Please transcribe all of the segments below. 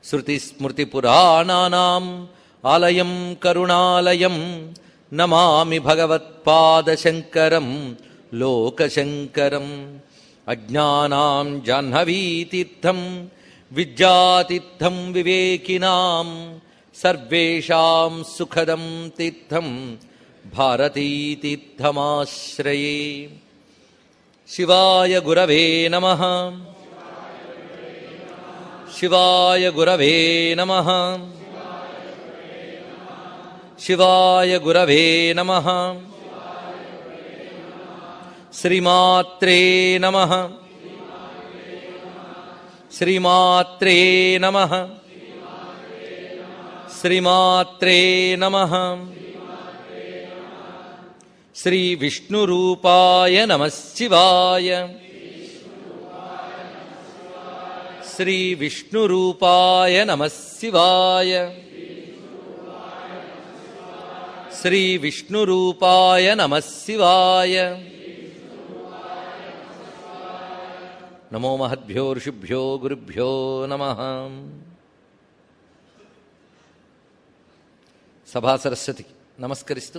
శృతిస్మృతిపురాణానాం ఆలయం కరుణాలయం నమామి భగవత్పాదశంకరం లోకశంకరం అజ్ఞానాం జాహ్నవీతీర్థం విద్యాతీర్థం వివేకినాం సర్వేషాం సుఖదం తీర్థం భారతీతీర్థమాశ్రయే శివాయ గురవే నమ శివాయ గురవే నమ శివాయ గురవే నమ శ్రీమాత్రే నమ శ్రీమాత్రే నమ శ్రీమాత్రే నమ శ్రీ విష్ణురూపాయ నమ శివాయ శ్రీ విష్ణురూపాయ నమ శివాయ శ్రీ విష్ణురూపాయ నమ శివాయ నమో మహద్భ్యో ఋషిభ్యో గురుభ్యో నమ సభా సరస్వతికి నమస్కరిస్తూ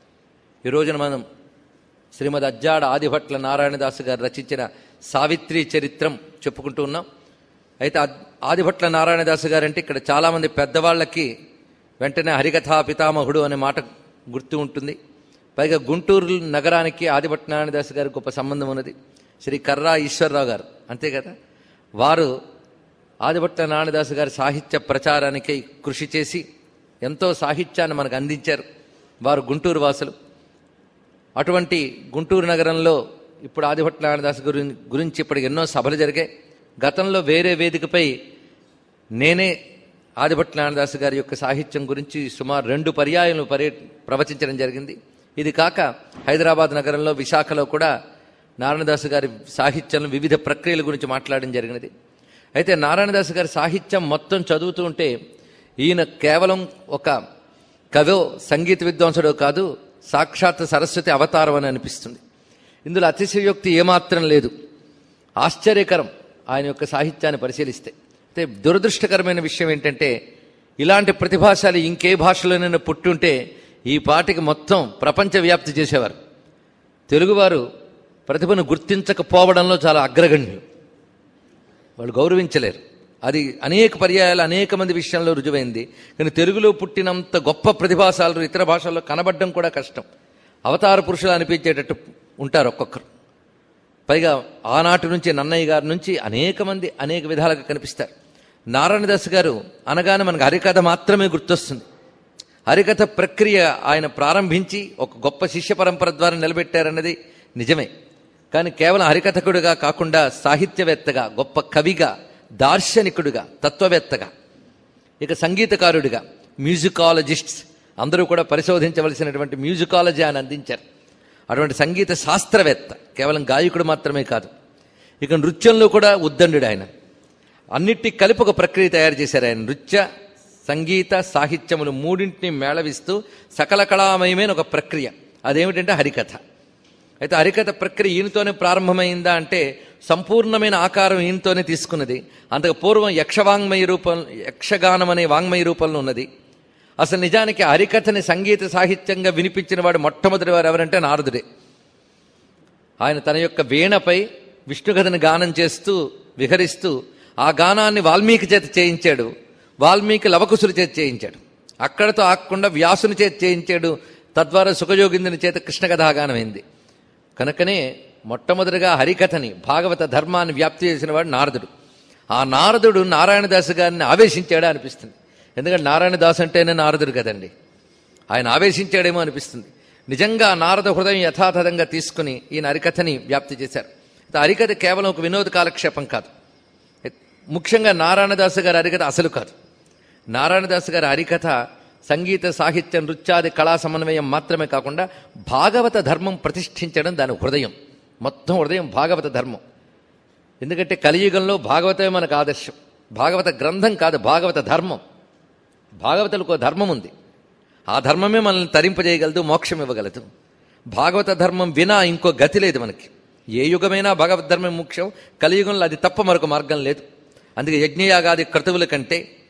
ఈ రోజున మనం శ్రీమద్ అజ్జాడ ఆదిభట్ల నారాయణదాసు గారు రచించిన సావిత్రి చరిత్రం చెప్పుకుంటూ ఉన్నాం అయితే అద్- ఆదిభట్ల నారాయణదాసు గారు అంటే ఇక్కడ చాలామంది పెద్దవాళ్ళకి వెంటనే హరికథా పితామహుడు అనే మాట గుర్తు ఉంటుంది పైగా గుంటూరు నగరానికి ఆదిభట్ల నారాయణదాసు గారికి గొప్ప సంబంధం ఉన్నది శ్రీ కర్రా ఈశ్వరరావు గారు అంతే కదా వారు ఆదిభట్ల నారాయణదాసు గారి సాహిత్య ప్రచారానికి కృషి చేసి ఎంతో సాహిత్యాన్ని మనకు అందించారు వారు గుంటూరు వాసులు అటువంటి గుంటూరు నగరంలో ఇప్పుడు ఆదిభట్ల నారాయణదాస్ గురి గురించి ఇప్పటికి ఎన్నో సభలు జరిగాయి గతంలో వేరే వేదికపై నేనే ఆదిభట్ల నారాయణదాస్ గారి యొక్క సాహిత్యం గురించి సుమారు రెండు పర్యాయములు పర్య ప్రవచించడం జరిగింది ఇది కాక హైదరాబాద్ నగరంలో విశాఖలో కూడా నారాయణదాస్ గారి సాహిత్యంలో వివిధ ప్రక్రియల గురించి మాట్లాడడం జరిగినది అయితే నారాయణదాస్ గారి సాహిత్యం మొత్తం చదువుతూ ఉంటే ఈయన కేవలం ఒక కవో సంగీత విద్వాంసుడో కాదు సాక్షాత్ సరస్వతి అవతారం అని అనిపిస్తుంది ఇందులో అతిశయోక్తి ఏమాత్రం లేదు ఆశ్చర్యకరం ఆయన యొక్క సాహిత్యాన్ని పరిశీలిస్తే అయితే దురదృష్టకరమైన విషయం ఏంటంటే ఇలాంటి ప్రతిభాశాలి ఇంకే భాషలోనైనా పుట్టుంటే ఈ పాటికి మొత్తం ప్రపంచ వ్యాప్తి చేసేవారు తెలుగువారు ప్రతిభను గుర్తించకపోవడంలో చాలా అగ్రగణ్యులు వాళ్ళు గౌరవించలేరు అది అనేక పర్యాయాలు అనేక మంది విషయంలో రుజువైంది కానీ తెలుగులో పుట్టినంత గొప్ప ప్రతిభాశాలు ఇతర భాషల్లో కనబడడం కూడా కష్టం అవతార పురుషులు అనిపించేటట్టు ఉంటారు ఒక్కొక్కరు పైగా ఆనాటి నుంచి నన్నయ్య గారి నుంచి అనేక మంది అనేక విధాలుగా కనిపిస్తారు నారాయణదాస్ గారు అనగానే మనకు హరికథ మాత్రమే గుర్తొస్తుంది హరికథ ప్రక్రియ ఆయన ప్రారంభించి ఒక గొప్ప శిష్య పరంపర ద్వారా నిలబెట్టారన్నది నిజమే కానీ కేవలం హరికథకుడిగా కాకుండా సాహిత్యవేత్తగా గొప్ప కవిగా దార్శనికుడిగా తత్వవేత్తగా ఇక సంగీతకారుడిగా మ్యూజికాలజిస్ట్స్ అందరూ కూడా పరిశోధించవలసినటువంటి మ్యూజికాలజీ అని అందించారు అటువంటి సంగీత శాస్త్రవేత్త కేవలం గాయకుడు మాత్రమే కాదు ఇక నృత్యంలో కూడా ఉద్దండు ఆయన అన్నిటి కలిపి ఒక ప్రక్రియ తయారు చేశారు ఆయన నృత్య సంగీత సాహిత్యములు మూడింటిని మేళవిస్తూ సకల కళామయమైన ఒక ప్రక్రియ అదేమిటంటే హరికథ అయితే హరికథ ప్రక్రియ ఈయనతోనే ప్రారంభమైందా అంటే సంపూర్ణమైన ఆకారం ఈయనతోనే తీసుకున్నది అంతకు పూర్వం యక్షవాంగ్మయ రూపం యక్షగానం అనే వాంగ్మయ రూపంలో ఉన్నది అసలు నిజానికి హరికథని సంగీత సాహిత్యంగా వినిపించిన వాడు మొట్టమొదటి వారు ఎవరంటే నారదుడే ఆయన తన యొక్క వీణపై విష్ణుకథని గానం చేస్తూ విహరిస్తూ ఆ గానాన్ని వాల్మీకి చేత చేయించాడు వాల్మీకి లవకుశుల చేత చేయించాడు అక్కడతో ఆగకుండా వ్యాసుని చేత చేయించాడు తద్వారా సుఖయోగిందుని చేత కృష్ణకథాగానం అయింది కనుకనే మొట్టమొదటిగా హరికథని భాగవత ధర్మాన్ని వ్యాప్తి చేసిన వాడు నారదుడు ఆ నారదుడు నారాయణదాసు గారిని ఆవేశించాడా అనిపిస్తుంది ఎందుకంటే నారాయణదాస్ అంటేనే నారదుడు కదండి ఆయన ఆవేశించాడేమో అనిపిస్తుంది నిజంగా నారద హృదయం యథాతథంగా తీసుకుని ఈయన హరికథని వ్యాప్తి చేశారు అయితే హరికథ కేవలం ఒక వినోద కాలక్షేపం కాదు ముఖ్యంగా నారాయణదాసు గారి హరికథ అసలు కాదు నారాయణదాసు గారి హరికథ సంగీత సాహిత్య నృత్యాది కళా సమన్వయం మాత్రమే కాకుండా భాగవత ధర్మం ప్రతిష్ఠించడం దాని హృదయం మొత్తం హృదయం భాగవత ధర్మం ఎందుకంటే కలియుగంలో భాగవతమే మనకు ఆదర్శం భాగవత గ్రంథం కాదు భాగవత ధర్మం భాగవతలకు ఒక ధర్మం ఉంది ఆ ధర్మమే మనల్ని తరింపజేయగలదు మోక్షం ఇవ్వగలదు భాగవత ధర్మం వినా ఇంకో గతి లేదు మనకి ఏ యుగమైనా భగవద్ ధర్మం ముఖ్యం కలియుగంలో అది తప్ప మరొక మార్గం లేదు అందుకే యజ్ఞయాగాది క్రతువుల కంటే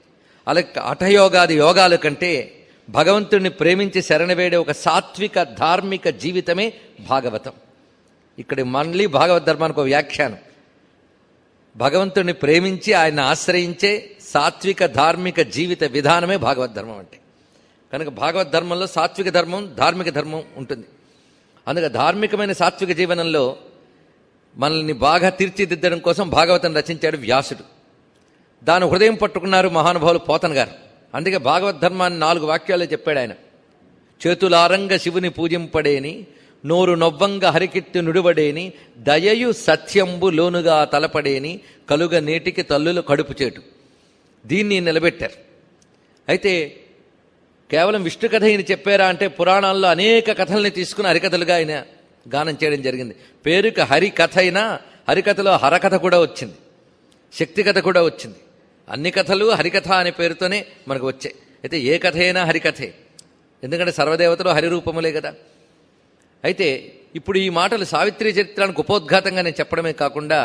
అలా హఠయోగాది యోగాల కంటే భగవంతుడిని ప్రేమించి శరణవేడే ఒక సాత్విక ధార్మిక జీవితమే భాగవతం ఇక్కడ మళ్ళీ భాగవత ధర్మానికి ఒక వ్యాఖ్యానం భగవంతుడిని ప్రేమించి ఆయన ఆశ్రయించే సాత్విక ధార్మిక జీవిత విధానమే భాగవత ధర్మం అంటే కనుక భాగవత ధర్మంలో సాత్విక ధర్మం ధార్మిక ధర్మం ఉంటుంది అందుకే ధార్మికమైన సాత్విక జీవనంలో మనల్ని బాగా తీర్చిదిద్దడం కోసం భాగవతం రచించాడు వ్యాసుడు దాని హృదయం పట్టుకున్నారు మహానుభావులు పోతన్ గారు అందుకే భాగవత ధర్మాన్ని నాలుగు వాక్యాలు చెప్పాడు ఆయన చేతులారంగ శివుని పూజింపడేని నోరు నొవ్వంగ హరికిట్టి నుడివడేని దయయు సత్యంబు లోనుగా తలపడేని కలుగ నేటికి తల్లులు కడుపు చేటు దీన్ని నిలబెట్టారు అయితే కేవలం విష్ణు కథ ఈయన చెప్పారా అంటే పురాణాల్లో అనేక కథల్ని తీసుకుని హరికథలుగా ఆయన గానం చేయడం జరిగింది పేరుకి హరికథ అయినా హరికథలో హరకథ కూడా వచ్చింది శక్తి కథ కూడా వచ్చింది అన్ని కథలు హరికథ అనే పేరుతోనే మనకు వచ్చాయి అయితే ఏ కథ అయినా హరికథే ఎందుకంటే సర్వదేవతలు హరిరూపములే కదా అయితే ఇప్పుడు ఈ మాటలు సావిత్రి చరిత్రానికి ఉపోద్ఘాతంగా నేను చెప్పడమే కాకుండా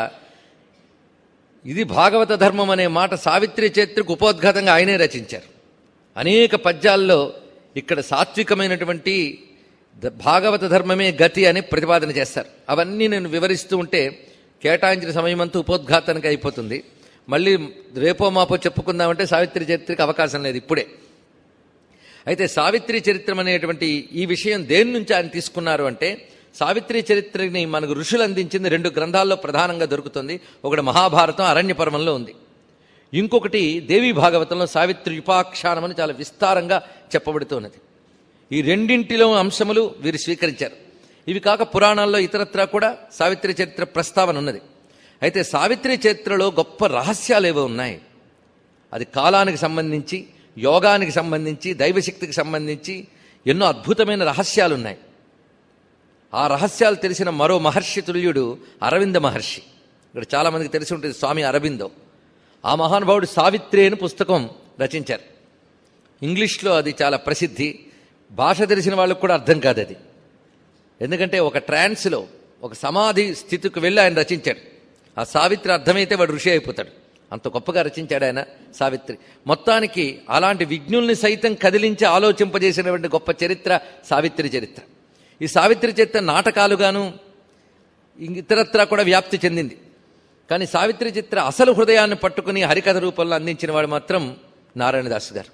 ఇది భాగవత ధర్మం అనే మాట సావిత్రి చరిత్రకు ఉపోద్ఘాతంగా ఆయనే రచించారు అనేక పద్యాల్లో ఇక్కడ సాత్వికమైనటువంటి ద- భాగవత ధర్మమే గతి అని ప్రతిపాదన చేస్తారు అవన్నీ నేను వివరిస్తూ ఉంటే కేటాయించిన సమయం అంతా ఉపోద్ఘాతానికి అయిపోతుంది మళ్ళీ రేపో మాపో చెప్పుకుందామంటే సావిత్రి చరిత్రకి అవకాశం లేదు ఇప్పుడే అయితే సావిత్రి చరిత్రం అనేటువంటి ఈ విషయం దేని నుంచి ఆయన తీసుకున్నారు అంటే సావిత్రి చరిత్రని మనకు ఋషులు అందించింది రెండు గ్రంథాల్లో ప్రధానంగా దొరుకుతుంది ఒకటి మహాభారతం అరణ్య పర్వంలో ఉంది ఇంకొకటి దేవీ భాగవతంలో సావిత్రి ఉపాఖ్యానం అని చాలా విస్తారంగా చెప్పబడుతున్నది ఈ రెండింటిలో అంశములు వీరు స్వీకరించారు ఇవి కాక పురాణాల్లో ఇతరత్రా కూడా సావిత్రి చరిత్ర ప్రస్తావన ఉన్నది అయితే సావిత్రి చరిత్రలో గొప్ప రహస్యాలు ఏవో ఉన్నాయి అది కాలానికి సంబంధించి యోగానికి సంబంధించి దైవశక్తికి సంబంధించి ఎన్నో అద్భుతమైన రహస్యాలు ఉన్నాయి ఆ రహస్యాలు తెలిసిన మరో మహర్షి తుల్యుడు అరవింద మహర్షి ఇక్కడ చాలామందికి తెలిసి ఉంటుంది స్వామి అరవిందో ఆ మహానుభావుడు సావిత్రి అని పుస్తకం రచించారు ఇంగ్లీష్లో అది చాలా ప్రసిద్ధి భాష తెలిసిన వాళ్ళకు కూడా అర్థం కాదు అది ఎందుకంటే ఒక ట్రాన్స్లో ఒక సమాధి స్థితికి వెళ్ళి ఆయన రచించాడు ఆ సావిత్రి అర్థమైతే వాడు ఋషి అయిపోతాడు అంత గొప్పగా రచించాడు ఆయన సావిత్రి మొత్తానికి అలాంటి విజ్ఞుల్ని సైతం కదిలించి ఆలోచింపజేసినటువంటి గొప్ప చరిత్ర సావిత్రి చరిత్ర ఈ సావిత్రి చరిత్ర నాటకాలుగాను ఇంక ఇతరత్రా కూడా వ్యాప్తి చెందింది కానీ సావిత్రి చిత్ర అసలు హృదయాన్ని పట్టుకుని హరికథ రూపంలో అందించిన వాడు మాత్రం నారాయణదాస్ గారు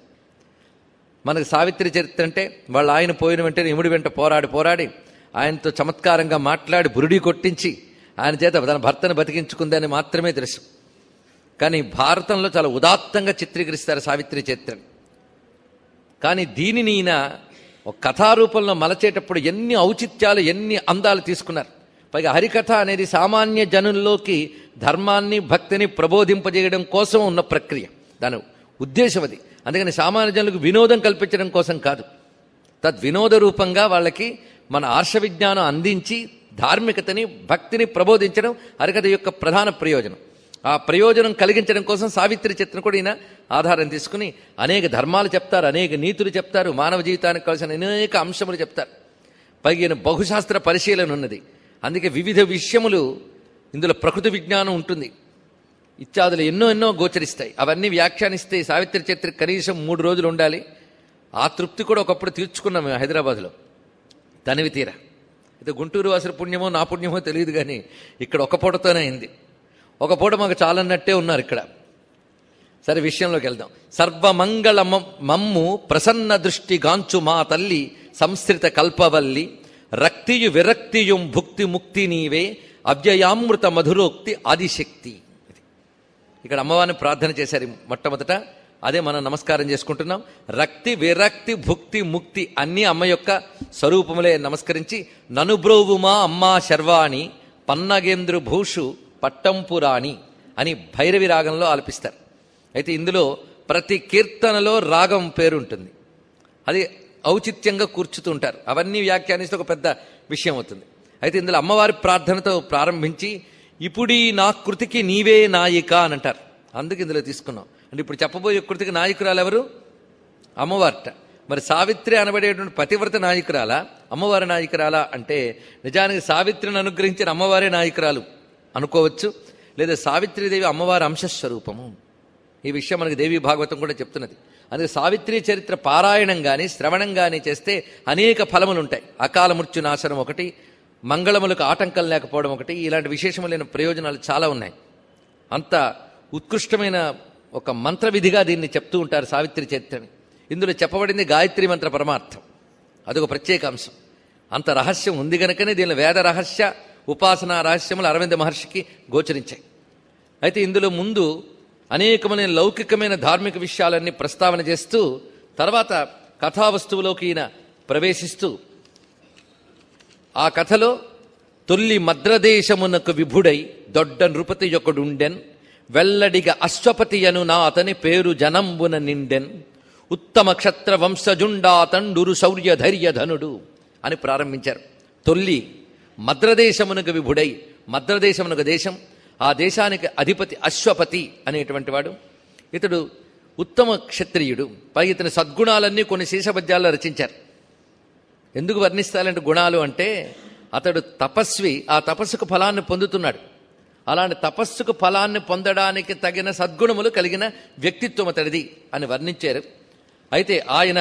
మనకు సావిత్రి చరిత్ర అంటే వాళ్ళ ఆయన పోయిన వెంటనే ఇముడి వెంట పోరాడి పోరాడి ఆయనతో చమత్కారంగా మాట్లాడి బురుడి కొట్టించి ఆయన చేత తన భర్తను బతికించుకుందని మాత్రమే తెలుసు కానీ భారతంలో చాలా ఉదాత్తంగా చిత్రీకరిస్తారు సావిత్రి చరిత్రని కానీ దీనిని ఈయన ఒక కథారూపంలో మలచేటప్పుడు ఎన్ని ఔచిత్యాలు ఎన్ని అందాలు తీసుకున్నారు పైగా హరికథ అనేది సామాన్య జనుల్లోకి ధర్మాన్ని భక్తిని ప్రబోధింపజేయడం కోసం ఉన్న ప్రక్రియ దాని ఉద్దేశం అది అందుకని సామాన్య జనులకు వినోదం కల్పించడం కోసం కాదు తద్వినోద రూపంగా వాళ్ళకి మన ఆర్ష విజ్ఞానం అందించి ధార్మికతని భక్తిని ప్రబోధించడం హరికథ యొక్క ప్రధాన ప్రయోజనం ఆ ప్రయోజనం కలిగించడం కోసం సావిత్రి చిత్రం కూడా ఈయన ఆధారం తీసుకుని అనేక ధర్మాలు చెప్తారు అనేక నీతులు చెప్తారు మానవ జీవితానికి కావాల్సిన అనేక అంశములు చెప్తారు పైగా ఈయన బహుశాస్త్ర పరిశీలన ఉన్నది అందుకే వివిధ విషయములు ఇందులో ప్రకృతి విజ్ఞానం ఉంటుంది ఇత్యాదులు ఎన్నో ఎన్నో గోచరిస్తాయి అవన్నీ వ్యాఖ్యానిస్తే ఈ సావిత్రి చరిత్ర కనీసం మూడు రోజులు ఉండాలి ఆ తృప్తి కూడా ఒకప్పుడు తీర్చుకున్నాం మేము హైదరాబాద్లో తనివి తీరా అయితే గుంటూరు వాసుల పుణ్యమో నా పుణ్యమో తెలియదు కానీ ఇక్కడ ఒక పూటతోనే అయింది ఒక పూట మాకు చాలన్నట్టే ఉన్నారు ఇక్కడ సరే విషయంలోకి వెళ్దాం సర్వమంగళ మ- మమ్ము ప్రసన్న దృష్టి గాంచు మా తల్లి సంస్కృత కల్పవల్లి రక్తియు విరక్తియుం భుక్తి ముక్తి నీవే అవ్యయామృత మధురోక్తి ఆదిశక్తి ఇది. ఇక్కడ అమ్మవారిని ప్రార్థన చేశారు మొట్టమొదట అదే మనం నమస్కారం చేసుకుంటున్నాం రక్తి విరక్తి భుక్తి ముక్తి అన్ని అమ్మ యొక్క స్వరూపములే నమస్కరించి ననుబ్రోవుమా అమ్మా శర్వాణి పన్నగేంద్రు భూషు పట్టంపురాణి అని భైరవి రాగంలో ఆలపిస్తారు అయితే ఇందులో ప్రతి కీర్తనలో రాగం పేరు ఉంటుంది అది ఔచిత్యంగా కూర్చుతూ ఉంటారు అవన్నీ వ్యాఖ్యానిస్తే ఒక పెద్ద విషయం అవుతుంది అయితే ఇందులో అమ్మవారి ప్రార్థనతో ప్రారంభించి ఇప్పుడీ నా కృతికి నీవే నాయిక అని అంటారు అందుకు ఇందులో తీసుకున్నాం అంటే ఇప్పుడు చెప్పబోయే కృతికి నాయకురాలు ఎవరు అమ్మవారట మరి సావిత్రి అనబడేటువంటి పతివ్రత నాయకురాలా అమ్మవారి నాయకురాలా అంటే నిజానికి సావిత్రిని అనుగ్రహించిన అమ్మవారే నాయకురాలు అనుకోవచ్చు లేదా సావిత్రీదేవి అమ్మవారి అంశస్వరూపము ఈ విషయం మనకి దేవి భాగవతం కూడా చెప్తున్నది అందుకే సావిత్రి చరిత్ర పారాయణం కానీ శ్రవణం కానీ చేస్తే అనేక ఫలములు ఉంటాయి అకాల మృత్యు నాశనం ఒకటి మంగళములకు ఆటంకం లేకపోవడం ఒకటి ఇలాంటి విశేషములైన ప్రయోజనాలు చాలా ఉన్నాయి అంత ఉత్కృష్టమైన ఒక మంత్రవిధిగా దీన్ని చెప్తూ ఉంటారు సావిత్రి చరిత్రని ఇందులో చెప్పబడింది గాయత్రి మంత్ర పరమార్థం అదొక ప్రత్యేక అంశం అంత రహస్యం ఉంది గనుకనే దీనిలో వేద రహస్య ఉపాసనా రహస్యములు అరవింద మహర్షికి గోచరించాయి అయితే ఇందులో ముందు అనేకమైన లౌకికమైన ధార్మిక విషయాలన్నీ ప్రస్తావన చేస్తూ తర్వాత కథా వస్తువులోకి ఈయన ప్రవేశిస్తూ ఆ కథలో తొల్లి మద్రదేశమునకు విభుడై దొడ్డ నృపతి యొక్కడుండెన్ వెల్లడిగ అశ్వపతి అను నా అతని పేరు జనంబున నిండెన్ ఉత్తమ క్షత్ర వంశజుండా తండురు శౌర్య ధైర్యధనుడు అని ప్రారంభించారు తొల్లి మద్రదేశమునకు విభుడై మద్రదేశమునకు దేశం ఆ దేశానికి అధిపతి అశ్వపతి అనేటువంటి వాడు ఇతడు ఉత్తమ క్షత్రియుడు పై ఇతని సద్గుణాలన్నీ కొన్ని శీర్షపద్యాల్లో రచించారు ఎందుకు వర్ణిస్తాలంటే గుణాలు అంటే అతడు తపస్వి ఆ తపస్సుకు ఫలాన్ని పొందుతున్నాడు అలాంటి తపస్సుకు ఫలాన్ని పొందడానికి తగిన సద్గుణములు కలిగిన వ్యక్తిత్వం అతడిది అని వర్ణించారు అయితే ఆయన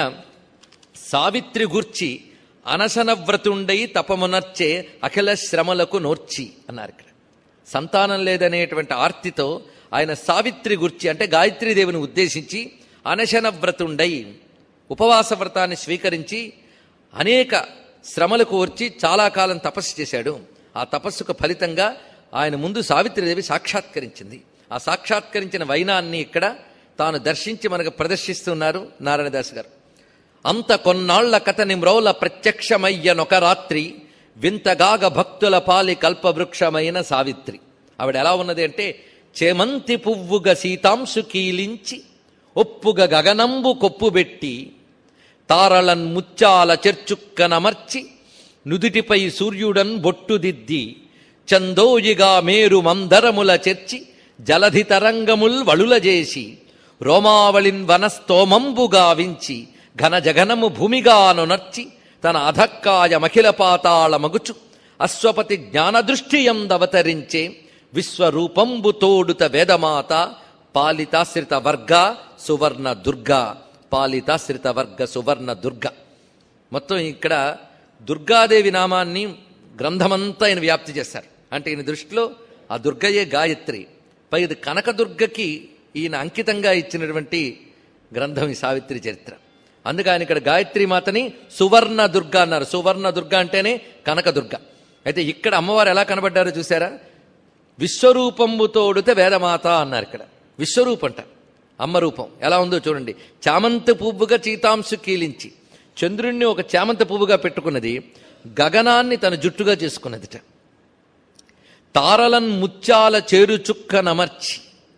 సావిత్రి గూర్చి అనసనవ్రతుండై తపమునర్చే అఖిల శ్రమలకు నోర్చి అన్నారు ఇక్కడ సంతానం లేదనేటువంటి ఆర్తితో ఆయన సావిత్రి గుర్చి అంటే గాయత్రీదేవిని ఉద్దేశించి అనశన వ్రతుండై ఉపవాస వ్రతాన్ని స్వీకరించి అనేక శ్రమలకు వచ్చి చాలా కాలం తపస్సు చేశాడు ఆ తపస్సుకు ఫలితంగా ఆయన ముందు సావిత్రిదేవి సాక్షాత్కరించింది ఆ సాక్షాత్కరించిన వైనాన్ని ఇక్కడ తాను దర్శించి మనకు ప్రదర్శిస్తున్నారు నారాయణదాస్ గారు అంత కొన్నాళ్ల కథని మ్రోల ప్రత్యక్షమయ్యనొక రాత్రి వింతగాగ భక్తుల పాలి కల్పవృక్షమైన సావిత్రి ఆవిడ ఎలా ఉన్నది అంటే చేమంతి పువ్వుగ సీతాంశు కీలించి ఒప్పుగ గగనంబు కొప్పుబెట్టి తారళన్ ముత్యాల చెర్చుక్కనమర్చి నుదిటిపై సూర్యుడన్ బొట్టుదిద్ది చందోయిగా మేరు మందరముల చెర్చి జలధి తరంగముల్ వళులజేసి రోమావళిన్ వనస్తోమంబు గావించి ఘన జగనము భూమిగానునర్చి తన అధక్కాయ మఖిల పాతాళ మగుచు అశ్వపతి జ్ఞానదృష్టియందవతరించే విశ్వరూపంబు తోడుత వేదమాత పాలితాశ్రిత వర్గ సువర్ణ దుర్గ పాలితాశ్రిత వర్గ సువర్ణ దుర్గ మొత్తం ఇక్కడ దుర్గాదేవి నామాన్ని గ్రంథమంతా ఆయన వ్యాప్తి చేశారు అంటే ఈయన దృష్టిలో ఆ దుర్గయే గాయత్రి పై ఇది కనకదుర్గకి ఈయన అంకితంగా ఇచ్చినటువంటి గ్రంథం ఈ సావిత్రి చరిత్ర అందుకే ఆయన ఇక్కడ గాయత్రి మాతని సువర్ణ దుర్గ అన్నారు సువర్ణ దుర్గ అంటేనే కనకదుర్గ అయితే ఇక్కడ అమ్మవారు ఎలా కనబడ్డారో చూసారా విశ్వరూపంబు తోడితే వేదమాత అన్నారు ఇక్కడ విశ్వరూపంట అమ్మ రూపం ఎలా ఉందో చూడండి చామంతి పువ్వుగా చీతాంశు కీలించి చంద్రుణ్ణి ఒక చామంతి పువ్వుగా పెట్టుకున్నది గగనాన్ని తన జుట్టుగా చేసుకున్నదిట తారలన్ ముత్యాల చేరుచుక్క నమర్చి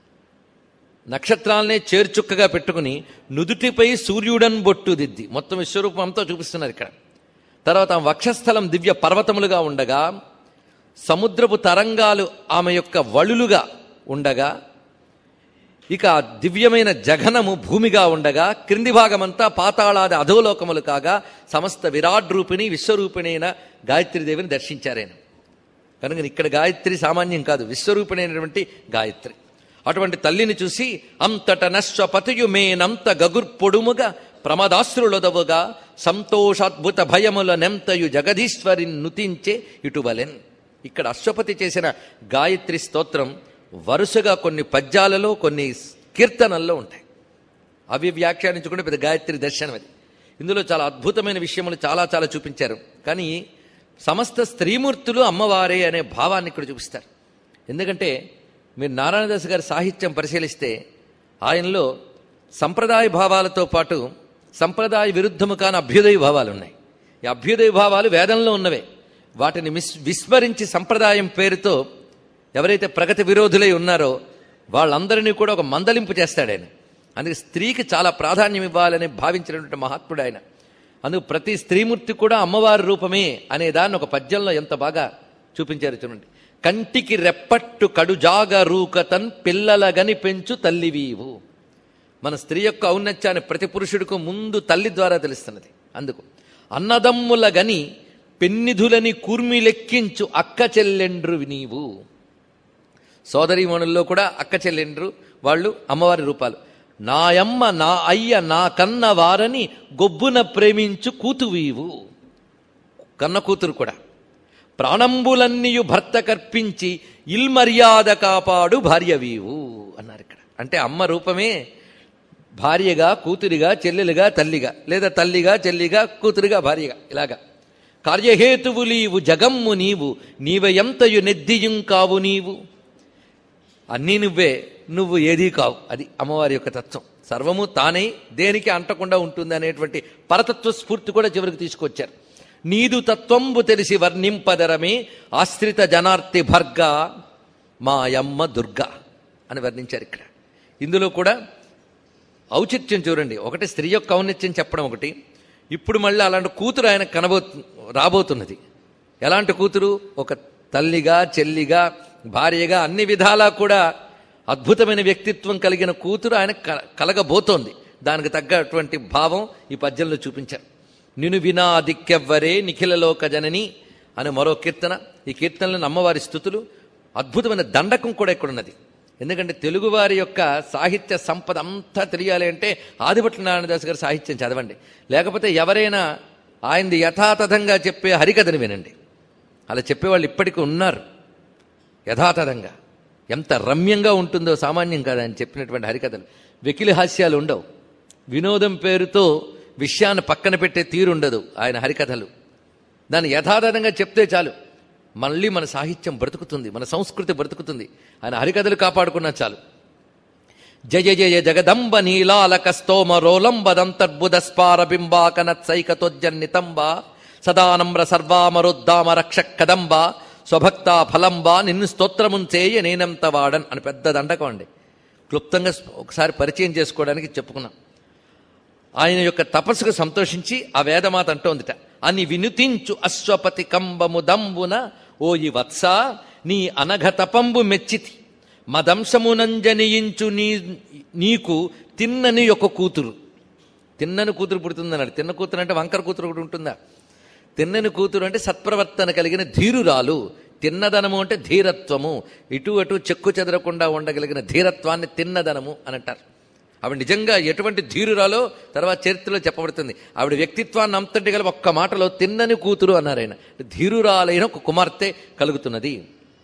నక్షత్రాలనే చేర్చుక్కగా పెట్టుకుని నుదుటిపై సూర్యుడన్ బొట్టు దిద్ది మొత్తం విశ్వరూపం అంతా చూపిస్తున్నారు ఇక్కడ తర్వాత ఆ వక్షస్థలం దివ్య పర్వతములుగా ఉండగా సముద్రపు తరంగాలు ఆమె యొక్క వళులుగా ఉండగా ఇక ఆ దివ్యమైన జఘనము భూమిగా ఉండగా క్రింది భాగమంతా పాతాళాది అధోలోకములు కాగా సమస్త విరాట్ రూపిణి విశ్వరూపిణైన గాయత్రీదేవిని దర్శించారాయన కనుక ఇక్కడ గాయత్రి సామాన్యం కాదు విశ్వరూపిణైనటువంటి గాయత్రి అటువంటి తల్లిని చూసి అంతట నశ్వపతియు మేనంత గగుర్పొడుముగా ప్రమదాశ్రులొదవుగా సంతోషాద్భుత భయముల నెంతయు జగదీశ్వరి నుతించే ఇటువలెన్ ఇక్కడ అశ్వపతి చేసిన గాయత్రి స్తోత్రం వరుసగా కొన్ని పద్యాలలో కొన్ని కీర్తనల్లో ఉంటాయి అవి వ్యాఖ్యానించుకుంటే పెద్ద గాయత్రి దర్శనం అది ఇందులో చాలా అద్భుతమైన విషయములు చాలా చాలా చూపించారు కానీ సమస్త స్త్రీమూర్తులు అమ్మవారే అనే భావాన్ని ఇక్కడ చూపిస్తారు ఎందుకంటే మీరు నారాయణదాస్ గారి సాహిత్యం పరిశీలిస్తే ఆయనలో సంప్రదాయ భావాలతో పాటు సంప్రదాయ విరుద్ధము కాని అభ్యుదయ భావాలు ఉన్నాయి ఈ అభ్యుదయ భావాలు వేదంలో ఉన్నవే వాటిని మిస్ విస్మరించి సంప్రదాయం పేరుతో ఎవరైతే ప్రగతి విరోధులై ఉన్నారో వాళ్ళందరినీ కూడా ఒక మందలింపు చేస్తాడు ఆయన అందుకే స్త్రీకి చాలా ప్రాధాన్యం ఇవ్వాలని భావించినటువంటి మహాత్ముడు ఆయన అందుకు ప్రతి స్త్రీమూర్తి కూడా అమ్మవారి రూపమే అనే దాన్ని ఒక పద్యంలో ఎంత బాగా చూపించారు చూడండి కంటికి రెప్పట్టు కడుజాగ రూకతన్ పిల్లలగని పెంచు తల్లివీవు మన స్త్రీ యొక్క ఔన్నత్యాన్ని ప్రతి పురుషుడికి ముందు తల్లి ద్వారా తెలుస్తున్నది అందుకు అన్నదమ్ముల గని పెన్నిధులని కూర్మి లెక్కించు అక్క చెల్లెండ్రు నీవు సోదరీమణుల్లో కూడా అక్క చెల్లెండ్రు వాళ్ళు అమ్మవారి రూపాలు నాయమ్మ నా అయ్య నా కన్న వారని గొబ్బున ప్రేమించు కూతువీవు కన్న కూతురు కూడా ప్రాణంబులన్నీయు భర్త కర్పించి ఇల్మర్యాద కాపాడు భార్యవీవు అన్నారు ఇక్కడ అంటే అమ్మ రూపమే భార్యగా కూతురిగా చెల్లెలుగా తల్లిగా లేదా తల్లిగా చెల్లిగా కూతురిగా భార్యగా ఇలాగా కార్యహేతువు నీవు జగమ్ము నీవు నీవయంతయు నెద్దియుం కావు నీవు అన్నీ నువ్వే నువ్వు ఏదీ కావు అది అమ్మవారి యొక్క తత్వం సర్వము తానై దేనికి అంటకుండా ఉంటుంది అనేటువంటి పరతత్వ స్ఫూర్తి కూడా చివరికి తీసుకొచ్చారు నీదు తత్వంబు తెలిసి వర్ణింపదరమే ఆశ్రిత జనార్తి భర్గ మాయమ్మ దుర్గా అని వర్ణించారు ఇక్కడ ఇందులో కూడా ఔచిత్యం చూడండి ఒకటి స్త్రీ యొక్క ఔన్నత్యం చెప్పడం ఒకటి ఇప్పుడు మళ్ళీ అలాంటి కూతురు ఆయన కనబో రాబోతున్నది ఎలాంటి కూతురు ఒక తల్లిగా చెల్లిగా భార్యగా అన్ని విధాలా కూడా అద్భుతమైన వ్యక్తిత్వం కలిగిన కూతురు ఆయన క- కలగబోతోంది దానికి తగ్గటువంటి భావం ఈ పద్యంలో చూపించారు నిను వినా దిక్కెవ్వరే నిఖిలలోక జనని అని మరో కీర్తన ఈ కీర్తనలను అమ్మవారి స్థుతులు అద్భుతమైన దండకం కూడా ఇక్కడ ఉన్నది ఎందుకంటే తెలుగువారి యొక్క సాహిత్య సంపద అంతా తెలియాలి అంటే ఆదిభట్ల నారాయణదాస్ గారి సాహిత్యం చదవండి లేకపోతే ఎవరైనా ఆయనది యథాతథంగా చెప్పే హరికథని వినండి అలా చెప్పేవాళ్ళు ఇప్పటికీ ఉన్నారు యథాతథంగా ఎంత రమ్యంగా ఉంటుందో సామాన్యం కాదు ఆయన చెప్పినటువంటి హరికథలు వెకిలి హాస్యాలు ఉండవు వినోదం పేరుతో విషయాన్ని పక్కన పెట్టే తీరుండదు ఆయన హరికథలు దాన్ని యథాతథంగా చెప్తే చాలు మళ్ళీ మన సాహిత్యం బ్రతుకుతుంది మన సంస్కృతి బ్రతుకుతుంది ఆయన హరికథలు చాలు జయ జయ జగదంబ నీలాలక స్తోమ రోలంబదంతర్బుద స్పార బింబాకనత్సైకతోజ్జన్నితంబ సదానమ్ర సర్వామరుద్దామ రక్ష కదంబ స్వభక్త ఫలంబ నిన్ను స్తోత్రమున్ చేయ నేనంత వాడన్ అని పెద్ద దండకం అండి క్లుప్తంగా ఒకసారి పరిచయం చేసుకోవడానికి చెప్పుకున్నాం ఆయన యొక్క తపస్సుకు సంతోషించి ఆ వేదమాత అంటోందిట అని వినుతించు అశ్వపతి కంబము దంబున ఓయి వత్స నీ అనఘ తపంబు మెచ్చితి మదంశమునంజనియించు నీ నీకు తిన్నని ఒక కూతురు తిన్నని కూతురు పుడుతుందన్నాడు తిన్న కూతురు అంటే వంకర కూతురు ఒకటి ఉంటుందా తిన్నని కూతురు అంటే సత్ప్రవర్తన కలిగిన ధీరురాలు తిన్నదనము అంటే ధీరత్వము ఇటు అటు చెక్కు చెదరకుండా ఉండగలిగిన ధీరత్వాన్ని తిన్నదనము అని అంటారు ఆవిడ నిజంగా ఎటువంటి ధీరురాలో తర్వాత చరిత్రలో చెప్పబడుతుంది ఆవిడ వ్యక్తిత్వాన్ని అంతటి గల ఒక్క మాటలో తిన్నని కూతురు అన్నారు ఆయన ధీరురాలైన ఒక కుమార్తె కలుగుతున్నది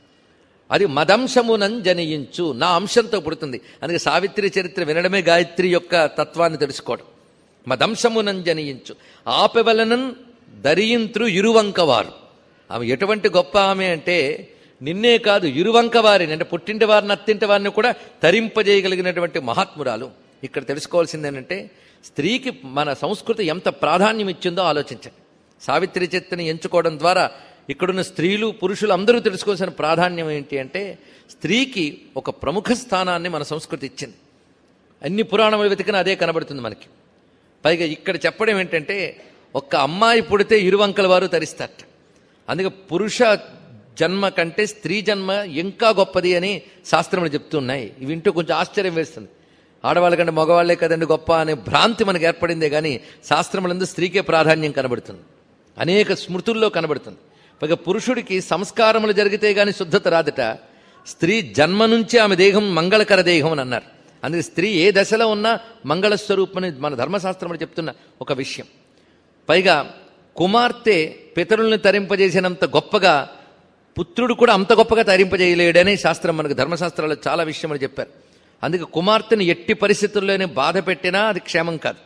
అది మదంశమునం జనయించు నా అంశంతో పుడుతుంది అందుకే సావిత్రి చరిత్ర వినడమే గాయత్రి యొక్క తత్వాన్ని తెలుసుకోవడం మదంశమునం జనయించు ఆపెవలనన్ దరియింత్రు ఇరువంకవారు ఆమె ఎటువంటి గొప్ప ఆమె అంటే నిన్నే కాదు ఇరువంక వారిని అంటే పుట్టింటి వారిని అత్తింటి వారిని కూడా తరింపజేయగలిగినటువంటి మహాత్మురాలు ఇక్కడ తెలుసుకోవాల్సింది ఏంటంటే స్త్రీకి మన సంస్కృతి ఎంత ప్రాధాన్యం ఇచ్చిందో ఆలోచించండి సావిత్రి చరిత్రని ఎంచుకోవడం ద్వారా ఇక్కడున్న స్త్రీలు పురుషులు అందరూ తెలుసుకోవాల్సిన ప్రాధాన్యం ఏంటి అంటే స్త్రీకి ఒక ప్రముఖ స్థానాన్ని మన సంస్కృతి ఇచ్చింది అన్ని పురాణములు వెతికినా అదే కనబడుతుంది మనకి పైగా ఇక్కడ చెప్పడం ఏంటంటే ఒక్క అమ్మాయి పుడితే ఇరువంకల వారు తరిస్తారట అందుకే పురుష జన్మ కంటే స్త్రీ జన్మ ఇంకా గొప్పది అని శాస్త్రములు చెప్తున్నాయి ఇవి వింటూ కొంచెం ఆశ్చర్యం వేస్తుంది ఆడవాళ్ళ కంటే మగవాళ్లే కదండి గొప్ప అనే భ్రాంతి మనకు ఏర్పడిందే కానీ శాస్త్రములందు స్త్రీకే ప్రాధాన్యం కనబడుతుంది అనేక స్మృతుల్లో కనబడుతుంది పైగా పురుషుడికి సంస్కారములు జరిగితే గాని శుద్ధత రాదట స్త్రీ జన్మ నుంచి ఆమె దేహం మంగళకర దేహం అని అన్నారు అందుకే స్త్రీ ఏ దశలో ఉన్నా మంగళ స్వరూపమని మన ధర్మశాస్త్రములు చెప్తున్న ఒక విషయం పైగా కుమార్తె పితరుల్ని తరింపజేసినంత గొప్పగా పుత్రుడు కూడా అంత గొప్పగా తరింపజేయలేడని శాస్త్రం మనకు ధర్మశాస్త్రాల్లో చాలా విషయములు చెప్పారు అందుకే కుమార్తెను ఎట్టి పరిస్థితుల్లోనే బాధ పెట్టినా అది క్షేమం కాదు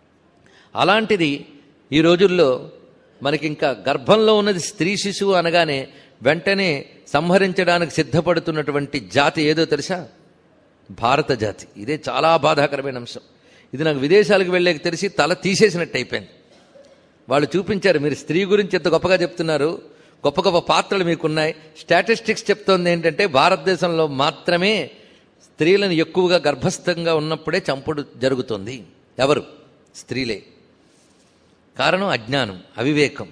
అలాంటిది ఈ రోజుల్లో మనకి ఇంకా గర్భంలో ఉన్నది స్త్రీ శిశువు అనగానే వెంటనే సంహరించడానికి సిద్ధపడుతున్నటువంటి జాతి ఏదో తెలుసా భారత జాతి ఇదే చాలా బాధాకరమైన అంశం ఇది నాకు విదేశాలకు వెళ్ళేకి తెలిసి తల తీసేసినట్టు అయిపోయింది వాళ్ళు చూపించారు మీరు స్త్రీ గురించి ఎంత గొప్పగా చెప్తున్నారు గొప్ప గొప్ప పాత్రలు మీకున్నాయి స్టాటిస్టిక్స్ చెప్తోంది ఏంటంటే భారతదేశంలో మాత్రమే స్త్రీలను ఎక్కువగా గర్భస్థంగా ఉన్నప్పుడే చంపుడు జరుగుతుంది ఎవరు స్త్రీలే కారణం అజ్ఞానం అవివేకం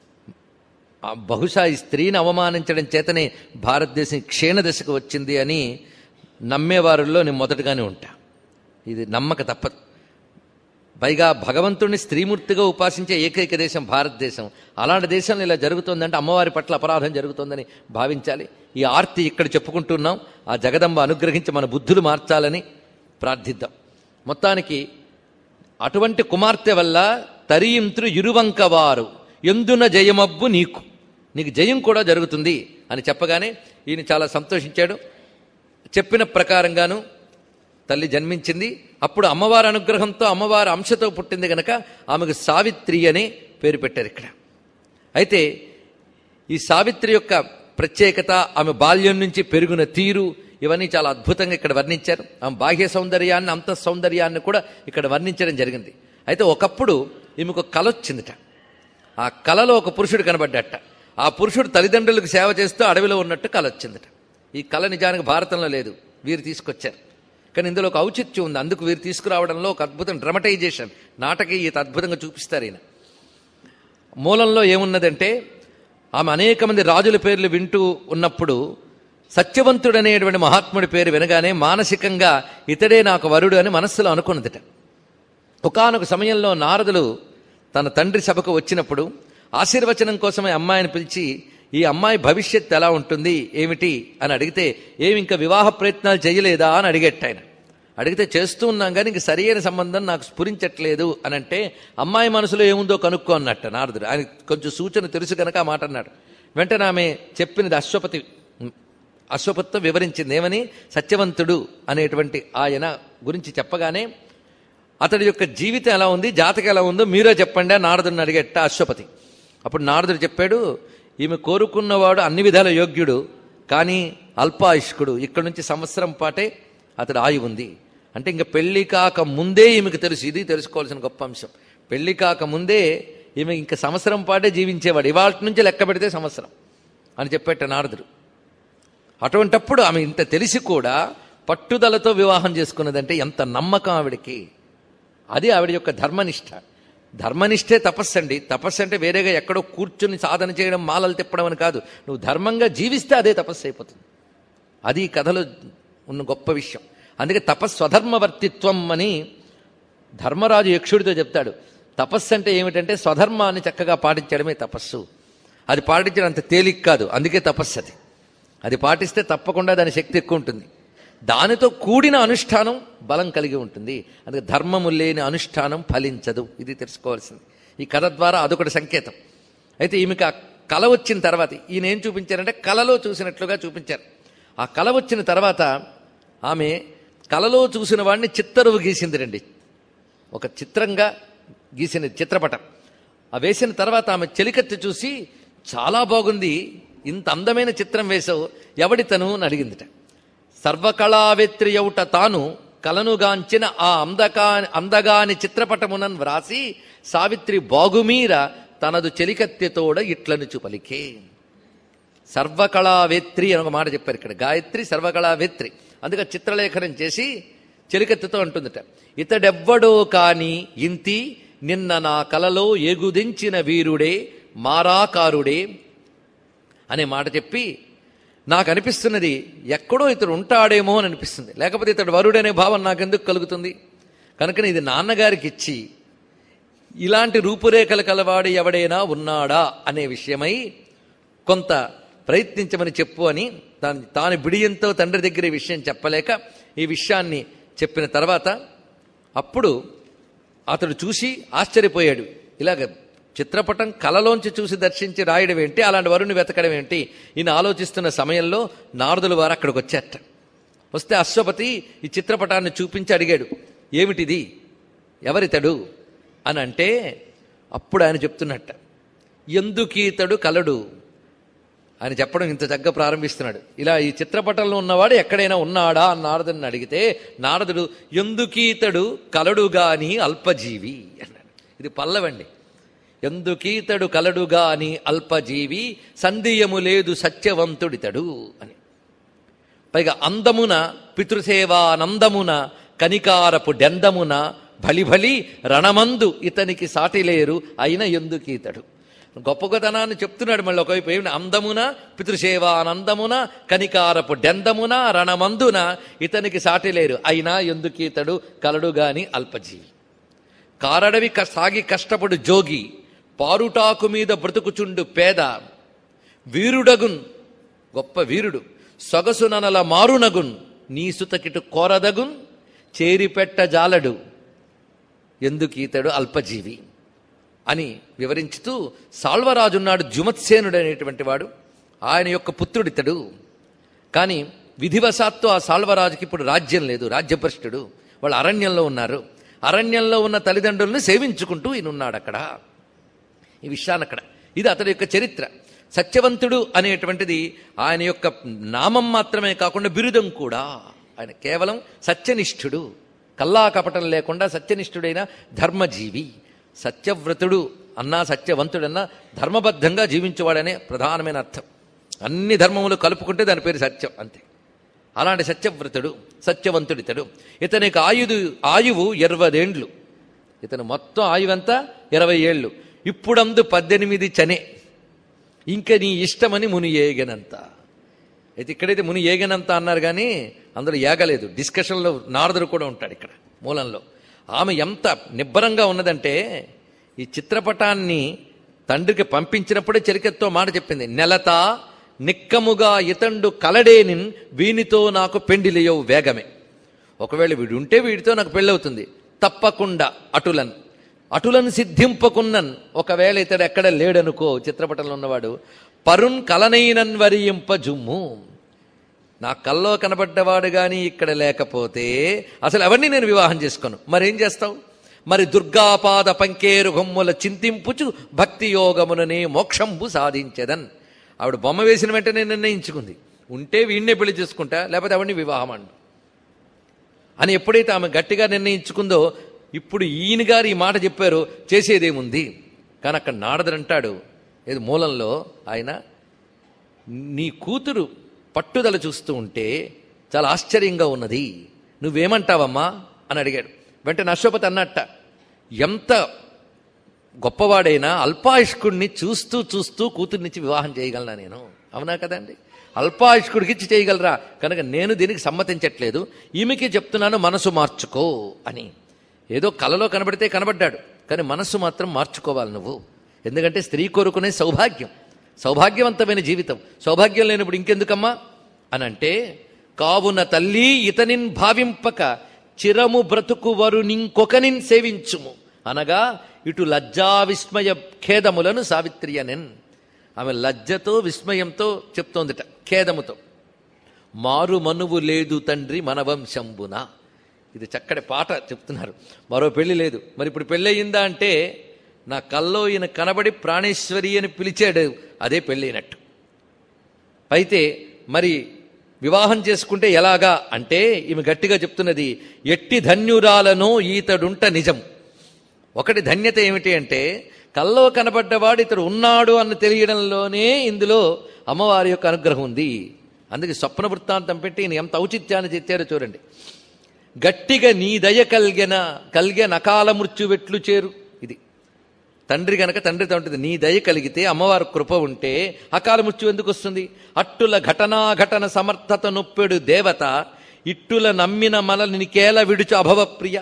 ఆ బహుశా ఈ స్త్రీని అవమానించడం చేతనే భారతదేశం క్షీణ దశకు వచ్చింది అని నమ్మేవారుల్లో నేను మొదటగానే ఉంటా ఇది నమ్మక తప్పదు పైగా భగవంతుడిని స్త్రీమూర్తిగా ఉపాసించే ఏకైక దేశం భారతదేశం అలాంటి దేశంలో ఇలా జరుగుతుందంటే అమ్మవారి పట్ల అపరాధం జరుగుతుందని భావించాలి ఈ ఆర్తి ఇక్కడ చెప్పుకుంటున్నాం ఆ జగదంబ అనుగ్రహించి మన బుద్ధులు మార్చాలని ప్రార్థిద్దాం మొత్తానికి అటువంటి కుమార్తె వల్ల తరియింత్రు ఇరువంకవారు ఎందున జయమబ్బు నీకు నీకు జయం కూడా జరుగుతుంది అని చెప్పగానే ఈయన చాలా సంతోషించాడు చెప్పిన ప్రకారంగాను తల్లి జన్మించింది అప్పుడు అమ్మవారి అనుగ్రహంతో అమ్మవారి అంశతో పుట్టింది గనక ఆమెకు సావిత్రి అనే పేరు పెట్టారు ఇక్కడ అయితే ఈ సావిత్రి యొక్క ప్రత్యేకత ఆమె బాల్యం నుంచి పెరుగున తీరు ఇవన్నీ చాలా అద్భుతంగా ఇక్కడ వర్ణించారు ఆమె బాహ్య సౌందర్యాన్ని అంత సౌందర్యాన్ని కూడా ఇక్కడ వర్ణించడం జరిగింది అయితే ఒకప్పుడు ఈమెకు ఒక కల వచ్చిందిట ఆ కలలో ఒక పురుషుడు కనబడ్డట ఆ పురుషుడు తల్లిదండ్రులకు సేవ చేస్తూ అడవిలో ఉన్నట్టు కల వచ్చిందిట ఈ కళ నిజానికి భారతంలో లేదు వీరు తీసుకొచ్చారు కానీ ఇందులో ఒక ఔచిత్యం ఉంది అందుకు వీరు తీసుకురావడంలో ఒక అద్భుతం డ్రమటైజేషన్ నాటకీయత అద్భుతంగా చూపిస్తారు ఈయన మూలంలో ఏమున్నదంటే ఆమె అనేక మంది రాజుల పేర్లు వింటూ ఉన్నప్పుడు సత్యవంతుడనేటువంటి మహాత్ముడి పేరు వినగానే మానసికంగా ఇతడే నాకు వరుడు అని మనస్సులో అనుకున్నదిట ఒకానొక సమయంలో నారదులు తన తండ్రి సభకు వచ్చినప్పుడు ఆశీర్వచనం కోసమే అమ్మాయిని పిలిచి ఈ అమ్మాయి భవిష్యత్ ఎలా ఉంటుంది ఏమిటి అని అడిగితే ఏమి ఇంకా వివాహ ప్రయత్నాలు చేయలేదా అని అడిగేట ఆయన అడిగితే చేస్తూ ఉన్నాం కానీ ఇంక సరియైన సంబంధం నాకు స్ఫురించట్లేదు అని అంటే అమ్మాయి మనసులో ఏముందో కనుక్కో అన్నట్ట నారదుడు ఆయన కొంచెం సూచన తెలుసు కనుక ఆ మాట అన్నాడు వెంటనే ఆమె చెప్పినది అశ్వపతి అశ్వపతితో వివరించింది ఏమని సత్యవంతుడు అనేటువంటి ఆయన గురించి చెప్పగానే అతడి యొక్క జీవితం ఎలా ఉంది జాతకం ఎలా ఉందో మీరే చెప్పండి అని నారదుడిని అడిగేట అశ్వపతి అప్పుడు నారదుడు చెప్పాడు ఈమె కోరుకున్నవాడు అన్ని విధాల యోగ్యుడు కానీ అల్పాయుష్కుడు ఇక్కడి నుంచి సంవత్సరం పాటే అతడు ఆయువు ఉంది అంటే ఇంకా పెళ్లి కాక ముందే ఈమెకు తెలుసు ఇది తెలుసుకోవాల్సిన గొప్ప అంశం పెళ్లి కాక ముందే ఈమె ఇంకా సంవత్సరం పాటే జీవించేవాడు ఇవాళ నుంచి లెక్క పెడితే సంవత్సరం అని చెప్పేట నారదుడు అటువంటప్పుడు ఆమె ఇంత తెలిసి కూడా పట్టుదలతో వివాహం చేసుకున్నదంటే ఎంత నమ్మకం ఆవిడకి అది ఆవిడ యొక్క ధర్మనిష్ట ధర్మనిష్టే తపస్సు అండి తపస్సు అంటే వేరేగా ఎక్కడో కూర్చుని సాధన చేయడం మాలలు తిప్పడం అని కాదు నువ్వు ధర్మంగా జీవిస్తే అదే తపస్సు అయిపోతుంది అది ఈ కథలో ఉన్న గొప్ప విషయం అందుకే తపస్వధర్మవర్తిత్వం అని ధర్మరాజు యక్షుడితో చెప్తాడు తపస్సు అంటే ఏమిటంటే స్వధర్మాన్ని చక్కగా పాటించడమే తపస్సు అది పాటించడం అంత తేలిక కాదు అందుకే తపస్సు అది అది పాటిస్తే తప్పకుండా దాని శక్తి ఎక్కువ ఉంటుంది దానితో కూడిన అనుష్ఠానం బలం కలిగి ఉంటుంది అందుకే ధర్మము లేని అనుష్ఠానం ఫలించదు ఇది తెలుసుకోవాల్సింది ఈ కథ ద్వారా అదొకటి సంకేతం అయితే ఈమెకు ఆ కళ వచ్చిన తర్వాత ఈయన ఏం చూపించారంటే కళలో చూసినట్లుగా చూపించారు ఆ కళ వచ్చిన తర్వాత ఆమె కళలో చూసిన వాడిని చిత్తరువు గీసింది రండి ఒక చిత్రంగా గీసిన చిత్రపటం ఆ వేసిన తర్వాత ఆమె చెలికత్తి చూసి చాలా బాగుంది ఇంత అందమైన చిత్రం వేసావు ఎవడితను అని అడిగిందిట సర్వకళావేత్రియౌట తాను కలనుగాంచిన ఆ అందకా అందగాని చిత్రపటమునన్ వ్రాసి సావిత్రి బాగుమీర తనదు చెలికత్తెతోడ ఇట్లనుచు పలికే సర్వకళావేత్రి అని ఒక మాట చెప్పారు ఇక్కడ గాయత్రి సర్వకళావేత్రి అందుకే చిత్రలేఖనం చేసి చెలికత్తెతో అంటుందట ఇతడెవ్వడో కాని ఇంతి నిన్న నా కలలో ఎగుదించిన వీరుడే మారాకారుడే అనే మాట చెప్పి నాకు అనిపిస్తున్నది ఎక్కడో ఇతడు ఉంటాడేమో అని అనిపిస్తుంది లేకపోతే ఇతడు వరుడనే భావం నాకెందుకు కలుగుతుంది కనుకనే ఇది నాన్నగారికి ఇచ్చి ఇలాంటి రూపురేఖలు కలవాడు ఎవడైనా ఉన్నాడా అనే విషయమై కొంత ప్రయత్నించమని చెప్పు అని తాను తాను బిడియంతో తండ్రి దగ్గర ఈ విషయం చెప్పలేక ఈ విషయాన్ని చెప్పిన తర్వాత అప్పుడు అతడు చూసి ఆశ్చర్యపోయాడు ఇలాగ చిత్రపటం కలలోంచి చూసి దర్శించి రాయడం ఏంటి అలాంటి వరుణ్ణి వెతకడం ఏంటి ఈయన ఆలోచిస్తున్న సమయంలో నారదుల వారు అక్కడికి వచ్చారట వస్తే అశ్వపతి ఈ చిత్రపటాన్ని చూపించి అడిగాడు ఏమిటిది ఎవరితడు అని అంటే అప్పుడు ఆయన చెప్తున్నట్ట ఎందుకీతడు కలడు ఆయన చెప్పడం ఇంత చక్కగా ప్రారంభిస్తున్నాడు ఇలా ఈ చిత్రపటంలో ఉన్నవాడు ఎక్కడైనా ఉన్నాడా అని నారదుని అడిగితే నారదుడు ఎందుకీతడు కలడుగాని అల్పజీవి అన్నాడు ఇది పల్లవండి ఎందుకీతడు కలడుగాని అల్పజీవి సందేయము లేదు సత్యవంతుడితడు అని పైగా అందమున పితృసేవానందమున కనికారపు డెందమున భలిభలి రణమందు ఇతనికి సాటిలేరు అయిన ఎందుకీతడు గొప్పగతనాన్ని చెప్తున్నాడు మళ్ళీ ఒకవైపు ఏమి అందమున పితృసేవానందమున కనికారపు డెందమున రణమందున ఇతనికి సాటిలేరు అయినా ఎందుకీతడు కలడు గాని అల్పజీవి కారడవి క- సాగి కష్టపడు జోగి పారుటాకు మీద బ్రతుకుచుండు పేద వీరుడగున్ గొప్ప వీరుడు సొగసుననల మారునగున్ నీ సుతకిటు కోరదగున్ చేరిపెట్ట జాలడు ఎందుకు ఈతడు అల్పజీవి అని వివరించుతూ సాల్వరాజున్నాడు జుమత్సేనుడు అనేటువంటి వాడు ఆయన యొక్క పుత్రుడితడు కానీ విధివశాత్తు ఆ సాల్వరాజుకి ఇప్పుడు రాజ్యం లేదు రాజ్యభ్రష్టుడు వాళ్ళు అరణ్యంలో ఉన్నారు అరణ్యంలో ఉన్న తల్లిదండ్రులను సేవించుకుంటూ ఈయన ఉన్నాడు అక్కడ ఈ విషయాన్ని అక్కడ ఇది అతడి యొక్క చరిత్ర సత్యవంతుడు అనేటువంటిది ఆయన యొక్క నామం మాత్రమే కాకుండా బిరుదం కూడా ఆయన కేవలం సత్యనిష్ఠుడు కల్లా కపటం లేకుండా సత్యనిష్ఠుడైన ధర్మజీవి సత్యవ్రతుడు అన్నా సత్యవంతుడన్నా ధర్మబద్ధంగా జీవించేవాడనే ప్రధానమైన అర్థం అన్ని ధర్మములు కలుపుకుంటే దాని పేరు సత్యం అంతే అలాంటి సత్యవ్రతుడు సత్యవంతుడితడు ఇతనికి ఆయుధు ఆయువు ఇరవదేండ్లు ఇతను మొత్తం ఆయువంతా ఇరవై ఏళ్ళు ఇప్పుడందు పద్దెనిమిది చనే ఇంక నీ ఇష్టమని ముని ఏగనంత అయితే ఇక్కడైతే ముని ఏగనంత అన్నారు కానీ అందులో ఏగలేదు డిస్కషన్లో నారదుడు కూడా ఉంటాడు ఇక్కడ మూలంలో ఆమె ఎంత నిబ్బరంగా ఉన్నదంటే ఈ చిత్రపటాన్ని తండ్రికి పంపించినప్పుడే చెరికెత్తో మాట చెప్పింది నెలత నిక్కముగా ఇతండు కలడేనిన్ వీనితో నాకు పెండిలియవు వేగమే ఒకవేళ వీడు ఉంటే వీడితో నాకు పెళ్ళవుతుంది తప్పకుండా అటులన్ అటులను సిద్ధింపకున్నన్ ఒకవేళ ఇతడు ఎక్కడ లేడనుకో చిత్రపటంలో ఉన్నవాడు పరున్ కలనైనన్ వరియింప జుమ్ము నా కల్లో కనబడ్డవాడు గాని ఇక్కడ లేకపోతే అసలు ఎవరిని నేను వివాహం చేసుకోను మరేం చేస్తావు మరి దుర్గాపాద పంకేరు గొమ్ముల చింతింపుచు భక్తి యోగముననే మోక్షంబు సాధించదన్ ఆవిడ బొమ్మ వేసిన వెంటనే నిర్ణయించుకుంది ఉంటే వీణ్ణే పెళ్లి చేసుకుంటా లేకపోతే ఎవరిని వివాహం అండు అని ఎప్పుడైతే ఆమె గట్టిగా నిర్ణయించుకుందో ఇప్పుడు ఈయన గారు ఈ మాట చెప్పారు చేసేదేముంది కానీ అక్కడ నారదుడంటాడు ఏది మూలంలో ఆయన నీ కూతురు పట్టుదల చూస్తూ ఉంటే చాలా ఆశ్చర్యంగా ఉన్నది నువ్వేమంటావమ్మా అని అడిగాడు వెంటనే అశ్వపతి అన్నట్ట ఎంత గొప్పవాడైనా అల్పాయుష్కుడిని చూస్తూ చూస్తూ కూతుర్నిచ్చి వివాహం చేయగలనా నేను అవునా కదండి అల్పాయుష్కుడికి ఇచ్చి చేయగలరా కనుక నేను దీనికి సమ్మతించట్లేదు ఈమెకి చెప్తున్నాను మనసు మార్చుకో అని ఏదో కలలో కనబడితే కనబడ్డాడు కానీ మనస్సు మాత్రం మార్చుకోవాలి నువ్వు ఎందుకంటే స్త్రీ కోరుకునే సౌభాగ్యం సౌభాగ్యవంతమైన జీవితం సౌభాగ్యం లేనప్పుడు ఇంకెందుకమ్మా అని అంటే కావున తల్లి ఇతనిన్ భావింపక చిరము బ్రతుకు వరునింకొకనిన్ సేవించుము అనగా ఇటు లజ్జా విస్మయ ఖేదములను సావిత్రి అనెన్ ఆమె లజ్జతో విస్మయంతో చెప్తోందిట ఖేదముతో మారు మనువు లేదు తండ్రి మన వంశంబున ఇది చక్కటి పాట చెప్తున్నారు మరో పెళ్లి లేదు మరి ఇప్పుడు పెళ్ళయిందా అంటే నా కల్లో ఈయన కనబడి ప్రాణేశ్వరి అని పిలిచాడు అదే పెళ్ళైనట్టు అయితే మరి వివాహం చేసుకుంటే ఎలాగా అంటే ఈమె గట్టిగా చెప్తున్నది ఎట్టి ధన్యురాలను ఈతడుంట నిజం ఒకటి ధన్యత ఏమిటి అంటే కల్లో కనబడ్డవాడు ఇతడు ఉన్నాడు అని తెలియడంలోనే ఇందులో అమ్మవారి యొక్క అనుగ్రహం ఉంది అందుకే స్వప్న వృత్తాంతం పెట్టి ఈయన ఎంత ఔచిత్యాన్ని తెచ్చారో చూడండి గట్టిగా నీ దయ కల్గెన కల్గె నకాల మృత్యువెట్లు చేరు ఇది తండ్రి గనక తండ్రితో ఉంటుంది నీ దయ కలిగితే అమ్మవారి కృప ఉంటే అకాల మృత్యు ఎందుకు వస్తుంది అట్టుల ఘటనా ఘటన సమర్థత నొప్పెడు దేవత ఇట్టుల నమ్మిన మనల్ని కేల విడుచు అభవ ప్రియ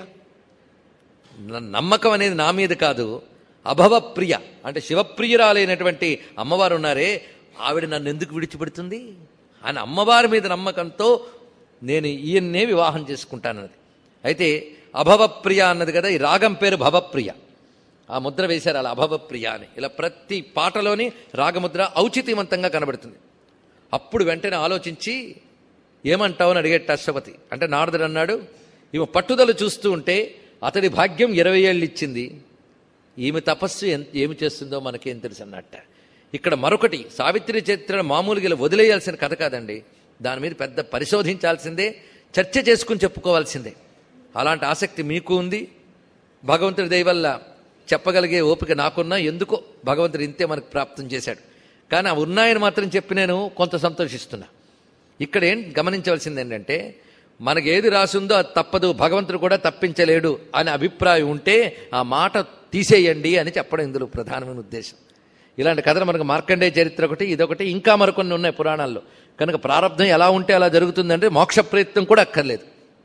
న- నమ్మకం అనేది నా మీద కాదు అభవ ప్రియ అంటే శివప్రియురాలైనటువంటి అమ్మవారు ఉన్నారే ఆవిడ నన్ను ఎందుకు విడిచిపెడుతుంది అని అమ్మవారి మీద నమ్మకంతో నేను ఈయన్నే వివాహం చేసుకుంటానన్నది అయితే అభవప్రియ అన్నది కదా ఈ రాగం పేరు భవప్రియ ఆ ముద్ర వేశారు అలా అభవప్రియ అని ఇలా ప్రతి పాటలోని రాగముద్ర ఔచిత్యవంతంగా కనబడుతుంది అప్పుడు వెంటనే ఆలోచించి ఏమంటావు అని అడిగేట అశ్వపతి అంటే నారదుడు అన్నాడు ఈమె పట్టుదల చూస్తూ ఉంటే అతడి భాగ్యం ఇరవై ఏళ్ళు ఇచ్చింది ఈమె తపస్సు ఎంత ఏమి చేస్తుందో మనకేం తెలుసు అన్నట్ట ఇక్కడ మరొకటి సావిత్రి చరిత్ర మామూలుగా ఇలా వదిలేయాల్సిన కథ కాదండి దాని మీద పెద్ద పరిశోధించాల్సిందే చర్చ చేసుకుని చెప్పుకోవాల్సిందే అలాంటి ఆసక్తి మీకు ఉంది భగవంతుడి దయ వల్ల చెప్పగలిగే ఓపిక నాకున్నా ఎందుకో భగవంతుడు ఇంతే మనకు ప్రాప్తం చేశాడు కానీ ఆ ఉన్నాయని మాత్రం చెప్పి నేను కొంత సంతోషిస్తున్నా ఇక్కడ ఏం గమనించవలసింది ఏంటంటే మనకి ఏది రాసిందో అది తప్పదు భగవంతుడు కూడా తప్పించలేడు అనే అభిప్రాయం ఉంటే ఆ మాట తీసేయండి అని చెప్పడం ఇందులో ప్రధానమైన ఉద్దేశం ఇలాంటి కథలు మనకు మార్కండేయ చరిత్ర ఒకటి ఇదొకటి ఇంకా మరికొన్ని ఉన్నాయి పురాణాల్లో కనుక ప్రారంధం ఎలా ఉంటే అలా జరుగుతుందంటే మోక్ష ప్రయత్నం కూడా అక్కర్లేదు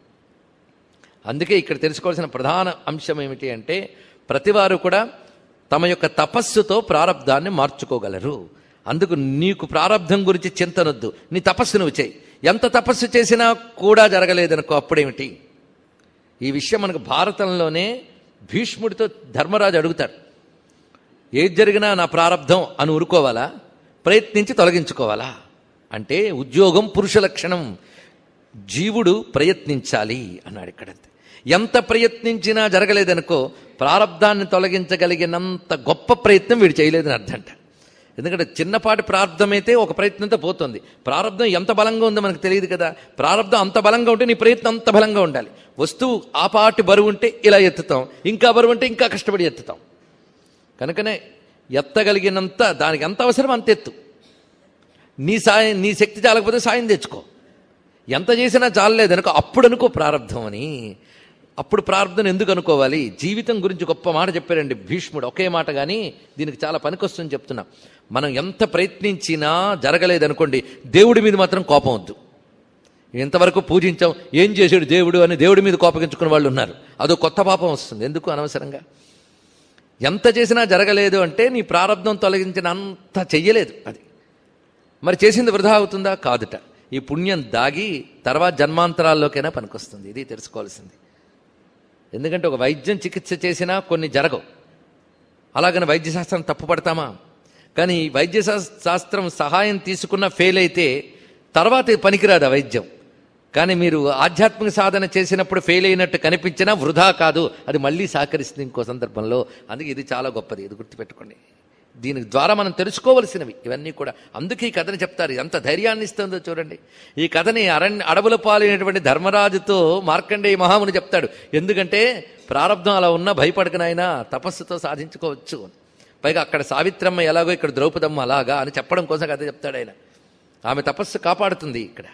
అందుకే ఇక్కడ తెలుసుకోవాల్సిన ప్రధాన అంశం ఏమిటి అంటే ప్రతివారు కూడా తమ యొక్క తపస్సుతో ప్రారంధాన్ని మార్చుకోగలరు అందుకు నీకు ప్రారంధం గురించి చింతనొద్దు నీ తపస్సు నువ్వు చేయి ఎంత తపస్సు చేసినా కూడా జరగలేదనుకో అప్పుడేమిటి ఈ విషయం మనకు భారతంలోనే భీష్ముడితో ధర్మరాజు అడుగుతాడు ఏది జరిగినా నా ప్రారంధం అని ఊరుకోవాలా ప్రయత్నించి తొలగించుకోవాలా అంటే ఉద్యోగం పురుష లక్షణం జీవుడు ప్రయత్నించాలి అన్నాడు ఇక్కడంతే ఎంత ప్రయత్నించినా జరగలేదనుకో ప్రారంధాన్ని తొలగించగలిగినంత గొప్ప ప్రయత్నం వీడు చేయలేదని అర్థంట ఎందుకంటే చిన్నపాటి ప్రారంధమైతే ఒక ప్రయత్నంతో పోతుంది ప్రారంధం ఎంత బలంగా ఉందో మనకు తెలియదు కదా ప్రారంధం అంత బలంగా ఉంటే నీ ప్రయత్నం అంత బలంగా ఉండాలి వస్తువు ఆ పాటి బరువు ఉంటే ఇలా ఎత్తుతాం ఇంకా బరువు ఉంటే ఇంకా కష్టపడి ఎత్తుతాం కనుకనే ఎత్తగలిగినంత దానికి ఎంత అవసరం అంత ఎత్తు నీ సాయం నీ శక్తి చాలకపోతే సాయం తెచ్చుకో ఎంత చేసినా చాలలేదనుకో అప్పుడు అనుకో ప్రారంధం అని అప్పుడు ప్రార్థన ఎందుకు అనుకోవాలి జీవితం గురించి గొప్ప మాట చెప్పారండి భీష్ముడు ఒకే మాట కానీ దీనికి చాలా పనికొస్తుందని చెప్తున్నా మనం ఎంత ప్రయత్నించినా జరగలేదనుకోండి దేవుడి మీద మాత్రం కోపం వద్దు ఎంతవరకు పూజించాం ఏం చేశాడు దేవుడు అని దేవుడి మీద కోపగించుకున్న వాళ్ళు ఉన్నారు అదో కొత్త పాపం వస్తుంది ఎందుకు అనవసరంగా ఎంత చేసినా జరగలేదు అంటే నీ ప్రారంధం తొలగించిన అంత చెయ్యలేదు అది మరి చేసింది వృధా అవుతుందా కాదుట ఈ పుణ్యం దాగి తర్వాత జన్మాంతరాల్లోకైనా పనికొస్తుంది ఇది తెలుసుకోవాల్సింది ఎందుకంటే ఒక వైద్యం చికిత్స చేసినా కొన్ని జరగవు అలాగని వైద్యశాస్త్రం తప్పుపడతామా కానీ ఈ వైద్య శాస్- శాస్త్రం సహాయం తీసుకున్న ఫెయిల్ అయితే తర్వాత ఇది పనికిరాదు ఆ వైద్యం కానీ మీరు ఆధ్యాత్మిక సాధన చేసినప్పుడు ఫెయిల్ అయినట్టు కనిపించినా వృధా కాదు అది మళ్ళీ సహకరిస్తుంది ఇంకో సందర్భంలో అందుకే ఇది చాలా గొప్పది ఇది గుర్తుపెట్టుకోండి దీని ద్వారా మనం తెలుసుకోవలసినవి ఇవన్నీ కూడా అందుకే ఈ కథని చెప్తారు ఎంత ధైర్యాన్ని ఇస్తుందో చూడండి ఈ కథని అరణ్య అడవుల పాలైనటువంటి ధర్మరాజుతో మార్కండేయ మహాముని చెప్తాడు ఎందుకంటే ప్రారంధం అలా ఉన్నా భయపడకనైనా తపస్సుతో సాధించుకోవచ్చు పైగా అక్కడ సావిత్రమ్మ ఎలాగో ఇక్కడ ద్రౌపదమ్మ అలాగా అని చెప్పడం కోసం కథ చెప్తాడు ఆయన ఆమె తపస్సు కాపాడుతుంది ఇక్కడ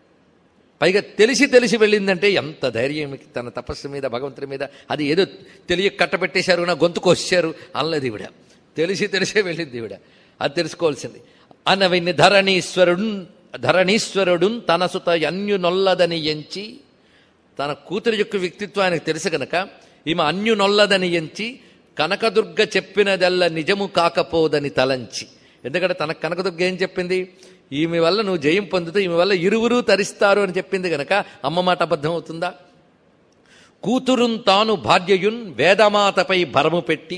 పైగా తెలిసి తెలిసి వెళ్ళిందంటే ఎంత ధైర్యం తన తపస్సు మీద భగవంతుడి మీద అది ఏదో తెలియ కట్టబెట్టేశారు నా గొంతు కోసారు అనలేదు ఈవిడ తెలిసి తెలిసే వెళ్ళింది ఈవిడ అది తెలుసుకోవాల్సింది అనవిని ధరణీశ్వరుడు ధరణీశ్వరుడు తన సుత అన్యునొల్లదని ఎంచి తన కూతురి యొక్క వ్యక్తిత్వం ఆయనకు తెలుసు గనక ఈమె అన్యునొల్లదని ఎంచి కనకదుర్గ చెప్పినదల్లా నిజము కాకపోదని తలంచి ఎందుకంటే తన కనకదుర్గ ఏం చెప్పింది ఈమె వల్ల నువ్వు జయం పొందుతూ ఈమె వల్ల ఇరువురు తరిస్తారు అని చెప్పింది గనక అమ్మ మాట అబద్ధం అవుతుందా కూతురున్ తాను భార్యయున్ వేదమాతపై భరము పెట్టి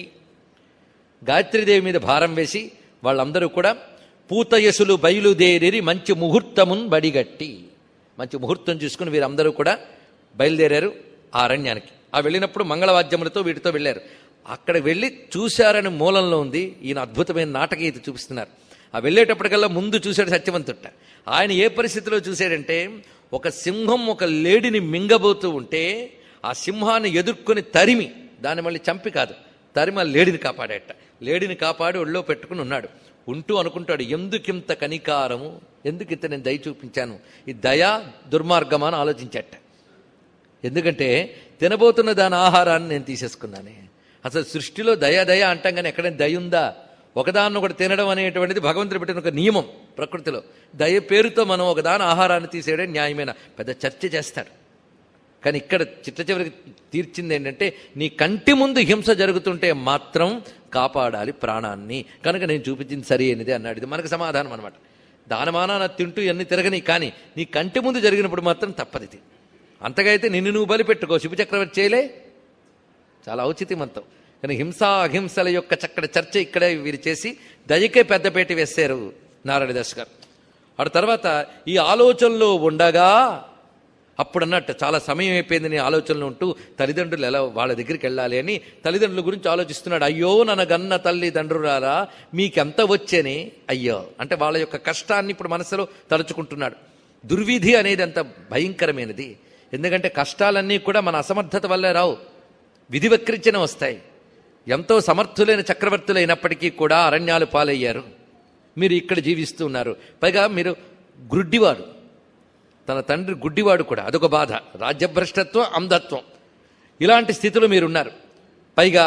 గాయత్రీదేవి మీద భారం వేసి వాళ్ళందరూ కూడా పూతయసులు బయలుదేరి మంచి ముహూర్తమున్ బడిగట్టి మంచి ముహూర్తం చూసుకుని వీరందరూ కూడా బయలుదేరారు ఆ అరణ్యానికి ఆ వెళ్ళినప్పుడు మంగళవాద్యములతో వీటితో వెళ్ళారు అక్కడ వెళ్ళి చూశారని మూలంలో ఉంది ఈయన అద్భుతమైన నాటకీయత చూపిస్తున్నారు ఆ వెళ్ళేటప్పటికల్లా ముందు చూశాడు సత్యవంతుట్ట ఆయన ఏ పరిస్థితిలో చూశాడంటే ఒక సింహం ఒక లేడిని మింగబోతూ ఉంటే ఆ సింహాన్ని ఎదుర్కొని తరిమి దాన్ని మళ్ళీ చంపి కాదు తరిమి ఆ లేడిని కాపాడేట లేడిని కాపాడి ఒళ్ళో పెట్టుకుని ఉన్నాడు ఉంటూ అనుకుంటాడు ఎందుకింత కనికారము ఎందుకు ఇంత నేను దయ చూపించాను ఈ దయ దుర్మార్గమా అని ఆలోచించట ఎందుకంటే తినబోతున్న దాని ఆహారాన్ని నేను తీసేసుకున్నానే అసలు సృష్టిలో దయ దయ అంటాం కానీ ఎక్కడైనా దయ ఉందా ఒకదాన్ని ఒకటి తినడం అనేటువంటిది భగవంతుడు పెట్టిన ఒక నియమం ప్రకృతిలో దయ పేరుతో మనం ఒకదాని ఆహారాన్ని తీసేయడం న్యాయమైన పెద్ద చర్చ చేస్తాడు కానీ ఇక్కడ చిట్ట చివరికి తీర్చింది ఏంటంటే నీ కంటి ముందు హింస జరుగుతుంటే మాత్రం కాపాడాలి ప్రాణాన్ని కనుక నేను చూపించింది సరి అయినది అన్నాడు ఇది మనకు సమాధానం అనమాట దానమానాన తింటూ ఎన్ని తిరగని కానీ నీ కంటి ముందు జరిగినప్పుడు మాత్రం తప్పదిది అంతగా అయితే నిన్ను నువ్వు బలి పెట్టుకో శివ చక్రవర్తి చేయలే చాలా ఔచిత్యమంతం కానీ హింస అహింసల యొక్క చక్కటి చర్చ ఇక్కడే వీరు చేసి దయకే పెద్దపేట వేశారు నారాయణదాస్ గారు ఆ తర్వాత ఈ ఆలోచనలో ఉండగా అప్పుడు అన్నట్టు చాలా సమయం అయిపోయింది నీ ఆలోచనలో ఉంటూ తల్లిదండ్రులు ఎలా వాళ్ళ దగ్గరికి వెళ్ళాలి అని తల్లిదండ్రుల గురించి ఆలోచిస్తున్నాడు అయ్యో ననగన్న తల్లిదండ్రులారా మీకెంత వచ్చేని అయ్యో అంటే వాళ్ళ యొక్క కష్టాన్ని ఇప్పుడు మనసులో తలుచుకుంటున్నాడు దుర్విధి అనేది అంత భయంకరమైనది ఎందుకంటే కష్టాలన్నీ కూడా మన అసమర్థత వల్లే రావు విధి వక్రించిన వస్తాయి ఎంతో సమర్థులైన చక్రవర్తులైనప్పటికీ కూడా అరణ్యాలు పాలయ్యారు మీరు ఇక్కడ జీవిస్తూ ఉన్నారు పైగా మీరు గ్రుడ్డివాడు తన తండ్రి గుడ్డివాడు కూడా అదొక బాధ రాజ్యభ్రష్టత్వం అంధత్వం ఇలాంటి స్థితిలో మీరున్నారు పైగా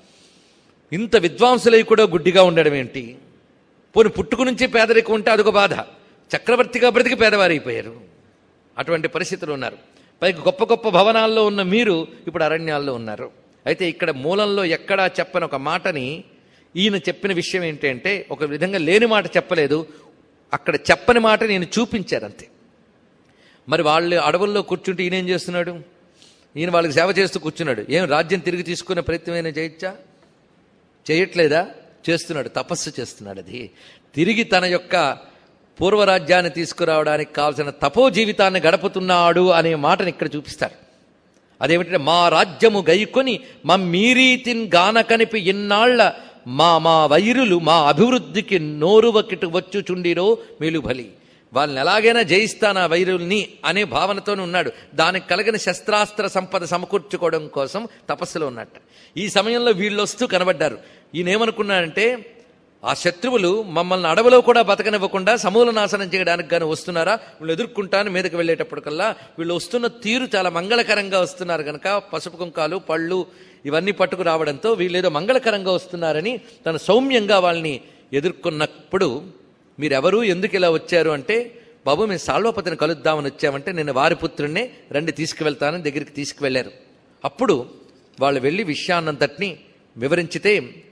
ఇంత విద్వాంసులై కూడా గుడ్డిగా ఉండడం ఏంటి పోని పుట్టుకు నుంచి పేదరికం ఉంటే అదొక బాధ చక్రవర్తిగా బ్రతికి పేదవారైపోయారు అటువంటి పరిస్థితులు ఉన్నారు పైగా గొప్ప గొప్ప భవనాల్లో ఉన్న మీరు ఇప్పుడు అరణ్యాల్లో ఉన్నారు అయితే ఇక్కడ మూలంలో ఎక్కడా చెప్పని ఒక మాటని ఈయన చెప్పిన విషయం ఏంటంటే ఒక విధంగా లేని మాట చెప్పలేదు అక్కడ చెప్పని మాట నేను చూపించారు అంతే మరి వాళ్ళు అడవుల్లో కూర్చుంటే ఈయన ఏం చేస్తున్నాడు ఈయన వాళ్ళకి సేవ చేస్తూ కూర్చున్నాడు ఏం రాజ్యం తిరిగి తీసుకునే ప్రయత్నం అయినా చేయొచ్చా చేయట్లేదా చేస్తున్నాడు తపస్సు చేస్తున్నాడు అది తిరిగి తన యొక్క పూర్వరాజ్యాన్ని తీసుకురావడానికి కావలసిన తపో జీవితాన్ని గడుపుతున్నాడు అనే మాటని ఇక్కడ చూపిస్తారు అదేమిటంటే మా రాజ్యము గైకొని మమ్మీరీతిన్ గాన కనిపి ఇన్నాళ్ల మా మా వైరులు మా అభివృద్ధికి నోరువకిటు వచ్చుచుండిరో మేలుబలి వాళ్ళని ఎలాగైనా జయిస్తాను ఆ వైరుల్ని అనే భావనతోనే ఉన్నాడు దానికి కలిగిన శస్త్రాస్త్ర సంపద సమకూర్చుకోవడం కోసం తపస్సులో ఉన్నట్ట ఈ సమయంలో వీళ్ళు వస్తూ కనబడ్డారు ఈయన ఏమనుకున్నాడంటే ఆ శత్రువులు మమ్మల్ని అడవిలో కూడా బతకనివ్వకుండా సమూల నాశనం చేయడానికి గాని వస్తున్నారా వీళ్ళు ఎదుర్కొంటాను మీదకి వెళ్ళేటప్పటికల్లా వీళ్ళు వస్తున్న తీరు చాలా మంగళకరంగా వస్తున్నారు కనుక పసుపు కుంకాలు పళ్ళు ఇవన్నీ పట్టుకు రావడంతో వీళ్ళేదో మంగళకరంగా వస్తున్నారని తన సౌమ్యంగా వాళ్ళని ఎదుర్కొన్నప్పుడు మీరెవరు ఎందుకు ఇలా వచ్చారు అంటే బాబు మేము సాల్వపతిని కలుద్దామని వచ్చామంటే నేను వారి పుత్రుణ్ణే రండి తీసుకువెళ్తానని దగ్గరికి తీసుకువెళ్ళారు అప్పుడు వాళ్ళు వెళ్ళి విషయాన్నంతటిని వివరించితే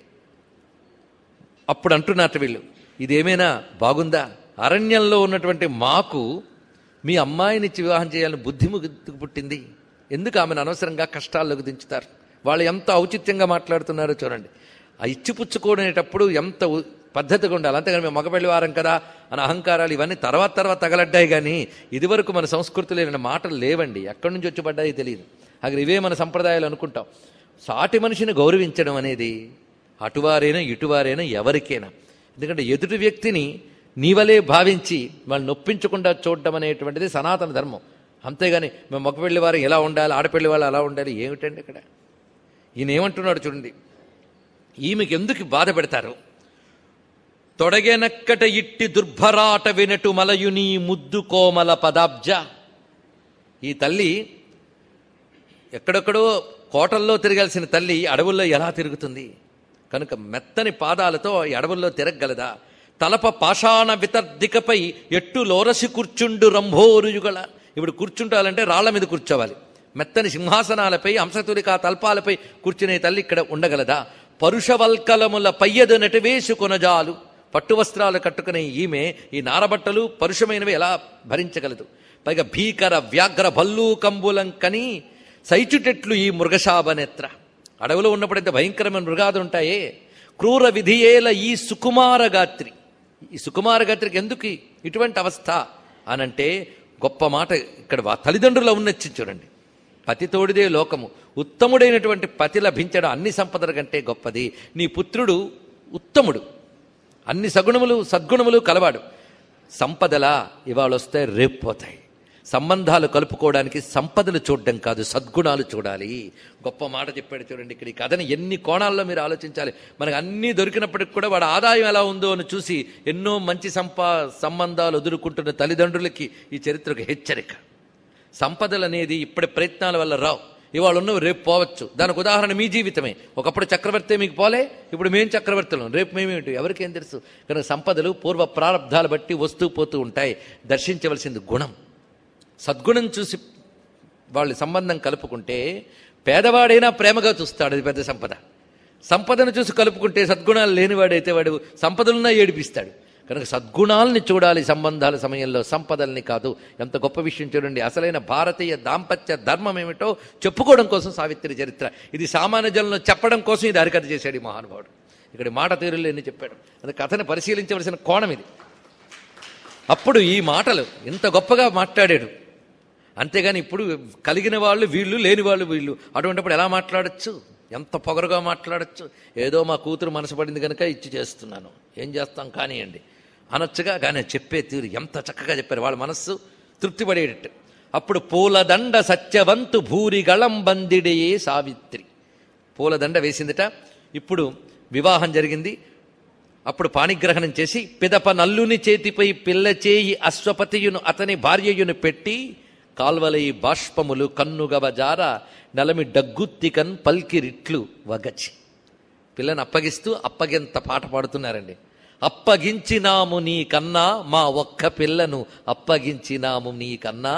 అప్పుడు అంటున్నట్టు వీళ్ళు ఇదేమైనా బాగుందా అరణ్యంలో ఉన్నటువంటి మాకు మీ అమ్మాయినిచ్చి వివాహం చేయాలని బుద్ధి ముగ్గుకు పుట్టింది ఎందుకు ఆమెను అనవసరంగా కష్టాల్లోకి దించుతారు వాళ్ళు ఎంత ఔచిత్యంగా మాట్లాడుతున్నారో చూడండి ఆ ఇచ్చిపుచ్చుకోనేటప్పుడు ఎంత ఉ- పద్ధతిగా ఉండాలి అంతేగాని మేము మగపెళ్లి వారం కదా అని అహంకారాలు ఇవన్నీ తర్వాత తర్వాత తగలడ్డాయి కానీ ఇదివరకు మన సంస్కృతిలో లేని మాటలు లేవండి ఎక్కడి నుంచి వచ్చి పడ్డాయి తెలియదు అక్కడ ఇవే మన సంప్రదాయాలు అనుకుంటాం సాటి మనిషిని గౌరవించడం అనేది అటువారైనా ఇటువారైనా ఎవరికైనా ఎందుకంటే ఎదుటి వ్యక్తిని నీవలే భావించి వాళ్ళు నొప్పించకుండా చూడడం అనేటువంటిది సనాతన ధర్మం అంతేగాని మేము మగపెళ్లి వారు ఎలా ఉండాలి ఆడపెళ్లి వాళ్ళు అలా ఉండాలి ఏమిటండి ఇక్కడ ఈయన ఏమంటున్నాడు చూడండి ఈమెకి ఎందుకు బాధ పెడతారు తొడగెనక్కట ఇట్టి దుర్భరాట వినటు మలయుని ముద్దు కోమల పదాబ్జ ఈ తల్లి ఎక్కడెక్కడో కోటల్లో తిరగాల్సిన తల్లి అడవుల్లో ఎలా తిరుగుతుంది కనుక మెత్తని పాదాలతో ఈ అడవుల్లో తిరగగలదా తలప పాషాణ వితర్దికపై ఎట్టు లోరసి కూర్చుండు రంభోరుయుగల ఇప్పుడు కూర్చుంటాలంటే రాళ్ల మీద కూర్చోవాలి మెత్తని సింహాసనాలపై హంసతులిక తల్పాలపై కూర్చునే తల్లి ఇక్కడ ఉండగలదా పరుషవల్కలముల పయ్యదు నటివేసు కొనజాలు పట్టు వస్త్రాలు కట్టుకునే ఈమె ఈ నారబట్టలు పరుషమైనవి ఎలా భరించగలదు పైగా భీకర వ్యాఘ్ర భల్లూకంబులం కని సైచుటెట్లు ఈ మృగశాపనేత్ర అడవిలో ఉన్నప్పుడు ఎంత భయంకరమైన మృగాదులు ఉంటాయే క్రూర విధియేల ఈ సుకుమార గాత్రి ఈ సుకుమార గాత్రికి ఎందుకు ఇటువంటి అవస్థ అనంటే గొప్ప మాట ఇక్కడ వా- తల్లిదండ్రుల ఉన్నచ్చి చూడండి పతి తోడిదే లోకము ఉత్తముడైనటువంటి పతి లభించడం అన్ని సంపదల కంటే గొప్పది నీ పుత్రుడు ఉత్తముడు అన్ని సగుణములు సద్గుణములు కలవాడు సంపదలా ఇవాళ వస్తాయి రేపు పోతాయి సంబంధాలు కలుపుకోవడానికి సంపదలు చూడడం కాదు సద్గుణాలు చూడాలి గొప్ప మాట చెప్పాడు చూడండి ఇక్కడ ఈ కథని ఎన్ని కోణాల్లో మీరు ఆలోచించాలి మనకు అన్నీ దొరికినప్పటికి కూడా వాడు ఆదాయం ఎలా ఉందో అని చూసి ఎన్నో మంచి సంపా సంబంధాలు ఎదుర్కొంటున్న తల్లిదండ్రులకి ఈ చరిత్రకు హెచ్చరిక సంపదలు అనేది ఇప్పటి ప్రయత్నాల వల్ల రావు ఇవాళ ఉన్నవి రేపు పోవచ్చు దానికి ఉదాహరణ మీ జీవితమే ఒకప్పుడు చక్రవర్తి మీకు పోలే ఇప్పుడు మేం చక్రవర్తులం రేపు మేమేమిటి ఎవరికేం తెలుసు కనుక సంపదలు పూర్వ ప్రారంధాలు బట్టి వస్తూ పోతూ ఉంటాయి దర్శించవలసింది గుణం సద్గుణం చూసి వాళ్ళు సంబంధం కలుపుకుంటే పేదవాడైనా ప్రేమగా చూస్తాడు అది పెద్ద సంపద సంపదను చూసి కలుపుకుంటే సద్గుణాలు లేనివాడైతే వాడు సంపదలున్నా ఏడిపిస్తాడు కనుక సద్గుణాలని చూడాలి సంబంధాల సమయంలో సంపదల్ని కాదు ఎంత గొప్ప విషయం చూడండి అసలైన భారతీయ దాంపత్య ధర్మం ఏమిటో చెప్పుకోవడం కోసం సావిత్రి చరిత్ర ఇది సామాన్య జనంలో చెప్పడం కోసం ఇది హరికథ చేశాడు ఈ మహానుభావుడు ఇక్కడ మాట తీరులు ఎన్ని చెప్పాడు అది కథను పరిశీలించవలసిన కోణం ఇది అప్పుడు ఈ మాటలు ఇంత గొప్పగా మాట్లాడాడు అంతేగాని ఇప్పుడు కలిగిన వాళ్ళు వీళ్ళు లేని వాళ్ళు వీళ్ళు అటువంటిప్పుడు ఎలా మాట్లాడచ్చు ఎంత పొగరుగా మాట్లాడచ్చు ఏదో మా కూతురు మనసు పడింది కనుక ఇచ్చి చేస్తున్నాను ఏం చేస్తాం కానివ్వండి అనొచ్చుగా కానీ చెప్పే తీరు ఎంత చక్కగా చెప్పారు వాళ్ళ మనస్సు తృప్తిపడేటట్టు అప్పుడు పూలదండ సత్యవంతు భూరిగళం బందిడయే సావిత్రి పూలదండ వేసిందిట ఇప్పుడు వివాహం జరిగింది అప్పుడు పాణిగ్రహణం చేసి పిదప నల్లుని చేతిపై పిల్ల చేయి అశ్వపతియును అతని భార్యయును పెట్టి కాల్వలై బాష్పములు కన్నుగవజార నలమి డగ్గుత్తికన్ పల్కిరిట్లు వగచి పిల్లని అప్పగిస్తూ అప్పగింత పాట పాడుతున్నారండి అప్పగించినాము నీ కన్నా మా ఒక్క పిల్లను అప్పగించినాము నీ కన్నా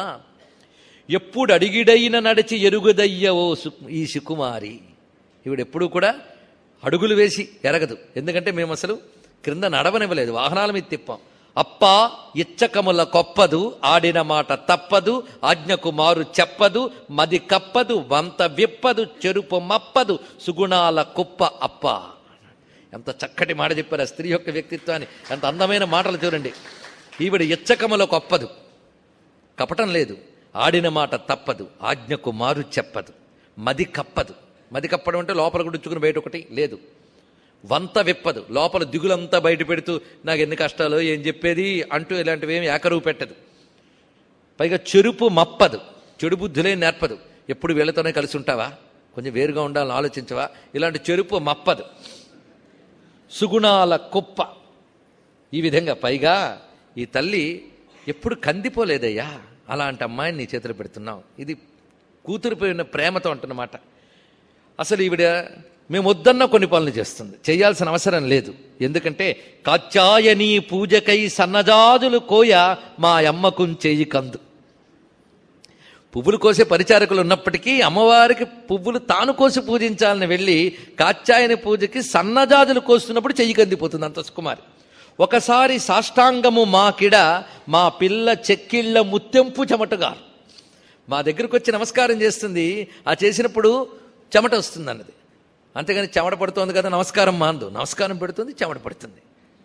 ఎప్పుడు అడిగిడైన నడిచి ఎరుగుదయ్య ఓ సు ఈ సుకుమారి ఈవిడ ఎప్పుడూ కూడా అడుగులు వేసి ఎరగదు ఎందుకంటే మేము అసలు క్రింద నడవనివ్వలేదు వాహనాల మీద తిప్పాం అప్ప ఇచ్చకముల కొప్పదు ఆడిన మాట తప్పదు ఆజ్ఞకు మారు చెప్పదు మది కప్పదు వంత విప్పదు చెరుపు మప్పదు సుగుణాల కుప్ప అప్ప ఎంత చక్కటి మాట చెప్పారు ఆ స్త్రీ యొక్క వ్యక్తిత్వాన్ని ఎంత అందమైన మాటలు చూడండి ఈవిడ ఇచ్చకముల కొప్పదు కపటం లేదు ఆడిన మాట తప్పదు ఆజ్ఞకు మారు చెప్పదు మది కప్పదు మది కప్పడం అంటే లోపల గుడుచుకుని బయట ఒకటి లేదు వంత విప్పదు లోపల దిగులంతా బయట పెడుతూ నాకు ఎన్ని కష్టాలు ఏం చెప్పేది అంటూ ఇలాంటివి ఏమి ఏకరువు పెట్టదు పైగా చెరుపు మప్పదు చెడు బుద్ధులే నేర్పదు ఎప్పుడు వీళ్ళతోనే కలిసి ఉంటావా కొంచెం వేరుగా ఉండాలని ఆలోచించవా ఇలాంటి చెరుపు మప్పదు సుగుణాల కుప్ప ఈ విధంగా పైగా ఈ తల్లి ఎప్పుడు కందిపోలేదయ్యా అలాంటి అమ్మాయిని నీ చేతులు పెడుతున్నావు ఇది కూతురుపోయిన ప్రేమతో అంటున్నమాట అసలు ఈవిడ మేము వద్దన్న కొన్ని పనులు చేస్తుంది చేయాల్సిన అవసరం లేదు ఎందుకంటే కాత్యాయని పూజకై సన్నజాజులు కోయ మా అమ్మకు చెయ్యి కందు పువ్వులు కోసే పరిచారకులు ఉన్నప్పటికీ అమ్మవారికి పువ్వులు తాను కోసి పూజించాలని వెళ్ళి కాత్యాయని పూజకి సన్నజాజులు కోస్తున్నప్పుడు చెయ్యి కందిపోతుంది అంత సుకుమారి ఒకసారి సాష్టాంగము మా కిడ మా పిల్ల చెక్కిళ్ళ ముత్తెంపు చెమటగారు మా దగ్గరకు వచ్చి నమస్కారం చేస్తుంది ఆ చేసినప్పుడు చెమట వస్తుంది అన్నది అంతేగాని చెమట పడుతోంది కదా నమస్కారం మాందు నమస్కారం పెడుతుంది చెమట పడుతుంది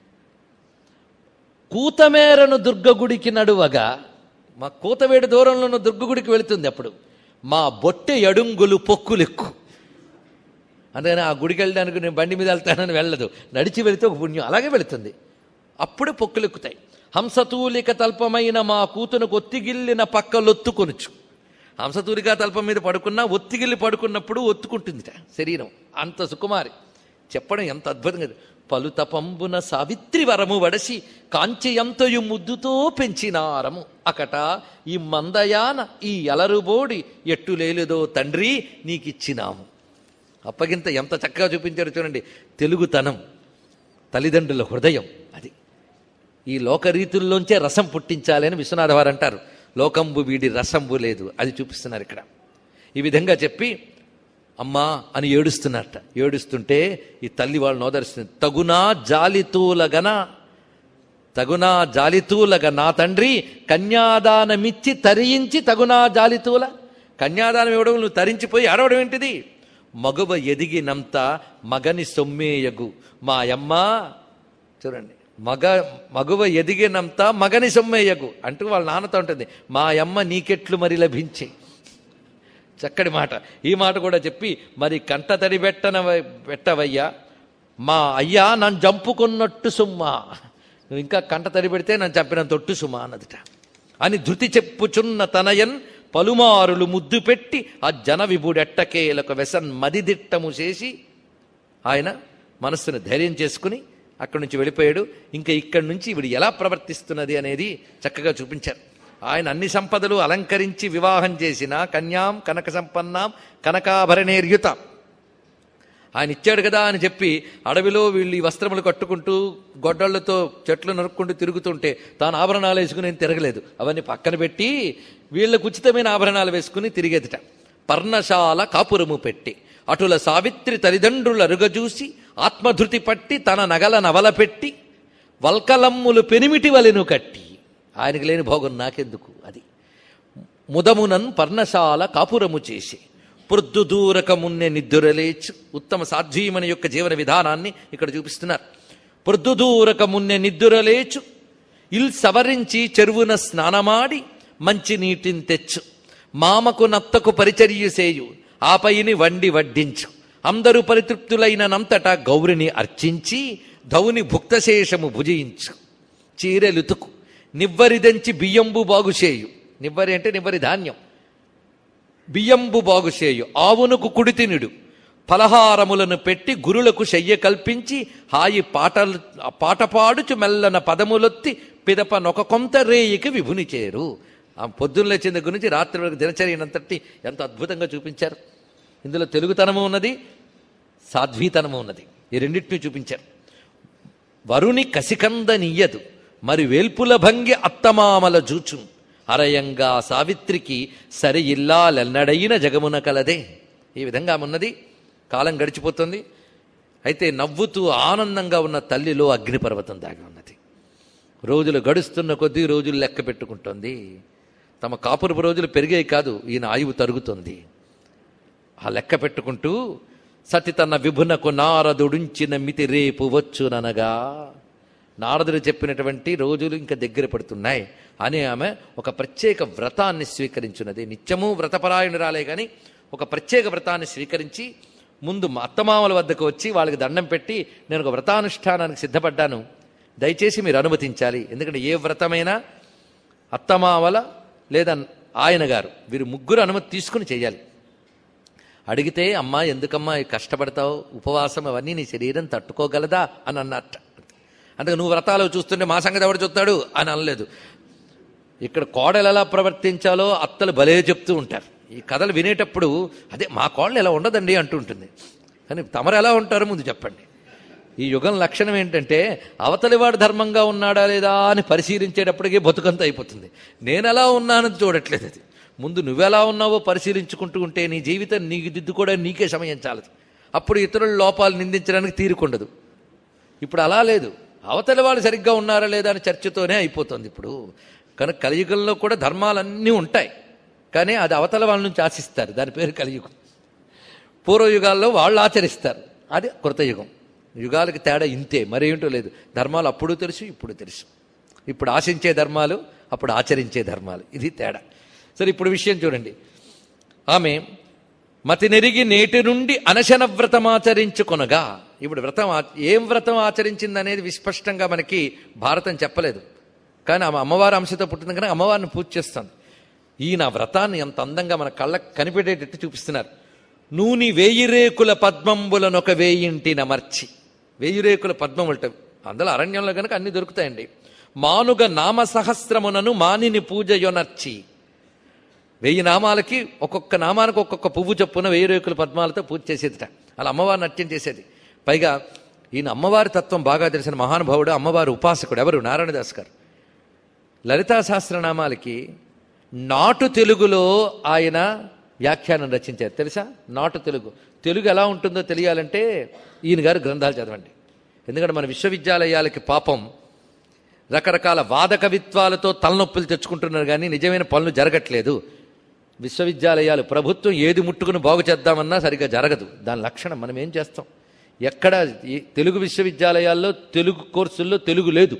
కూతమేరను దుర్గగుడికి నడువగా మా కూతవేడు దూరంలో ఉన్న దుర్గగుడికి వెళుతుంది అప్పుడు మా బొట్టె ఎడుంగులు పొక్కులెక్కు అందుకని ఆ గుడికి వెళ్ళడానికి నేను బండి మీద వెళ్తానని వెళ్ళదు నడిచి వెళితే ఒక పుణ్యం అలాగే వెళుతుంది అప్పుడే పొక్కులెక్కుతాయి హంసతూలిక తల్పమైన మా కూతునకు ఒత్తిగిల్లిన పక్కలొత్తుకొనుచు హంసతూలిక తల్పం మీద పడుకున్నా ఒత్తిగిల్లి పడుకున్నప్పుడు ఒత్తుకుంటుందిట శరీరం అంత సుకుమారి చెప్పడం ఎంత అద్భుతంగా ఉంది. పలు తపంబున సావిత్రి వరము వడసి కాంచయంతయు ముద్దుతో పెంచినారము అకట ఈ మందయాన ఈ అలరుబోడి ఎట్టులేలుదో తండ్రి నీకిచ్చినాము అప్పగింత ఎంత చక్కగా చూపించారు చూడండి తెలుగుతనం తల్లిదండ్రుల హృదయం అది ఈ లోకరీతుల్లోంచే రసం పుట్టించాలి అని విశ్వనాథ వారు అంటారు లోకంబు వీడి రసంబు లేదు అది చూపిస్తున్నారు ఇక్కడ ఈ విధంగా చెప్పి అమ్మా అని ఏడుస్తున్నట్ట ఏడుస్తుంటే ఈ తల్లి వాళ్ళని ఓదరుస్తుంది తగునా జాలితూలగన తగునా జాలితూలగ నా తండ్రి కన్యాదానమిచ్చి తరించి తగునా జాలితూల కన్యాదానం ఇవ్వడం నువ్వు తరించిపోయి అడవడం ఏంటిది మగువ ఎదిగినంత మగని సొమ్మేయగు మా అమ్మ చూడండి మగ మగువ ఎదిగినంత మగని సొమ్మేయగు అంటూ వాళ్ళ నాన్నతో ఉంటుంది మా అమ్మ నీకెట్లు మరి లభించే చక్కటి మాట ఈ మాట కూడా చెప్పి మరి కంట తడి పెట్టన పెట్టవయ్యా మా అయ్యా నన్ను చంపుకున్నట్టు సుమ్మా నువ్వు ఇంకా కంట తడి పెడితే నన్ను చంపిన తొట్టు సుమా అన్నదిట అని ధృతి చెప్పుచున్న తనయన్ పలుమారులు ముద్దు పెట్టి ఆ జన విభుడెట్టకేలకు వెసన్ మదిదిట్టము చేసి ఆయన మనస్సును ధైర్యం చేసుకుని అక్కడి నుంచి వెళ్ళిపోయాడు ఇంకా ఇక్కడి నుంచి ఇవిడు ఎలా ప్రవర్తిస్తున్నది అనేది చక్కగా చూపించారు ఆయన అన్ని సంపదలు అలంకరించి వివాహం చేసిన కన్యాం కనక సంపన్నాం కనకాభరణేర్యుత ఆయన ఇచ్చాడు కదా అని చెప్పి అడవిలో వీళ్ళు ఈ వస్త్రములు కట్టుకుంటూ గొడ్డళ్లతో చెట్లు నరుక్కుంటూ తిరుగుతుంటే తాను ఆభరణాలు వేసుకుని నేను తిరగలేదు అవన్నీ పక్కన పెట్టి వీళ్ళకు ఉచితమైన ఆభరణాలు వేసుకుని తిరిగేదిట పర్ణశాల కాపురము పెట్టి అటుల సావిత్రి తల్లిదండ్రుల అరుగజూసి ఆత్మధృతి పట్టి తన నగల నవల పెట్టి వల్కలమ్ములు పెనిమిటి వలెను కట్టి ఆయనకి లేని భోగం నాకెందుకు అది ముదమునన్ పర్ణశాల కాపురము చేసి ప్రొద్దుదూరకమున్నె నిద్దురలేచు ఉత్తమ సాధ్వీమని యొక్క జీవన విధానాన్ని ఇక్కడ చూపిస్తున్నారు ప్రొద్దుదూరకమున్నె నిద్దురలేచు ఇల్ సవరించి చెరువున స్నానమాడి మంచి నీటిని తెచ్చు మామకు నత్తకు పరిచర్య సేయు ఆపైని వండి వడ్డించు అందరూ పరితృప్తులైన నంతట గౌరిని అర్చించి ధౌని భుక్తశేషము భుజించు చీరెలుతుకు నివ్వరిదంచి బియ్యంబు బాగుచేయు నివ్వరి అంటే నివ్వరి ధాన్యం బియ్యంబు బాగుచేయు ఆవునకు కుడితినుడు ఫలహారములను పెట్టి గురులకు శయ్య కల్పించి హాయి పాటలు పాట పాడుచు మెల్లన పదములొత్తి పిదప నొక కొంత రేయికి విభుని చేరు ఆ పొద్దున్న లేచిన దగ్గర నుంచి రాత్రి వరకు దినచర్యనంతటి ఎంత అద్భుతంగా చూపించారు ఇందులో తెలుగుతనము ఉన్నది సాధ్వీతనము ఉన్నది ఈ రెండింటిని చూపించారు వరుని కసికందనియ్యదు మరి వేల్పుల భంగి అత్తమామల జూచు అరయంగా సావిత్రికి సరి ఇల్లాలెన్నడైన జగమున కలదే ఈ విధంగా ఉన్నది కాలం గడిచిపోతుంది అయితే నవ్వుతూ ఆనందంగా ఉన్న తల్లిలో అగ్నిపర్వతం దాగి ఉన్నది రోజులు గడుస్తున్న కొద్దీ రోజులు లెక్క పెట్టుకుంటోంది తమ కాపురపు రోజులు పెరిగాయి కాదు ఈయన ఆయువు తరుగుతుంది ఆ లెక్క పెట్టుకుంటూ సతి తన విభునకు నారదుడుంచిన మితి రేపు వచ్చుననగా నారదుడు చెప్పినటువంటి రోజులు ఇంకా దగ్గర పడుతున్నాయి అని ఆమె ఒక ప్రత్యేక వ్రతాన్ని స్వీకరించున్నది నిత్యము వ్రతపరాయణురాలే కానీ ఒక ప్రత్యేక వ్రతాన్ని స్వీకరించి ముందు మా అత్తమామల వద్దకు వచ్చి వాళ్ళకి దండం పెట్టి నేను ఒక వ్రతానుష్ఠానానికి సిద్ధపడ్డాను దయచేసి మీరు అనుమతించాలి ఎందుకంటే ఏ వ్రతమైనా అత్తమామల లేదా ఆయన గారు వీరు ముగ్గురు అనుమతి తీసుకుని చేయాలి అడిగితే అమ్మా ఎందుకమ్మా ఈ కష్టపడతావు ఉపవాసం అవన్నీ నీ శరీరం తట్టుకోగలదా అని అన్నట్ట అందుకే నువ్వు వ్రతాలు చూస్తుంటే మా సంగతి ఎవడు చూస్తాడు అని అనలేదు ఇక్కడ కోడలు ఎలా ప్రవర్తించాలో అత్తలు భలే చెప్తూ ఉంటారు ఈ కథలు వినేటప్పుడు అదే మా కోడలు ఎలా ఉండదండి అంటూ ఉంటుంది కానీ తమరు ఎలా ఉంటారో ముందు చెప్పండి ఈ యుగం లక్షణం ఏంటంటే అవతలివాడు ధర్మంగా ఉన్నాడా లేదా అని పరిశీలించేటప్పటికే బతుకంత అయిపోతుంది నేను ఎలా ఉన్నానని చూడట్లేదు అది ముందు నువ్వెలా ఉన్నావో పరిశీలించుకుంటూ ఉంటే నీ జీవితం నీకు దిద్దుకోవడం నీకే సమయం చాలదు అప్పుడు ఇతరుల లోపాలు నిందించడానికి తీరుకుండదు ఇప్పుడు అలా లేదు అవతలి వాళ్ళు సరిగ్గా ఉన్నారా లేదా అని చర్చతోనే అయిపోతుంది ఇప్పుడు కనుక కలియుగంలో కూడా ధర్మాలన్నీ ఉంటాయి కానీ అది అవతల వాళ్ళ నుంచి ఆశిస్తారు దాని పేరు కలియుగం పూర్వయుగాల్లో వాళ్ళు ఆచరిస్తారు అది కృతయుగం యుగాలకి తేడా ఇంతే మరేంటో లేదు ధర్మాలు అప్పుడు తెలుసు ఇప్పుడు తెలుసు ఇప్పుడు ఆశించే ధర్మాలు అప్పుడు ఆచరించే ధర్మాలు ఇది తేడా సరే ఇప్పుడు విషయం చూడండి ఆమె మతి నెరిగి నేటి నుండి అనశన వ్రతం ఆచరించుకొనగా ఇప్పుడు వ్రతం ఆ- ఏం వ్రతం ఆచరించింది అనేది విస్పష్టంగా మనకి భారతం చెప్పలేదు కానీ ఆమె అమ్మవారి అంశతో పుట్టింది కనుక అమ్మవారిని పూజ చేస్తుంది ఈయన వ్రతాన్ని ఎంత అందంగా మన కళ్ళకు కనిపెట్టేటట్టు చూపిస్తున్నారు నూని వేయి రేకుల పద్మంబులనొక వేయింటి నమర్చి వేయి రేకుల పద్మములట అందులో అరణ్యంలో కనుక అన్ని దొరుకుతాయండి మానుగ నామ సహస్రమునను మానిని పూజయొనర్చి వెయ్యి నామాలకి ఒక్కొక్క నామానికి ఒక్కొక్క పువ్వు చొప్పున వెయ్యి రేకుల పద్మాలతో పూజ చేసేదిట అలా అమ్మవారిని అర్చన చేసేది పైగా ఈయన అమ్మవారి తత్వం బాగా తెలిసిన మహానుభావుడు అమ్మవారి ఉపాసకుడు ఎవరు నారాయణదాస్ గారు లలితా సహస్రనామాలకి నాటు తెలుగులో ఆయన వ్యాఖ్యానం రచించారు తెలుసా నాటు తెలుగు తెలుగు ఎలా ఉంటుందో తెలియాలంటే ఈయన గారు గ్రంథాలు చదవండి ఎందుకంటే మన విశ్వవిద్యాలయాలకి పాపం రకరకాల వాద కవిత్వాలతో తలనొప్పులు తెచ్చుకుంటున్నారు కానీ నిజమైన పనులు జరగట్లేదు విశ్వవిద్యాలయాలు ప్రభుత్వం ఏది ముట్టుకుని బాగు చేద్దామన్నా సరిగ్గా జరగదు దాని లక్షణం మనం ఏం చేస్తాం ఎక్కడ ఈ తెలుగు విశ్వవిద్యాలయాల్లో తెలుగు కోర్సుల్లో తెలుగు లేదు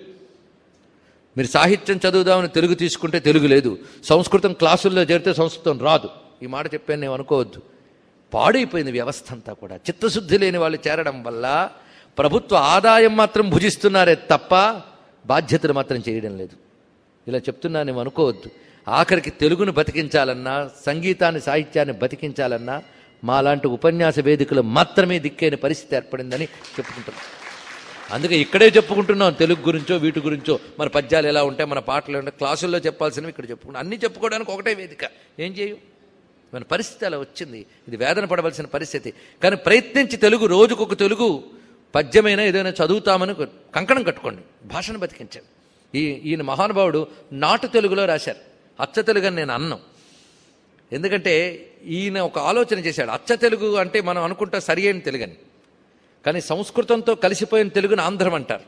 మీరు సాహిత్యం చదువుదామని తెలుగు తీసుకుంటే తెలుగు లేదు సంస్కృతం క్లాసుల్లో చేరితే సంస్కృతం రాదు ఈ మాట చెప్పాను నేను అనుకోవద్దు పాడైపోయింది వ్యవస్థ అంతా కూడా చిత్తశుద్ధి లేని వాళ్ళు చేరడం వల్ల ప్రభుత్వ ఆదాయం మాత్రం భుజిస్తున్నారే తప్ప బాధ్యతలు మాత్రం చేయడం లేదు ఇలా చెప్తున్నా నేను అనుకోవద్దు ఆఖరికి తెలుగును బతికించాలన్నా సంగీతాన్ని సాహిత్యాన్ని బతికించాలన్నా మాలాంటి ఉపన్యాస వేదికలు మాత్రమే దిక్కైన పరిస్థితి ఏర్పడిందని చెప్పుకుంటున్నాం అందుకే ఇక్కడే చెప్పుకుంటున్నాం తెలుగు గురించో వీటి గురించో మన పద్యాలు ఎలా ఉంటాయి మన పాటలు ఉంటాయి క్లాసుల్లో చెప్పాల్సినవి ఇక్కడ చెప్పుకుంటాం అన్నీ చెప్పుకోవడానికి ఒకటే వేదిక ఏం చేయు మన పరిస్థితి అలా వచ్చింది ఇది వేదన పడవలసిన పరిస్థితి కానీ ప్రయత్నించి తెలుగు రోజుకొక తెలుగు పద్యమైనా ఏదైనా చదువుతామని ఒక కంకణం కట్టుకోండి భాషను బతికించాం ఈ ఈయన మహానుభావుడు నాటు తెలుగులో రాశారు అచ్చ తెలుగు అని నేను అన్నం ఎందుకంటే ఈయన ఒక ఆలోచన చేశాడు అచ్చ తెలుగు అంటే మనం అనుకుంటా సరి అయిన తెలుగని కానీ సంస్కృతంతో కలిసిపోయిన తెలుగుని ఆంధ్రం అంటారు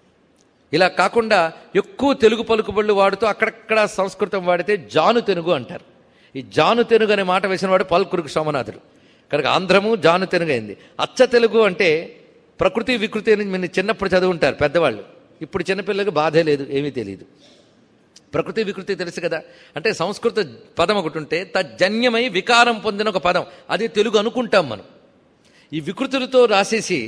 ఇలా కాకుండా ఎక్కువ తెలుగు పలుకుబళ్ళు వాడుతూ అక్కడక్కడ సంస్కృతం వాడితే జాను తెలుగు అంటారు ఈ జాను తెలుగు అనే మాట వేసిన వాడు పల్కురుకు సోమనాథుడు కనుక ఆంధ్రము జాను తెలుగు అయింది అచ్చ తెలుగు అంటే ప్రకృతి వికృతి అని మీరు చిన్నప్పుడు చదువుంటారు పెద్దవాళ్ళు ఇప్పుడు చిన్నపిల్లలకు బాధే లేదు ఏమీ తెలియదు ప్రకృతి వికృతి తెలుసు కదా అంటే సంస్కృత పదం ఒకటి ఉంటే తజ్జన్యమై వికారం పొందిన ఒక పదం అది తెలుగు అనుకుంటాం మనం ఈ వికృతులతో రాసేసి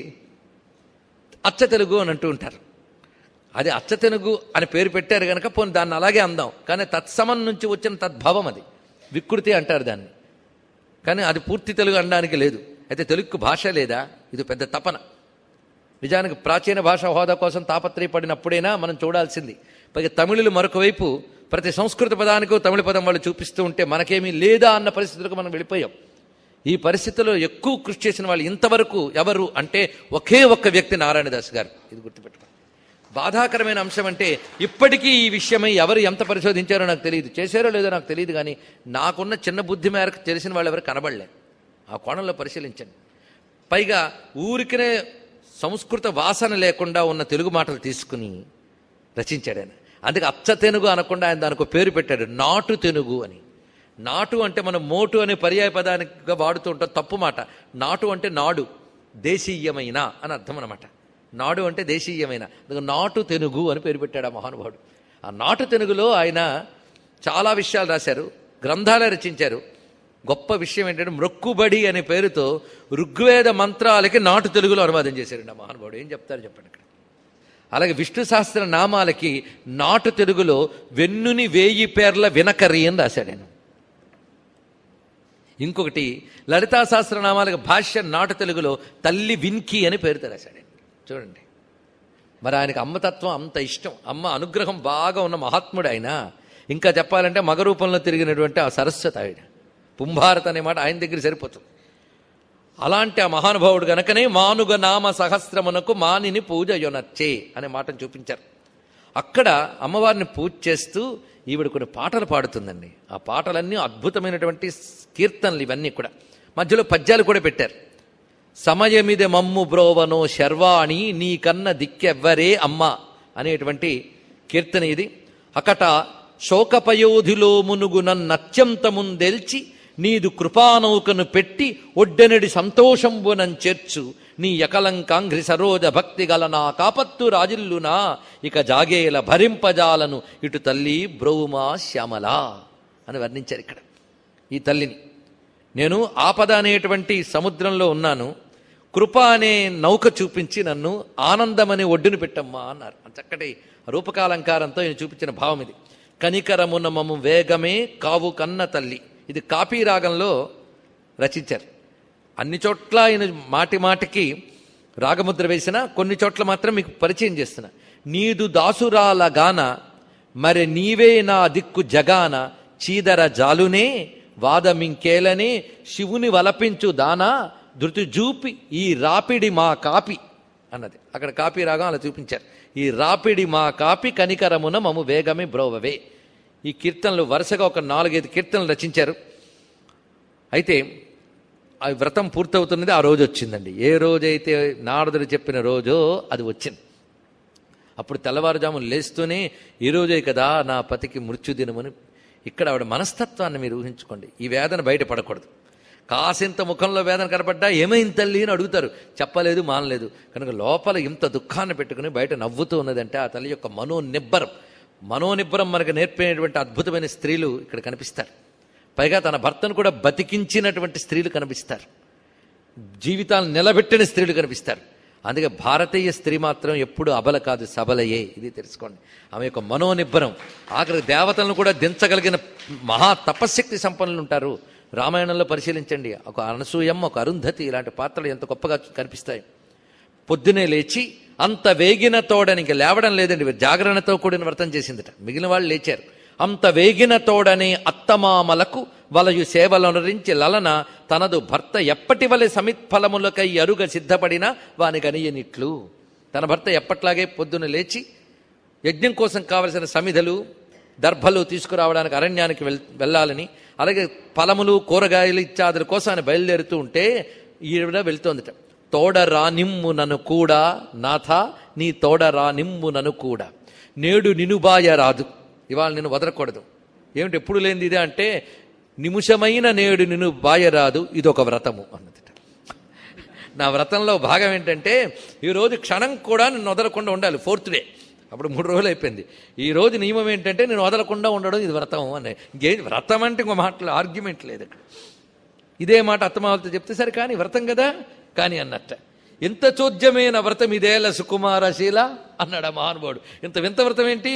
అచ్చ తెలుగు అని అంటూ ఉంటారు అది అచ్చ తెలుగు అని పేరు పెట్టారు కనుక పోనీ దాన్ని అలాగే అందాం కానీ తత్సమం నుంచి వచ్చిన తద్భవం అది వికృతి అంటారు దాన్ని కానీ అది పూర్తి తెలుగు అనడానికి లేదు అయితే తెలుగుకు భాష లేదా ఇది పెద్ద తపన నిజానికి ప్రాచీన భాష హోదా కోసం తాపత్రయపడినప్పుడైనా మనం చూడాల్సింది పైగా తమిళులు మరొక వైపు ప్రతి సంస్కృత పదానికో తమిళ పదం వాళ్ళు చూపిస్తూ ఉంటే మనకేమీ లేదా అన్న పరిస్థితులకు మనం వెళ్ళిపోయాం ఈ పరిస్థితిలో ఎక్కువ కృషి చేసిన వాళ్ళు ఇంతవరకు ఎవరు అంటే ఒకే ఒక్క వ్యక్తి నారాయణదాస్ గారు ఇది గుర్తుపెట్టుకోండి బాధాకరమైన అంశం అంటే ఇప్పటికీ ఈ విషయమై ఎవరు ఎంత పరిశోధించారో నాకు తెలియదు చేశారో లేదో నాకు తెలియదు కానీ నాకున్న చిన్న బుద్ధి మేరకు తెలిసిన వాళ్ళు ఎవరు కనబడలే ఆ కోణంలో పరిశీలించండి పైగా ఊరికనే సంస్కృత వాసన లేకుండా ఉన్న తెలుగు మాటలు తీసుకుని రచించాడు ఆయన అందుకే అచ్చ తెనుగు అనకుండా ఆయన దానికి ఒక పేరు పెట్టాడు నాటు తెనుగు అని నాటు అంటే మనం మోటు అనే పర్యాయ పదానిగా వాడుతూ ఉంటాం తప్పు మాట నాటు అంటే నాడు దేశీయమైన అని అర్థం అనమాట నాడు అంటే దేశీయమైన అందుకే నాటు తెనుగు అని పేరు పెట్టాడు ఆ మహానుభావుడు ఆ నాటు తెనుగులో ఆయన చాలా విషయాలు రాశారు గ్రంథాలే రచించారు గొప్ప విషయం ఏంటంటే మ్రొక్కుబడి అనే పేరుతో ఋగ్వేద మంత్రాలకి నాటు తెలుగులో అనువాదం చేశారండి ఆ మహానుభావుడు ఏం చెప్తారు చెప్పండి ఇక్కడ అలాగే విష్ణు సహస్ర నామాలకి నాటు తెలుగులో వెన్నుని వేయి పేర్ల వినకరి అని రాశాడు ఆయన ఇంకొకటి లలితా సహస్రనామాలకు భాష్య నాటు తెలుగులో తల్లి విన్కి అని పేరుతో రాశాడు ఆయన. చూడండి మరి ఆయనకు అమ్మతత్వం అంత ఇష్టం అమ్మ అనుగ్రహం బాగా ఉన్న మహాత్ముడు ఆయన ఇంకా చెప్పాలంటే మగ రూపంలో తిరిగినటువంటి ఆ సరస్వతి ఆయన పుంభారత్ అనే మాట ఆయన దగ్గర సరిపోతుంది అలాంటి ఆ మహానుభావుడు గనకనే మానుగ నామ సహస్రమునకు మానిని పూజ యొనర్చే అనే మాటను చూపించారు అక్కడ అమ్మవారిని పూజ చేస్తూ ఈవిడ కొన్ని పాటలు పాడుతుందండి ఆ పాటలన్నీ అద్భుతమైనటువంటి కీర్తనలు ఇవన్నీ కూడా మధ్యలో పద్యాలు కూడా పెట్టారు సమయమిది మమ్ము బ్రోవనో శర్వాణి నీ కన్న దిక్కెవ్వరే అమ్మ అనేటువంటి కీర్తన ఇది అకట శోకపయోధిలో మునుగు నత్యంతముందెల్చి నీదు కృపానౌకను పెట్టి ఒడ్డెనడి సంతోషంబునం చేర్చు నీ యకలంకాంఘ్రి సరోజ భక్తి గల నా కాపత్తు రాజిల్లునా ఇక జాగేల భరింపజాలను ఇటు తల్లి బ్రౌమా శ్యామలా అని వర్ణించారు ఇక్కడ ఈ తల్లిని నేను ఆపద అనేటువంటి సముద్రంలో ఉన్నాను కృప అనే నౌక చూపించి నన్ను ఆనందం అనే ఒడ్డును పెట్టమ్మా అన్నారు చక్కటి రూపకాలంకారంతో ఈయన చూపించిన భావం ఇది కనికరమున మము వేగమే కావు కన్న తల్లి ఇది కాపీ రాగంలో రచించారు అన్ని చోట్ల ఆయన మాటి మాటికి రాగముద్ర వేసిన కొన్ని చోట్ల మాత్రం మీకు పరిచయం చేస్తున్నా నీదు దాసురాల గాన మరి నీవే నా దిక్కు జగాన చీదర జాలునే వాదమింకేలనే శివుని వలపించు దానా ధృతి జూపి ఈ రాపిడి మా కాపి అన్నది అక్కడ కాపీ రాగం అలా చూపించారు ఈ రాపిడి మా కాపి కనికరమున మము వేగమే బ్రోవవే ఈ కీర్తనలు వరుసగా ఒక నాలుగైదు కీర్తనలు రచించారు అయితే ఆ వ్రతం పూర్తవుతున్నది ఆ రోజు వచ్చిందండి ఏ రోజైతే నారదుడు చెప్పిన రోజో అది వచ్చింది అప్పుడు తెల్లవారుజామున లేస్తూనే ఈ రోజే కదా నా పతికి మృత్యుదినమని ఇక్కడ ఆవిడ మనస్తత్వాన్ని మీరు ఊహించుకోండి ఈ వేదన బయటపడకూడదు కాసింత ముఖంలో వేదన కనపడ్డా ఏమైంది తల్లి అని అడుగుతారు చెప్పలేదు మానలేదు కనుక లోపల ఇంత దుఃఖాన్ని పెట్టుకుని బయట నవ్వుతూ ఉన్నదంటే ఆ తల్లి యొక్క మనోనిబ్బరం మనోనిబ్బరం మనకు నేర్పినటువంటి అద్భుతమైన స్త్రీలు ఇక్కడ కనిపిస్తారు పైగా తన భర్తను కూడా బతికించినటువంటి స్త్రీలు కనిపిస్తారు జీవితాలను నిలబెట్టిన స్త్రీలు కనిపిస్తారు అందుకే భారతీయ స్త్రీ మాత్రం ఎప్పుడు అబల కాదు సబలయే ఇది తెలుసుకోండి ఆమె యొక్క మనోనిబ్బరం ఆఖరి దేవతలను కూడా దించగలిగిన మహా తపశ్శక్తి సంపన్నులు ఉంటారు రామాయణంలో పరిశీలించండి ఒక అనసూయమ్మ ఒక అరుంధతి ఇలాంటి పాత్రలు ఎంత గొప్పగా కనిపిస్తాయి పొద్దునే లేచి అంత వేగిన తోడనికి లేవడం లేదండి జాగరణతో కూడిన వ్రతం చేసిందట మిగిలిన వాళ్ళు లేచారు అంత వేగిన తోడనే అత్తమామలకు వలయు సేవలనురించి లలన తనదు భర్త ఎప్పటి వలె సమిత్ఫలములకై అరుగ సిద్ధపడిన వాని గనియనిట్లు తన భర్త ఎప్పట్లాగే పొద్దున లేచి యజ్ఞం కోసం కావలసిన సమిధలు దర్భలు తీసుకురావడానికి అరణ్యానికి వెళ్ వెళ్ళాలని అలాగే ఫలములు కూరగాయలు ఇత్యాదుల కోసం ఆయన బయలుదేరుతూ ఉంటే ఈవిడ వెళ్తోందిట తోడ రానిమ్ము నన్ను కూడా నాథ నీ తోడ రానిమ్ము నన్ను కూడా నేడు నినుబాయ రాదు ఇవాళ నేను వదలకూడదు ఏమిటి ఎప్పుడు లేనిది ఇదే అంటే నిమిషమైన నేడు నిన్ను బాయరాదు ఇదొక వ్రతము అన్నదిట నా వ్రతంలో భాగం ఏంటంటే ఈరోజు క్షణం కూడా నేను వదలకుండా ఉండాలి ఫోర్త్ డే అప్పుడు మూడు రోజులు అయిపోయింది ఈ రోజు నియమం ఏంటంటే నేను వదలకుండా ఉండడం ఇది వ్రతం అని ఇంకే వ్రతం అంటే ఇంకో మాటలు ఆర్గ్యుమెంట్ లేదు అక్కడ ఇదే మాట అత్తమావలతో చెప్తే సరే కానీ వ్రతం కదా కానీ అన్నట్ట ఎంత చోద్యమైన వ్రతం ఇదేల సుకుమారశీల అన్నాడు ఆ మహానుభావుడు ఇంత వింత వ్రతం ఏంటి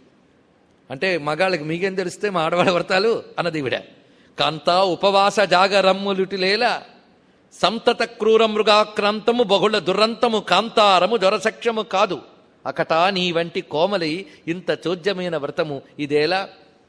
అంటే మగాళ్ళకి మీకేం తెలిస్తే మా ఆడవాళ్ళ వ్రతాలు అన్నది ఇవిడ కాంత ఉపవాస జాగరమ్ములుటిలేల సంతత క్రూర మృగాక్రాంతము బహుళ దురంతము కాంతారము జ్వరసక్షము కాదు అకట నీ వంటి కోమలి ఇంత చోద్యమైన వ్రతము ఇదేలా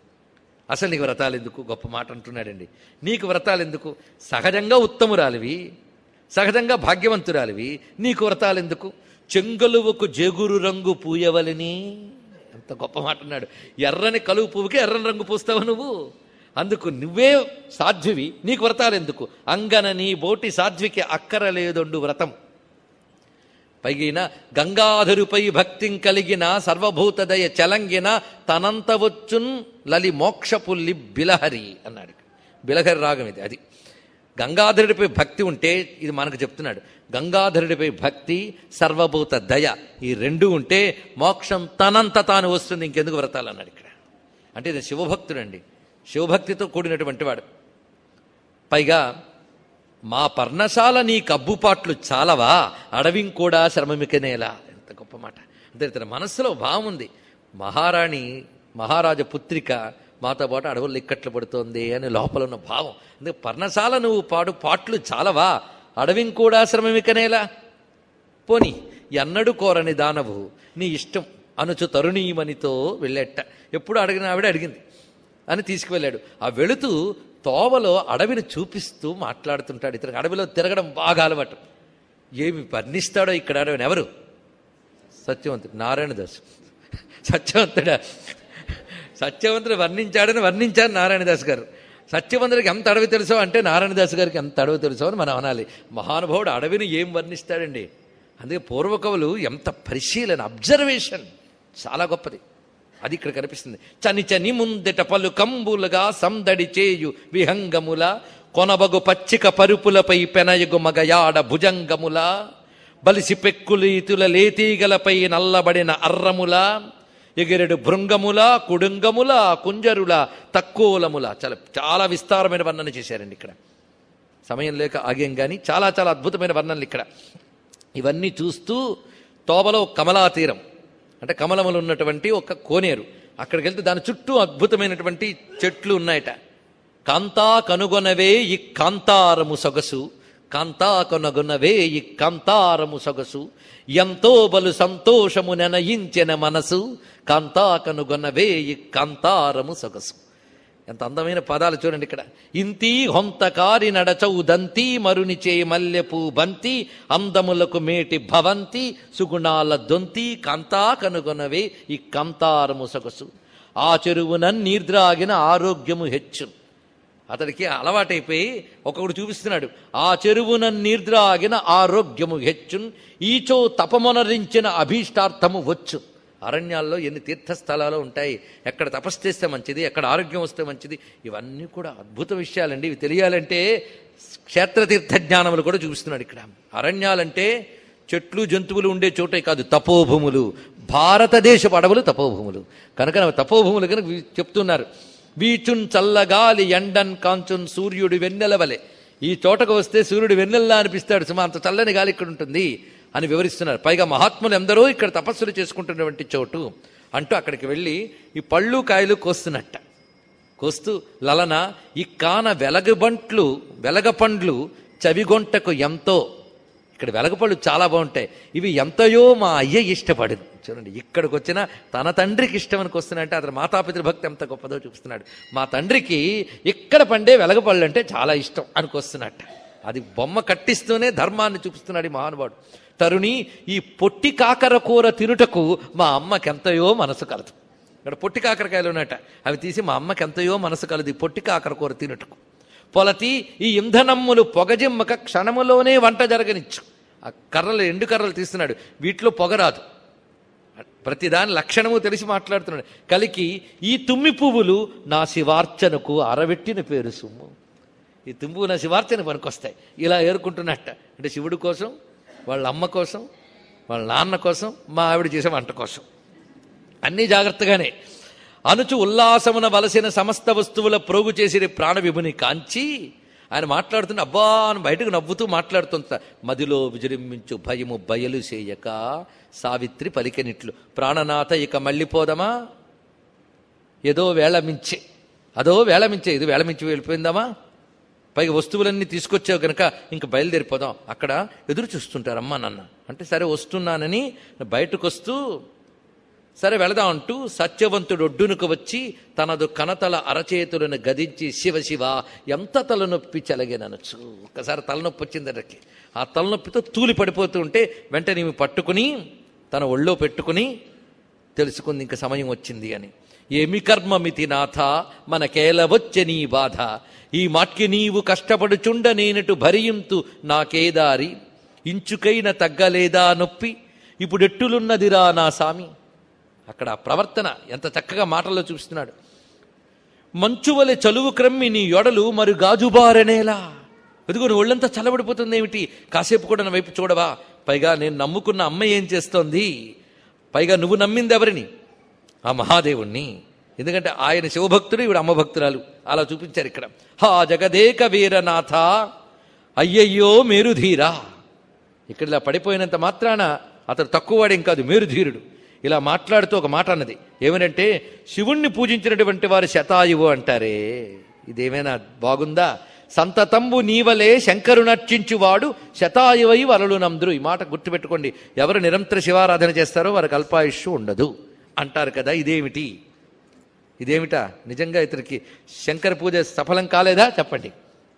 అసలు నీకు వ్రతాలు ఎందుకు గొప్ప మాట అంటున్నాడండి నీకు వ్రతాలు ఎందుకు సహజంగా ఉత్తమురాలివి సహజంగా భాగ్యవంతురాలివి నీకు వ్రతాలు ఎందుకు చెంగలువకు జగురు రంగు పూయవలని ఎంత గొప్ప మాట అన్నాడు ఎర్రని కలువు పువ్వుకి ఎర్రని రంగు పూస్తావు నువ్వు అందుకు నువ్వే సాధ్వివి నీకు వ్రతాలు ఎందుకు అంగన నీ బోటి సాధ్వికి అక్కర లేదొండు వ్రతం పైగిన గంగాధరుపై భక్తిం కలిగిన సర్వభూతదయ చలంగిన తనంత వచ్చున్ లలి మోక్షపుల్లి బిలహరి అన్నాడు బిలహరి రాగం ఇది అది గంగాధరుడిపై భక్తి ఉంటే ఇది మనకు చెప్తున్నాడు గంగాధరుడిపై భక్తి సర్వభూత దయ ఈ రెండు ఉంటే మోక్షం తనంత తాను వస్తుంది ఇంకెందుకు వ్రతాలు అన్నాడు ఇక్కడ అంటే ఇది శివభక్తుడండి శివభక్తితో కూడినటువంటి వాడు పైగా మా పర్ణశాల నీ కబ్బుపాట్లు చాలవా అడవిం కూడా శ్రమమికనేలా ఎంత గొప్ప మాట అంటే ఇతని మనస్సులో భావం ఉంది మహారాణి మహారాజ పుత్రిక మాతో పాటు అడవుల్లో ఇక్కట్లు పడుతోంది అని లోపల ఉన్న భావం అందుకే పర్ణశాల నువ్వు పాడు పాటలు చాలవా అడవిం కూడా శ్రమమికనేలా పోని ఎన్నడు కోరని దానవు నీ ఇష్టం అనుచు తరుణీమణితో వెళ్ళేట ఎప్పుడు అడిగిన ఆవిడ అడిగింది అని తీసుకువెళ్ళాడు ఆ వెళుతూ తోవలో అడవిని చూపిస్తూ మాట్లాడుతుంటాడు ఇతనికి అడవిలో తిరగడం బాగా అలవాటు ఏమి వర్ణిస్తాడో ఇక్కడ అడవిని ఎవరు సత్యవంతుడు నారాయణదాసు సత్యవంతుడా సత్యవంతుడు వర్ణించాడని వర్ణించారు నారాయణదాస్ గారు సత్యవంతుడికి ఎంత అడవి తెలుసో అంటే నారాయణదాస్ గారికి ఎంత అడవి తెలుసో అని మనం అనాలి మహానుభావుడు అడవిని ఏం వర్ణిస్తాడండి అందుకే పూర్వకవులు ఎంత పరిశీలన అబ్జర్వేషన్ చాలా గొప్పది అది ఇక్కడ కనిపిస్తుంది చని చని ముందెట పలు కంబులుగా సందడి చేయు విహంగముల కొనబగు పచ్చిక పరుపులపై పెనయగు మగయాడ భుజంగముల బలిసి పెక్కులీతుల లేతీగలపై నల్లబడిన అర్రముల ఎగిరెడు భృంగముల కుడుంగముల కుంజరుల తక్కువలముల చాలా చాలా విస్తారమైన వర్ణన చేశారండి ఇక్కడ సమయం లేక ఆగేం కానీ చాలా చాలా అద్భుతమైన వర్ణనలు ఇక్కడ ఇవన్నీ చూస్తూ తోబలో కమలా తీరం అంటే కమలములు ఉన్నటువంటి ఒక కోనేరు అక్కడికి వెళ్తే దాని చుట్టూ అద్భుతమైనటువంటి చెట్లు ఉన్నాయట కాంతా కనుగొనవే ఈ కాంతారము సొగసు కాంతా కనుగొనవే ఈ కాంతారము సొగసు ఎంతో బలు సంతోషము నెనయించిన మనసు కాంతా కనుగొనవే ఈ కాంతారము సొగసు ఎంత అందమైన పదాలు చూడండి ఇక్కడ ఇంతి హొంతకారి నడచౌదంతి మరునిచే మల్లెపూ బంతి అందములకు మేటి భవంతి సుగుణాల దొంతి కాంతా కనుగొనవే ఈ కాంతారము సొగసు ఆ చెరువున నీర్ద్రాగిన ఆరోగ్యము హెచ్చు అతడికి అలవాటైపోయి ఒక్కొక్కడు చూపిస్తున్నాడు ఆ చెరువున నీర్ద్రాగిన ఆరోగ్యము హెచ్చున్ ఈచో తపమొనరించిన అభీష్టార్థము వచ్చు అరణ్యాల్లో ఎన్ని తీర్థస్థలాలు ఉంటాయి ఎక్కడ తపస్సు చేస్తే మంచిది ఎక్కడ ఆరోగ్యం వస్తే మంచిది ఇవన్నీ కూడా అద్భుత విషయాలండి ఇవి తెలియాలంటే క్షేత్రతీర్థ జ్ఞానములు కూడా చూపిస్తున్నాడు ఇక్కడ అరణ్యాలంటే చెట్లు జంతువులు ఉండే చోటే కాదు తపోభూములు భారతదేశపు అడవులు తపోభూములు కనుక తపోభూములు కనుక వీ- చెప్తున్నారు వీచున్ చల్లగాలి ఎండన్ కాంచున్ సూర్యుడు వెన్నెలవలే ఈ చోటకు వస్తే సూర్యుడు వెన్నెల్లా అనిపిస్తాడు సుమా అంత చల్లని గాలి ఇక్కడ ఉంటుంది అని వివరిస్తున్నారు పైగా మహాత్ములు ఎందరో ఇక్కడ తపస్సులు చేసుకుంటున్నటువంటి చోటు అంటూ అక్కడికి వెళ్ళి ఈ పళ్ళు కాయలు కోస్తున్నట్ట కోస్తూ లలన ఈ కాన వెలగబంట్లు వెలగపండ్లు చవిగొంటకు ఎంతో ఇక్కడ వెలగపళ్ళు చాలా బాగుంటాయి ఇవి ఎంతయో మా అయ్య ఇష్టపడింది చూడండి ఇక్కడికి వచ్చిన తన తండ్రికి ఇష్టమనికి వస్తున్నాయంటే అతను మాతాపితృ భక్తి ఎంత గొప్పదో చూపిస్తున్నాడు మా తండ్రికి ఇక్కడ పండే వెలగపళ్ళు అంటే చాలా ఇష్టం అనుకొస్తున్నట్ట అది బొమ్మ కట్టిస్తూనే ధర్మాన్ని చూపిస్తున్నాడు ఈ మహానుభావుడు తరుణి ఈ పొట్టి కాకర కూర తినుటకు మా అమ్మకెంతయో మనసు కలదు ఇక్కడ పొట్టి కాకరకాయలు ఉన్నట అవి తీసి మా అమ్మకి ఎంతయో మనసు కలది పొట్టి కాకర కూర తినటకు పొలతి ఈ ఇంధనమ్ములు పొగజిమ్మక క్షణములోనే వంట జరగనిచ్చు ఆ కర్రలు ఎండు కర్రలు తీస్తున్నాడు వీటిలో పొగరాదు ప్రతిదాని లక్షణము తెలిసి మాట్లాడుతున్నాడు కలికి ఈ తుమ్మి పువ్వులు నా శివార్చనకు అరవెట్టిన పేరు సుమ్ము ఈ తుమ్ము నా శివార్చన పనికొస్తాయి ఇలా ఏరుకుంటున్నట్ట అంటే శివుడి కోసం వాళ్ళ అమ్మ కోసం వాళ్ళ నాన్న కోసం మా ఆవిడ చేసే వంట కోసం అన్నీ జాగ్రత్తగానే అనుచు ఉల్లాసమున వలసిన సమస్త వస్తువుల ప్రోగు చేసి ప్రాణ విభుని కాంచి ఆయన మాట్లాడుతున్న అబ్బా అని బయటకు నవ్వుతూ మాట్లాడుతుంట మదిలో విజృంభించు భయము బయలు చేయక సావిత్రి పలికెనిట్లు ప్రాణనాథ ఇక మళ్ళీపోదమా ఏదో వేళమించే అదో వేళమించే ఇది వేళమించి వెళ్ళిపోయిందామా పైగా వస్తువులన్నీ తీసుకొచ్చావు కనుక ఇంక బయలుదేరిపోదాం అక్కడ ఎదురు చూస్తుంటారు అమ్మా నాన్న అంటే సరే వస్తున్నానని బయటకు వస్తూ సరే వెళదాం అంటూ సత్యవంతుడు ఒడ్డునకు వచ్చి తనదు కనతల అరచేతులను గదించి శివ శివ ఎంత తలనొప్పి చెలగిననొచ్చు ఒక్కసారి తలనొప్పి వచ్చింది అక్కడికి ఆ తలనొప్పితో తూలి పడిపోతూ ఉంటే వెంటనే ఈమె పట్టుకుని తన ఒళ్ళో పెట్టుకుని తెలుసుకుంది ఇంక సమయం వచ్చింది అని ఏమి కర్మమితి నాథ మనకేల వచ్చె నీ బాధ ఈ మాట్కి నీవు కష్టపడుచుండ నేనటు భరియుంతు నాకేదారి ఇంచుకైన తగ్గలేదా నొప్పి ఇప్పుడెట్టులున్నదిరా నా సామి అక్కడ ఆ ప్రవర్తన ఎంత చక్కగా మాటల్లో చూపిస్తున్నాడు మంచువలె చలువు క్రమ్మి నీ యొడలు మరి గాజుబారనేలా ఎదుగు నీ ఒళ్ళంతా చల్లబడిపోతుంది ఏమిటి కాసేపు కూడా నా వైపు చూడవా పైగా నేను నమ్ముకున్న అమ్మ ఏం చేస్తోంది పైగా నువ్వు నమ్మింది ఎవరిని ఆ మహాదేవుణ్ణి ఎందుకంటే ఆయన శివభక్తుడు ఇవిడ అమ్మ భక్తురాలు అలా చూపించారు ఇక్కడ హా జగదేక వీరనాథ అయ్యయ్యో మేరుధీరా ఇక్కడ ఇలా పడిపోయినంత మాత్రాన అతడు తక్కువవాడేం కాదు మేరుధీరుడు ఇలా మాట్లాడుతూ ఒక మాట అన్నది ఏమనంటే శివుణ్ణి పూజించినటువంటి వారు శతాయువు అంటారే ఇదేమైనా బాగుందా సంతతంబు నీవలే శంకరునర్చించువాడు శతాయువై వలలు నందురు ఈ మాట గుర్తుపెట్టుకోండి ఎవరు నిరంతర శివారాధన చేస్తారో వారికి అల్పాయుష్షు ఉండదు అంటారు కదా ఇదేమిటి ఇదేమిటా నిజంగా ఇతనికి శంకర పూజ సఫలం కాలేదా చెప్పండి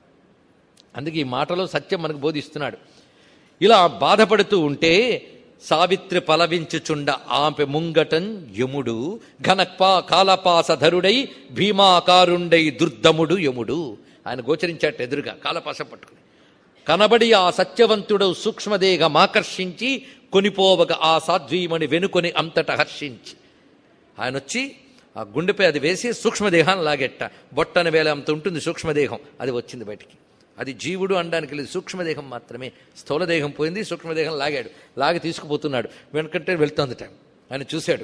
అందుకే ఈ మాటలో సత్యం మనకు బోధిస్తున్నాడు ఇలా బాధపడుతూ ఉంటే సావిత్రి పలవించుచుండ ఆమె ముంగటన్ యముడు ఘనక్పా కాలపాసధరుడై భీమాకారుండై దుర్దముడు యముడు ఆయన గోచరించాట ఎదురుగా కాలపాసం పట్టుకుని కనబడి ఆ సత్యవంతుడు సూక్ష్మదేహమాకర్షించి కొనిపోవగ ఆ సాధ్వీమణి వెనుకొని అంతట హర్షించి ఆయన వచ్చి ఆ గుండెపై అది వేసి సూక్ష్మదేహాన్ని లాగెట్ట బొట్టన వేల అంత ఉంటుంది సూక్ష్మదేహం అది వచ్చింది బయటికి అది జీవుడు అనడానికి లేదు సూక్ష్మదేహం మాత్రమే స్థూలదేహం పోయింది సూక్ష్మదేహం లాగాడు లాగి తీసుకుపోతున్నాడు వెనకంటే వెళ్తోందిట ఆయన చూశాడు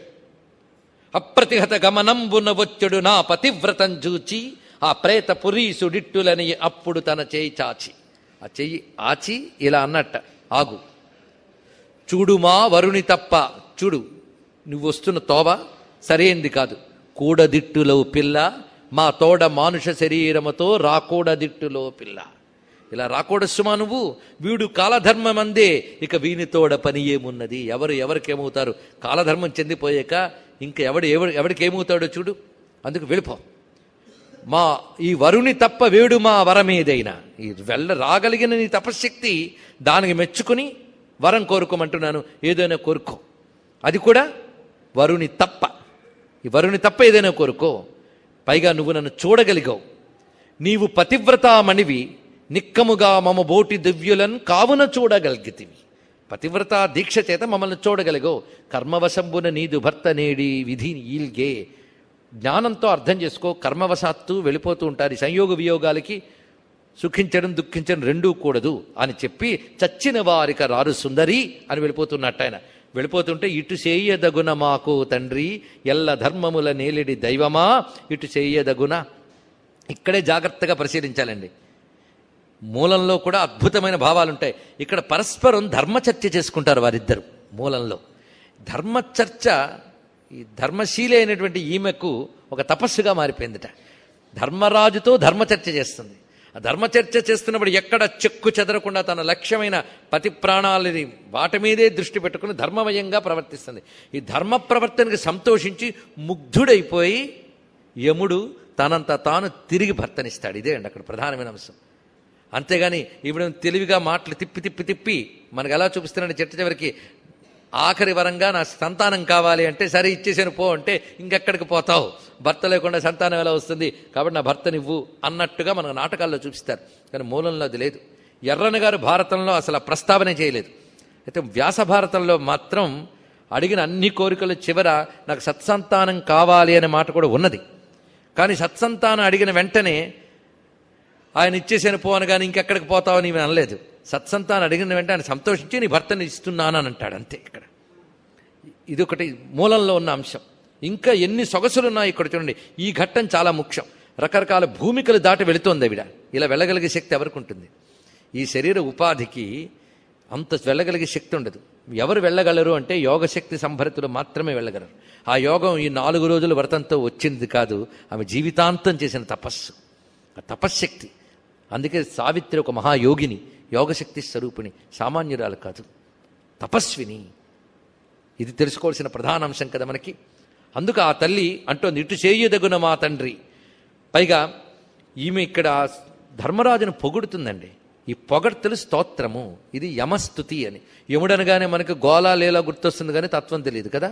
అప్రతిహత గమనంబున వచ్చుడు నా పతివ్రతం చూచి ఆ ప్రేత పురీసుడిట్టులని అప్పుడు తన చేయి చాచి ఆ చెయ్యి ఆచి ఇలా అన్నట్ట ఆగు చూడుమా వరుణి తప్ప చూడు నువ్వు వస్తున్న తోవ సరైంది కాదు కూడదిట్టులో పిల్ల మా తోడ మానుష శరీరముతో రాకూడదిట్టులో పిల్ల ఇలా రాకూడసుమా నువ్వు వీడు కాలధర్మమందే ఇక వీనితోడ పని ఏమున్నది ఎవరు ఎవరికేమవుతారు కాలధర్మం చెందిపోయాక ఇంక ఎవడు ఎవడు ఎవడికి ఏమవుతాడో చూడు అందుకు వెళ్ళిపో మా ఈ వరుని తప్ప వేడు మా వరమేదైనా ఈ వెళ్ళ రాగలిగిన నీ తపశ్శక్తి దానికి మెచ్చుకుని వరం కోరుకోమంటున్నాను ఏదైనా కోరుకో అది కూడా వరుని తప్ప ఈ వరుని తప్ప ఏదైనా కోరుకో పైగా నువ్వు నన్ను చూడగలిగావు నీవు పతివ్రతామణివి నిక్కముగా మమ బోటి దివ్యులను కావున చూడగలిగితివి పతివ్రత దీక్ష చేత మమ్మల్ని చూడగలిగావు కర్మవశంబున నీదు భర్త నేడి విధి ఈల్గే జ్ఞానంతో అర్థం చేసుకో కర్మవశాత్తు వెళ్ళిపోతూ ఉంటారు ఈ సంయోగ వియోగాలకి సుఖించడం దుఃఖించడం రెండూ కూడదు అని చెప్పి చచ్చిన వారిక రారు సుందరి అని వెళ్ళిపోతున్నట్టు ఆయన వెళ్ళిపోతుంటే ఇటు చేయదగున మాకు తండ్రి ఎల్ల ధర్మముల నేలిడి దైవమా ఇటు చేయదగున ఇక్కడే జాగ్రత్తగా పరిశీలించాలండి మూలంలో కూడా అద్భుతమైన భావాలు ఉంటాయి ఇక్కడ పరస్పరం ధర్మచర్చ చేసుకుంటారు వారిద్దరు మూలంలో ధర్మచర్చ ఈ ధర్మశీలి అయినటువంటి ఈమెకు ఒక తపస్సుగా మారిపోయిందిట ధర్మరాజుతో ధర్మచర్చ చేస్తుంది ఆ ధర్మచర్చ చేస్తున్నప్పుడు ఎక్కడ చెక్కు చెదరకుండా తన లక్ష్యమైన పతి ప్రాణాలని వాటి మీదే దృష్టి పెట్టుకుని ధర్మమయంగా ప్రవర్తిస్తుంది ఈ ధర్మ ప్రవర్తనకి సంతోషించి ముగ్ధుడైపోయి యముడు తనంత తాను తిరిగి భర్తనిస్తాడు ఇదే అండి అక్కడ ప్రధానమైన అంశం అంతేగాని ఇప్పుడు తెలివిగా మాటలు తిప్పి తిప్పి తిప్పి మనకు ఎలా చూపిస్తున్నాడు చెట్ట చివరికి ఆఖరి వరంగా నా సంతానం కావాలి అంటే సరే ఇచ్చేసాను పో అంటే ఇంకెక్కడికి పోతావు భర్త లేకుండా సంతానం ఎలా వస్తుంది కాబట్టి నా భర్తనివ్వు అన్నట్టుగా మనకు నాటకాల్లో చూపిస్తారు కానీ మూలంలో అది లేదు ఎర్రన గారు భారతంలో అసలు ఆ ప్రస్తావనే చేయలేదు అయితే వ్యాస భారతంలో మాత్రం అడిగిన అన్ని కోరికల చివర నాకు సత్సంతానం కావాలి అనే మాట కూడా ఉన్నది కానీ సత్సంతానం అడిగిన వెంటనే ఆయన ఇచ్చేసాను పో అనగానే ఇంకెక్కడికి పోతావు నీవు అనలేదు సత్సంతానం అడిగిన వెంటనే ఆయన సంతోషించి నీ భర్తని ఇస్తున్నాను అని అంటాడు అంతే ఇక్కడ ఇది ఒకటి మూలంలో ఉన్న అంశం ఇంకా ఎన్ని సొగసులు ఉన్నాయి ఇక్కడ చూడండి ఈ ఘట్టం చాలా ముఖ్యం రకరకాల భూమికలు దాటి వెళుతోంది ఆవిడ ఇలా వెళ్ళగలిగే శక్తి ఎవరికి ఉంటుంది ఈ శరీర ఉపాధికి అంత వెళ్ళగలిగే శక్తి ఉండదు ఎవరు వెళ్ళగలరు అంటే యోగశక్తి సంభరితులు మాత్రమే వెళ్ళగలరు ఆ యోగం ఈ నాలుగు రోజుల వ్రతంతో వచ్చింది కాదు ఆమె జీవితాంతం చేసిన తపస్సు ఆ తపశ్శక్తి అందుకే సావిత్రి ఒక మహాయోగిని యోగశక్తి స్వరూపిణి సామాన్యురాలు కాదు తపస్విని ఇది తెలుసుకోవాల్సిన ప్రధాన అంశం కదా మనకి అందుకు ఆ తల్లి అంటోంది ఇటు చేయదగున మా తండ్రి పైగా ఈమె ఇక్కడ ధర్మరాజును పొగుడుతుందండి ఈ పొగడ్తలు స్తోత్రము ఇది యమస్థుతి అని యముడనగానే మనకు గోలా లేలా గుర్తొస్తుంది కానీ తత్వం తెలియదు కదా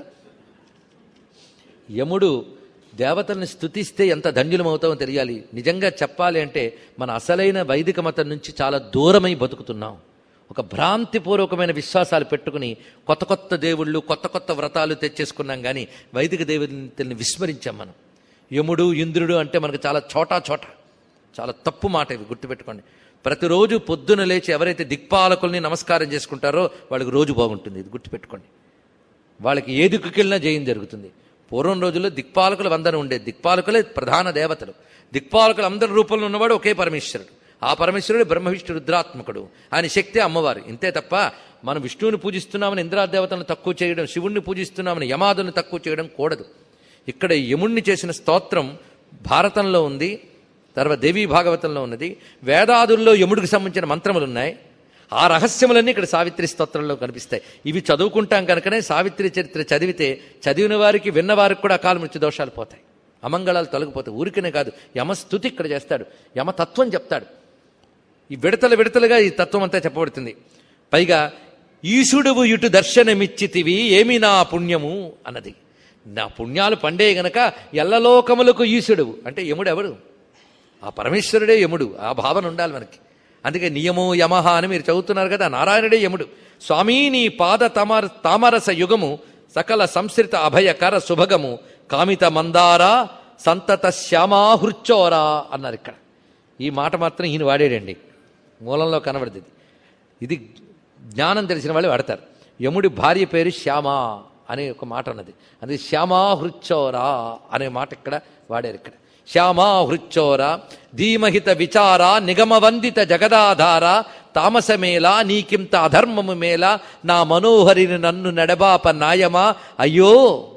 యముడు దేవతల్ని స్థుతిస్తే ఎంత ధన్యులమవుతామో తెలియాలి నిజంగా చెప్పాలి అంటే మన అసలైన వైదిక మతం నుంచి చాలా దూరమై బతుకుతున్నాం ఒక భ్రాంతిపూర్వకమైన విశ్వాసాలు పెట్టుకుని కొత్త కొత్త దేవుళ్ళు కొత్త కొత్త వ్రతాలు తెచ్చేసుకున్నాం కానీ వైదిక దేవతల్ని విస్మరించాం మనం యముడు ఇంద్రుడు అంటే మనకు చాలా చోటా చోట చాలా తప్పు మాట ఇవి గుర్తుపెట్టుకోండి ప్రతిరోజు పొద్దున లేచి ఎవరైతే దిక్పాలకుల్ని నమస్కారం చేసుకుంటారో వాళ్ళకి రోజు బాగుంటుంది ఇది గుర్తుపెట్టుకోండి వాళ్ళకి ఏ దిక్కుకెళ్ళినా జయం జరుగుతుంది పూర్వం రోజుల్లో దిక్పాలకులు వందన ఉండేది దిక్పాలకులే ప్రధాన దేవతలు దిక్పాలకులు అందరి రూపంలో ఉన్నవాడు ఒకే పరమేశ్వరుడు ఆ పరమేశ్వరుడు బ్రహ్మ విష్ణు రుద్రాత్మకుడు ఆయన శక్తి అమ్మవారు ఇంతే తప్ప మనం విష్ణువుని పూజిస్తున్నామని ఇంద్రాదేవతలను తక్కువ చేయడం శివుణ్ణి పూజిస్తున్నామని యమాదులను తక్కువ చేయడం కూడదు ఇక్కడ యముణ్ణి చేసిన స్తోత్రం భారతంలో ఉంది తర్వాత దేవీ భాగవతంలో ఉన్నది వేదాదుల్లో యముడికి సంబంధించిన మంత్రములు ఉన్నాయి ఆ రహస్యములన్నీ ఇక్కడ సావిత్రి స్తోత్రంలో కనిపిస్తాయి ఇవి చదువుకుంటాం కనుకనే సావిత్రి చరిత్ర చదివితే చదివిన వారికి విన్న వారికి కూడా అకాల మృత్యు దోషాలు పోతాయి అమంగళాలు తొలగిపోతాయి ఊరికనే కాదు యమస్థుతి ఇక్కడ చేస్తాడు యమతత్వం చెప్తాడు ఈ విడతలు విడతలుగా ఈ తత్వం అంతా చెప్పబడుతుంది పైగా ఈశుడువు ఇటు దర్శనమిచ్చితివి ఏమి నా పుణ్యము అన్నది నా పుణ్యాలు పండే గనక ఎల్లలోకములకు ఈశుడువు అంటే యముడు ఎవడు ఆ పరమేశ్వరుడే యముడు ఆ భావన ఉండాలి మనకి అందుకే నియమో యమహ అని మీరు చదువుతున్నారు కదా నారాయణుడే యముడు స్వామీ నీ పాద తమర తామరస యుగము సకల సంశ్రిత అభయకర శుభగము కామిత మందార సంతత శ్యామాహృచ్చోరా అన్నారు ఇక్కడ ఈ మాట మాత్రం ఈయన వాడేడండి మూలంలో కనబడుతుంది ఇది జ్ఞానం తెలిసిన వాళ్ళు వాడతారు యముడి భార్య పేరు శ్యామ అనే ఒక మాట ఉన్నది అది శ్యామాహృచ్చోరా అనే మాట ఇక్కడ వాడారు ఇక్కడ శ్యామాహృచ్చోర ధీమహిత విచార నిగమవందిత జగదాధార తామసమేలా నీకింత అధర్మము మేలా నా మనోహరిని నన్ను నడబాప నాయమా అయ్యో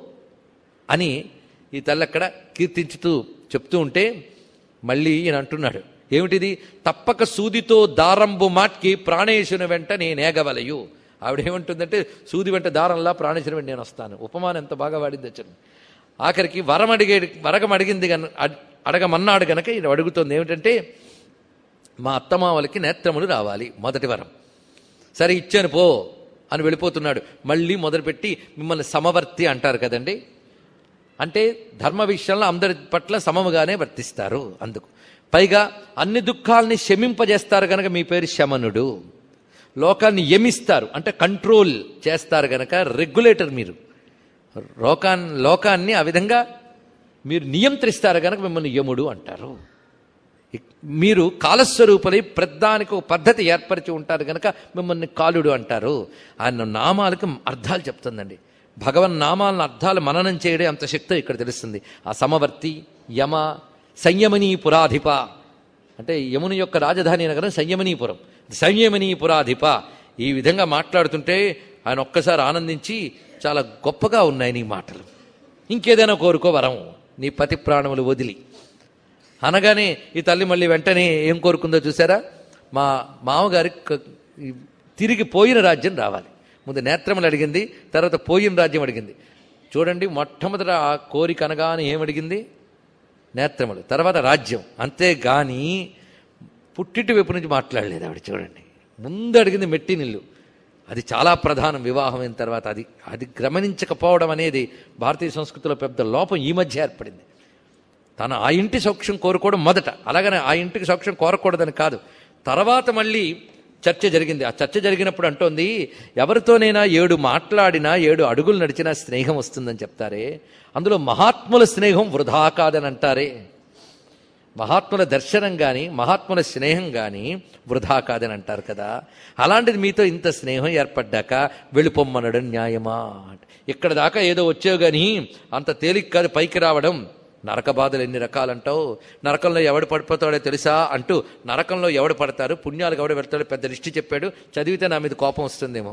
అని ఈ తల్లక్కడ కీర్తించుతూ చెప్తూ ఉంటే మళ్ళీ ఈయన అంటున్నాడు ఏమిటిది తప్పక సూదితో దారంబు మాట్కి ప్రాణేశుని వెంట నేనేగవలయు ఆవిడేమంటుందంటే సూది వెంట దారంలా ప్రాణేశుని వెంట నేను వస్తాను ఉపమానం ఎంత బాగా వాడింది వచ్చాను ఆఖరికి వరం అడిగే వరగం అడిగింది గన అడ్- అడగమన్నాడు గనక ఈయన అడుగుతోంది ఏమిటంటే మా అత్తమామలకి నేత్రములు రావాలి మొదటి వరం సరే ఇచ్చాను పో అని వెళ్ళిపోతున్నాడు మళ్ళీ మొదలుపెట్టి మిమ్మల్ని సమవర్తి అంటారు కదండి అంటే ధర్మ విషయంలో అందరి పట్ల సమముగానే వర్తిస్తారు అందుకు పైగా అన్ని దుఃఖాలని శమింపజేస్తారు గనక మీ పేరు శమనుడు లోకాన్ని యమిస్తారు అంటే కంట్రోల్ చేస్తారు గనక రెగ్యులేటర్ మీరు లోకాన్ లోకాన్ని ఆ విధంగా మీరు నియంత్రిస్తారు గనక మిమ్మల్ని యముడు అంటారు ఇక్- మీరు కాలస్వరూపులై ప్రద్దానికి ఒక పద్ధతి ఏర్పరిచి ఉంటారు కనుక మిమ్మల్ని కాలుడు అంటారు ఆయన నామాలకు అర్థాలు చెప్తుందండి భగవన్ నామాలను అర్థాలు మననం చేయడే అంత శక్తి ఇక్కడ తెలుస్తుంది ఆ సమవర్తి యమ సంయమనీపురాధిప అంటే యముని యొక్క రాజధాని నగరం సంయమనీపురం సంయమనీపురాధిప ఈ విధంగా మాట్లాడుతుంటే ఆయన ఒక్కసారి ఆనందించి చాలా గొప్పగా ఉన్నాయి నీ మాటలు ఇంకేదైనా కోరుకో వరం నీ పతి ప్రాణములు వదిలి అనగానే ఈ తల్లి మళ్ళీ వెంటనే ఏం కోరుకుందో చూసారా మా మామగారి క- ఈ తిరిగి పోయిన రాజ్యం రావాలి ముందు నేత్రములు అడిగింది తర్వాత పోయిన రాజ్యం అడిగింది చూడండి మొట్టమొదట ఆ కోరిక అనగానే ఏమడిగింది నేత్రములు తర్వాత రాజ్యం అంతేగాని పుట్టిటి వైపు నుంచి మాట్లాడలేదు ఆవిడ చూడండి ముందు అడిగింది మెట్టి నిల్లు అది చాలా ప్రధానం వివాహం అయిన తర్వాత అది అది గమనించకపోవడం అనేది భారతీయ సంస్కృతిలో పెద్ద లోపం ఈ మధ్య ఏర్పడింది తను ఆ ఇంటి సౌఖ్యం కోరుకోవడం మొదట అలాగనే ఆ ఇంటికి సౌఖ్యం కోరకూడదని కాదు తర్వాత మళ్ళీ చర్చ జరిగింది ఆ చర్చ జరిగినప్పుడు అంటోంది ఎవరితోనైనా ఏడు మాట్లాడినా ఏడు అడుగులు నడిచినా స్నేహం వస్తుందని చెప్తారే అందులో మహాత్ముల స్నేహం వృధా కాదని అంటారే మహాత్ముల దర్శనం కానీ మహాత్ముల స్నేహం కానీ వృధా కాదని అంటారు కదా అలాంటిది మీతో ఇంత స్నేహం ఏర్పడ్డాక వెళ్ళిపోమ్మనడం న్యాయమా ఇక్కడ దాకా ఏదో వచ్చావు కానీ అంత తేలిక కాదు పైకి రావడం నరక బాధలు ఎన్ని రకాలంటావు నరకంలో ఎవడు పడిపోతాడో తెలుసా అంటూ నరకంలో ఎవడు పడతారు పుణ్యాలకు ఎవడు పెడతాడో పెద్ద లిస్టు చెప్పాడు చదివితే నా మీద కోపం వస్తుందేమో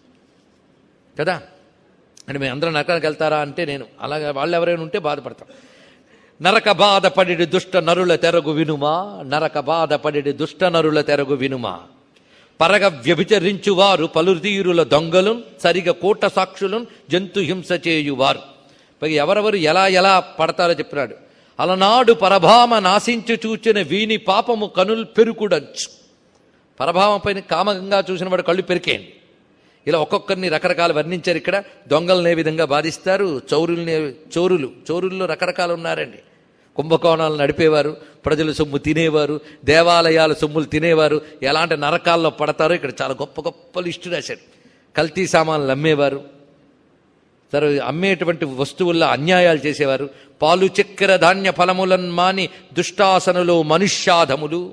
కదా అంటే మేము అందరం నరకానికి వెళ్తారా అంటే నేను అలాగే వాళ్ళు ఎవరైనా ఉంటే బాధపడతాం నరక బాధపడి దుష్ట నరుల తెరగు వినుమా నరక బాధపడి దుష్ట నరుల తెరగు వినుమా పరగ వ్యభిచరించువారు పలుతీరుల దొంగలు సరిగ కూట సాక్షులు జంతు హింస చేయువారు పైగా ఎవరెవరు ఎలా ఎలా పడతారో చెప్పినాడు అలనాడు పరభామ నాశించు చూచిన వీని పాపము కనులు పెరుకుడచ్చు పరభావం పైన కామకంగా చూసిన వాడు కళ్ళు పెరికేయండి ఇలా ఒక్కొక్కరిని రకరకాలు వర్ణించారు ఇక్కడ దొంగలను ఏ విధంగా బాధిస్తారు చౌరుల్ని చోరులు చోరుల్లో రకరకాలు ఉన్నారండి కుంభకోణాలు నడిపేవారు ప్రజల సొమ్ము తినేవారు దేవాలయాల సొమ్ములు తినేవారు ఎలాంటి నరకాల్లో పడతారో ఇక్కడ చాలా గొప్ప గొప్ప లిస్టు రాశాడు కల్తీ సామాన్లు అమ్మేవారు తర్వాత అమ్మేటువంటి వస్తువుల్లో అన్యాయాలు చేసేవారు పాలు చక్కెర ధాన్య ఫలములన్ మాని దుష్టాసనులు మనుష్యాధములు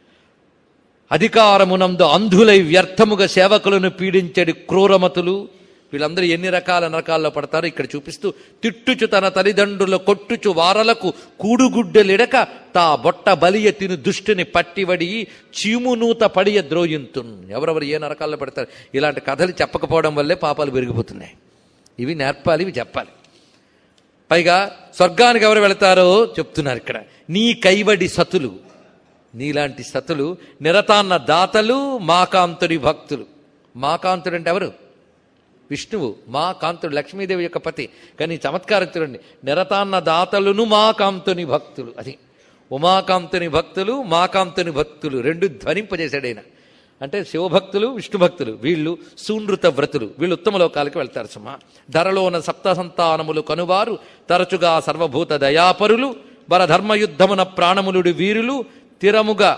అధికారమునందు అంధులై వ్యర్థముగా సేవకులను పీడించడి క్రూరమతులు వీళ్ళందరూ ఎన్ని రకాల నరకాల్లో పడతారో ఇక్కడ చూపిస్తూ తిట్టుచు తన తల్లిదండ్రుల కొట్టుచు వారలకు కూడుగుడ్డలిడక తా బొట్ట బలియ తిను దుష్టుని పట్టివడి చీమునూత పడియ ద్రోయింతున్ ఎవరెవరు ఏ నరకాల్లో పడతారు ఇలాంటి కథలు చెప్పకపోవడం వల్లే పాపాలు పెరిగిపోతున్నాయి ఇవి నేర్పాలి ఇవి చెప్పాలి పైగా స్వర్గానికి ఎవరు వెళతారో చెప్తున్నారు ఇక్కడ నీ కైవడి సతులు నీలాంటి సతులు నిరతాన్న దాతలు మాకాంతుడి భక్తులు మాకాంతుడు అంటే ఎవరు విష్ణువు మా కాంతుడు లక్ష్మీదేవి యొక్క పతి కానీ ఈ చమత్కారం చూడండి నిరతాన్న దాతలును మా కాంతుని భక్తులు అది ఉమాకాంతుని భక్తులు మాకాంతుని భక్తులు రెండు ధ్వనింపజేశాడు ఆయన అంటే శివభక్తులు విష్ణు భక్తులు వీళ్ళు సూనృత వ్రతులు వీళ్ళు ఉత్తమ లోకాలకు వెళ్తారు సుమా ధరలోన సప్త సంతానములు కనువారు తరచుగా సర్వభూత దయాపరులు బరధర్మయుద్ధమున ప్రాణములుడు వీరులు తిరముగా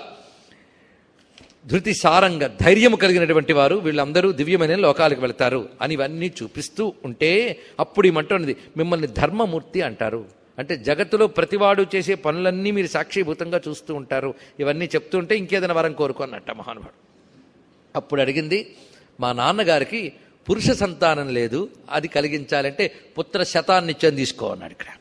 ధృతి సారంగా ధైర్యము కలిగినటువంటి వారు వీళ్ళందరూ దివ్యమైన లోకాలకు వెళతారు అని ఇవన్నీ చూపిస్తూ ఉంటే అప్పుడు ఏమంటున్నది మిమ్మల్ని ధర్మమూర్తి అంటారు అంటే జగత్తులో ప్రతివాడు చేసే పనులన్నీ మీరు సాక్షిభూతంగా చూస్తూ ఉంటారు ఇవన్నీ చెప్తూ ఉంటే ఇంకేదైనా వరం కోరుకో అన్నట్ట మహానుభావుడు అప్పుడు అడిగింది మా నాన్నగారికి పురుష సంతానం లేదు అది కలిగించాలంటే పుత్ర శతాన్నిత్యం తీసుకో అన్నాడు ఇక్కడ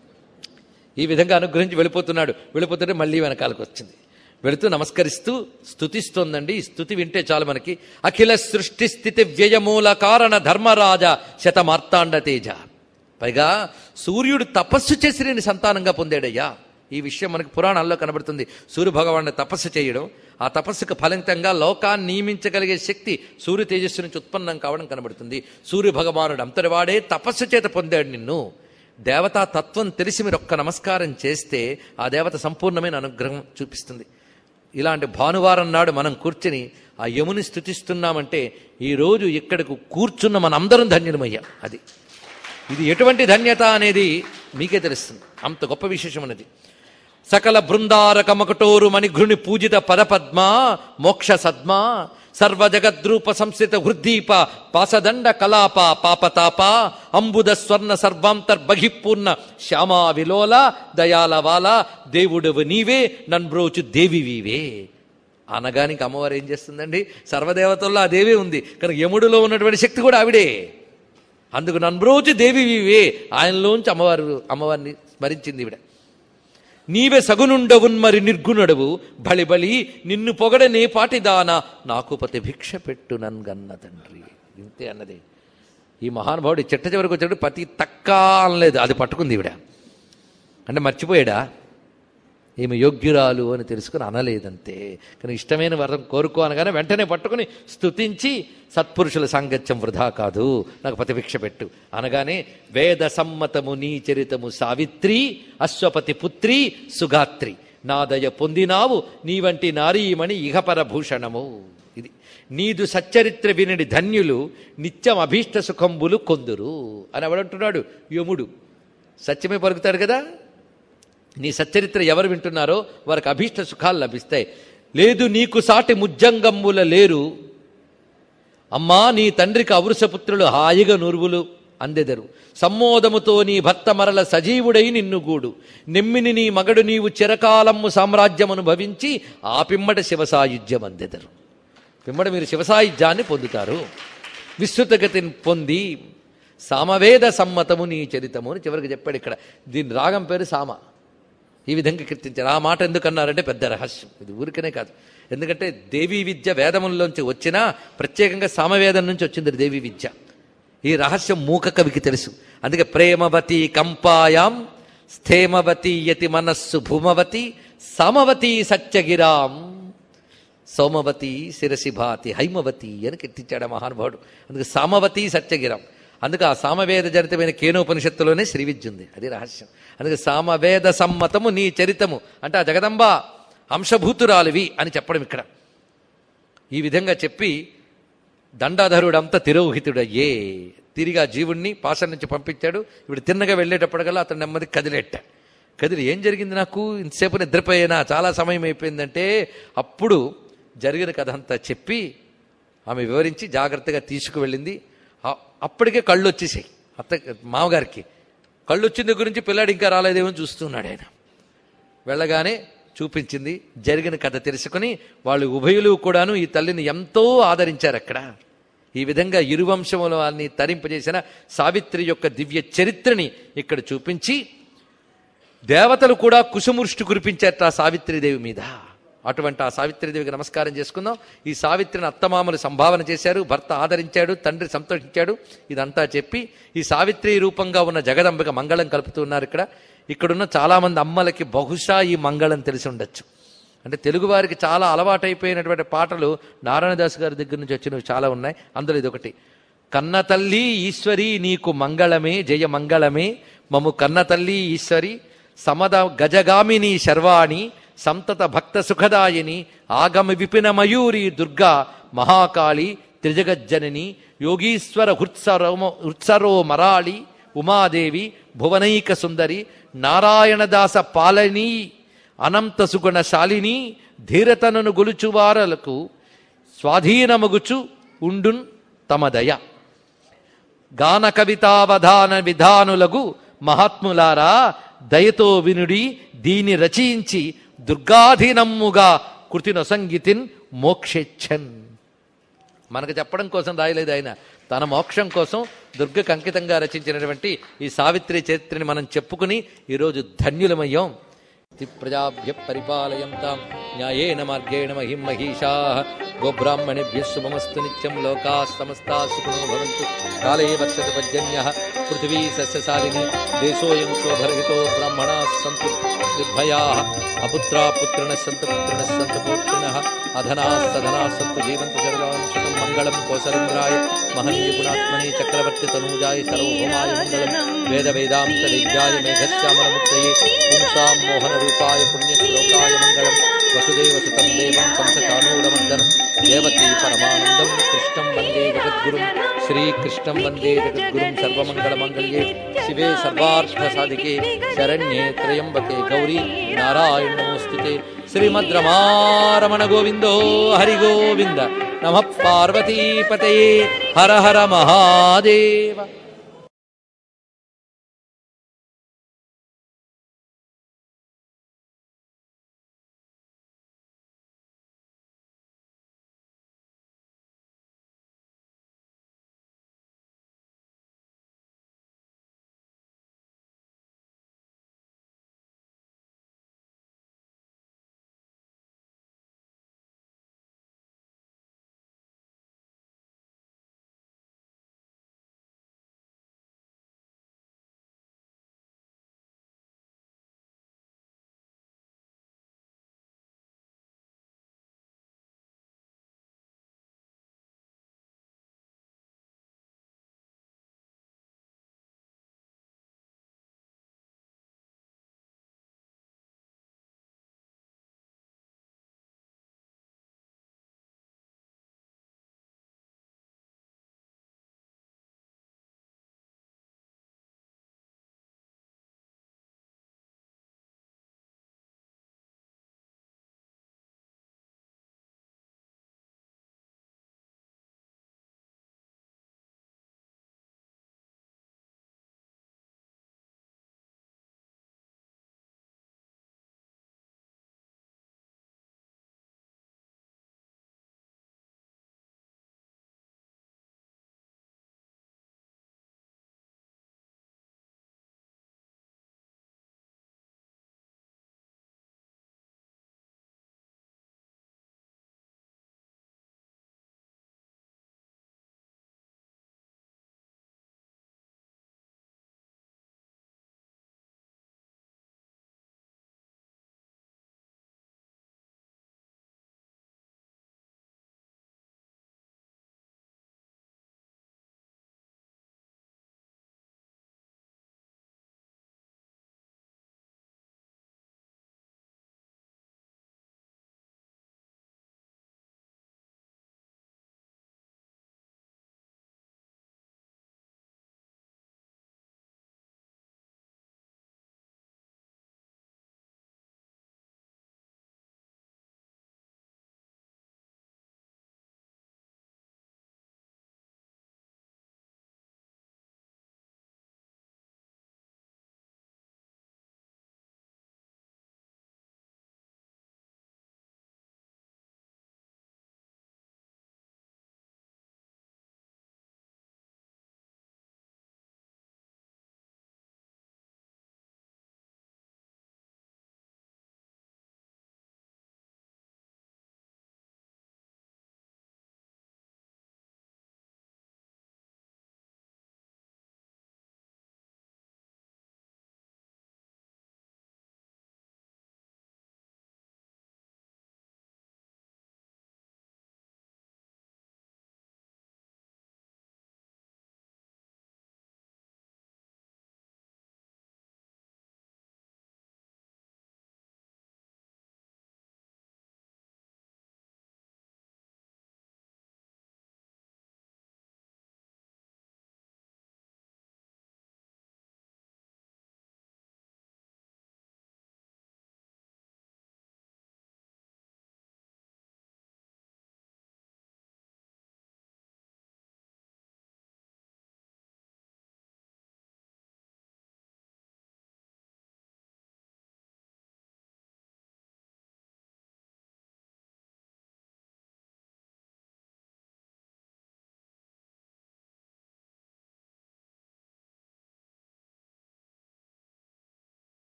ఈ విధంగా అనుగ్రహించి వెళ్ళిపోతున్నాడు వెళ్ళిపోతుంటే మళ్ళీ వెనకాలకు వచ్చింది వెళుతూ నమస్కరిస్తూ స్తుతిస్తోందండి ఈ స్తుతి వింటే చాలు మనకి అఖిల సృష్టి స్థితి వ్యయమూల కారణ ధర్మరాజ శతమార్తాండ తేజ పైగా సూర్యుడు తపస్సు చేసి నేను సంతానంగా పొందాడయ్యా ఈ విషయం మనకి పురాణాల్లో కనబడుతుంది సూర్య భగవాన్ని తపస్సు చేయడం ఆ తపస్సుకు ఫలితంగా లోకాన్ని నియమించగలిగే శక్తి సూర్య తేజస్సు నుంచి ఉత్పన్నం కావడం కనబడుతుంది సూర్య భగవానుడు అంతటి వాడే తపస్సు చేత పొందాడు నిన్ను దేవతా తత్వం తెలిసి మీరు ఒక్క నమస్కారం చేస్తే ఆ దేవత సంపూర్ణమైన అనుగ్రహం చూపిస్తుంది ఇలాంటి భానువారం నాడు మనం కూర్చుని ఆ యముని స్థుతిస్తున్నామంటే ఈరోజు ఇక్కడకు కూర్చున్న మనందరం ధన్యులమయ్యాం అది ఇది ఎటువంటి ధన్యత అనేది మీకే తెలుస్తుంది అంత గొప్ప విశేషం అనేది సకల బృందారక మకటోరు మణిఘృణి పూజిత పదపద్మ మోక్ష సద్మ సర్వ జగద్రూప సంస్థిత హృద్దీప పాసదండ కలాప పాపతాప అంబుద స్వర్ణ సర్వాంతర్బహిపూర్ణ శ్యామా విలోల దయాలవాల దేవుడవు నీవే నన్బ్రోచు దేవివీవే అనగానికి అమ్మవారు ఏం చేస్తుందండి సర్వదేవతల్లో ఆ దేవే ఉంది కనుక యముడిలో ఉన్నటువంటి శక్తి కూడా ఆవిడే అందుకు నన్బ్రోచు దేవివీవే ఆయనలోంచి అమ్మవారు అమ్మవారిని స్మరించింది ఈవిడ నీవే సగునుండవున్ మరి నిర్గుణుడవు బలి బలి నిన్ను పొగడనే పాటిదాన నాకు పతి భిక్ష పెట్టు నన్గన్న తండ్రి ఇంతే అన్నది ఈ మహానుభావుడు చిట్ట చివరికి వచ్చాడు పతి తక్క అనలేదు అది పట్టుకుంది ఈవిడ అంటే మర్చిపోయాడా ఈమె యోగ్యురాలు అని తెలుసుకుని అనలేదంతే కానీ ఇష్టమైన వరం కోరుకో అనగానే వెంటనే పట్టుకుని స్తుతించి సత్పురుషుల సాంగత్యం వృధా కాదు నాకు ప్రతిభిక్ష పెట్టు అనగానే వేద సమ్మతము నీ చరితము సావిత్రి అశ్వపతి పుత్రి సుగాత్రి నాదయ పొందినావు నీ వంటి నారీమణి ఇహపర భూషణము ఇది నీదు సచ్చరిత్ర వినడి ధన్యులు నిత్యం అభీష్ట సుఖంబులు కొందురు అని ఎవడంటున్నాడు యముడు సత్యమే పలుకుతాడు కదా నీ సచ్చరిత్ర ఎవరు వింటున్నారో వారికి అభీష్ట సుఖాలు లభిస్తాయి లేదు నీకు సాటి ముజ్జంగమ్ముల లేరు అమ్మా నీ తండ్రికి అవృషపుత్రులు హాయిగా నురువులు అందెదరు సమ్మోదముతో నీ భర్త మరల సజీవుడై నిన్ను గూడు నెమ్మిని నీ మగడు నీవు చిరకాలమ్ము సామ్రాజ్యమను భవించి ఆ పిమ్మట శివసాయుధ్యం అందెదరు పిమ్మట మీరు శివసాయుధ్యాన్ని పొందుతారు విస్తృతగతిని పొంది సామవేద సమ్మతము నీ చరితము అని చివరికి చెప్పాడు ఇక్కడ దీని రాగం పేరు సామ ఈ విధంగా కీర్తించారు ఆ మాట ఎందుకన్నారంటే పెద్ద రహస్యం ఇది ఊరికనే కాదు ఎందుకంటే దేవీ విద్య వేదముల్లోంచి వచ్చినా ప్రత్యేకంగా సామవేదం నుంచి వచ్చింది దేవీ విద్య ఈ రహస్యం మూక కవికి తెలుసు అందుకే ప్రేమవతి కంపాయాం స్థేమవతి యతి మనస్సు భూమవతి సమవతి సత్యగిరాం సోమవతి శిరసి భాతి హైమవతి అని కీర్తించాడు ఆ మహానుభావుడు అందుకే సామవతి సత్యగిరం అందుకే ఆ సామవేద జనితమైన కేనోపనిషత్తులోనే శ్రీ విద్య ఉంది అది రహస్యం అందుకే సామవేద సమ్మతము నీ చరితము అంటే ఆ జగదంబ అంశభూతురాలివి అని చెప్పడం ఇక్కడ ఈ విధంగా చెప్పి దండాధరుడు అంతా తిరోహితుడయ్యే తిరిగి ఆ జీవుణ్ణి పాశం నుంచి పంపించాడు ఇప్పుడు తిన్నగా వెళ్ళేటప్పటికల్లా అతను నెమ్మది కదిలేట కదిరి ఏం జరిగింది నాకు ఇంతసేపు నిద్రపోయినా చాలా సమయం అయిపోయిందంటే అప్పుడు జరిగిన కథ అంతా చెప్పి ఆమె వివరించి జాగ్రత్తగా తీసుకువెళ్ళింది ఆ- అప్పటికే కళ్ళు వచ్చేసాయి అత్త మామగారికి కళ్ళు వచ్చిన దగ్గర నుంచి పిల్లాడు ఇంకా రాలేదేమో చూస్తున్నాడు ఆయన వెళ్ళగానే చూపించింది జరిగిన కథ తెలుసుకుని వాళ్ళు ఉభయులు కూడాను ఈ తల్లిని ఎంతో ఆదరించారు అక్కడ ఈ విధంగా ఇరువంశముల వారిని తరింపజేసిన సావిత్రి యొక్క దివ్య చరిత్రని ఇక్కడ చూపించి దేవతలు కూడా కుశముష్టి కురిపించారట ఆ సావిత్రిదేవి మీద అటువంటి ఆ సావిత్రిదేవికి నమస్కారం చేసుకుందాం ఈ సావిత్రిని అత్తమామలు సంభావన చేశారు భర్త ఆదరించాడు తండ్రి సంతోషించాడు ఇదంతా చెప్పి ఈ సావిత్రి రూపంగా ఉన్న జగదంబిక మంగళం కలుపుతున్నారు ఇక్కడ ఇక్కడున్న చాలామంది అమ్మలకి బహుశా ఈ మంగళం తెలిసి ఉండొచ్చు అంటే తెలుగువారికి చాలా అలవాటైపోయినటువంటి పాటలు నారాయణదాస్ గారి దగ్గర నుంచి వచ్చినవి చాలా ఉన్నాయి అందులో ఇదొకటి కన్న తల్లి ఈశ్వరి నీకు మంగళమే జయ మంగళమే మము కన్న తల్లి ఈశ్వరి సమద గజగామిని శర్వాణి సంతత భక్త సుఖదాయిని ఆగమ విపిన మయూరి దుర్గా మహాకాళి త్రిజగజ్జనని యోగీశ్వర హృత్సరో హృత్సరో మరాళి ఉమాదేవి భువనైక సుందరి నారాయణదాస పాలనీ అనంత సుగుణ శాలిని ధీరతనను గొలుచువారలకు స్వాధీనమగుచు ఉండున్ తమ దయ గాన కవితావధాన విధానులగు మహాత్ములారా దయతో వినుడి దీని రచయించి దుర్గాధీనమ్ముగా కృతినొసంగితిన్ మోక్షేచ్ఛన్ మనకు చెప్పడం కోసం రాయలేదు ఆయన తన మోక్షం కోసం దుర్గకు అంకితంగా రచించినటువంటి ఈ సావిత్రి చరిత్రని మనం చెప్పుకుని ఈరోజు ధన్యులమయ్యాం ప్రజాభ్య పరిపాలయంతాం న్యాయేన మార్గేణ మహిం మహిషా గోబ్రాహ్మణేభ్య శుభమస్తు నిత్యం లోకా సమస్తా సుఖినో భవంతు కాలే వర్షత పర్జన్య పృథివీ సస్యశాలిని దేశోయం శోభరహితో బ్రాహ్మణా సంతు నిర్భయా అపుత్రా పుత్రిణ సంతు పుత్రిణ సంతు పుత్రిణ అధనా సధనా సంతు జీవంతు శరదాం శుభం మంగళం కోసలేంద్రాయ మహనీయ గుణాత్మనే చక్రవర్తి తనూజాయ సర్వభౌమాయ మంగళం వేద వేదాంత విద్యాయ మేఘశ్యామల ముక్తయే పుంసాం మోహన రూపాయ పుణ్యశ్లోకాయ మంగళం వసుదేవ సుతం దేవం కంసచానూరమర్దనం దేవకీ పరమానందం కృష్ణం వందే జగద్గురుం శ్రీకృష్ణం వందే జగద్గురుం సర్వమంగళమంగళ్యే శివే సర్వార్థ సాధికే శరణ్యే త్రయంబకే గౌరీ నారాయణ నమోస్తుతే శ్రీమద్రమారమణ గోవిందో హరి గోవింద నమ పార్వతీపతయే హర హర మహాదేవ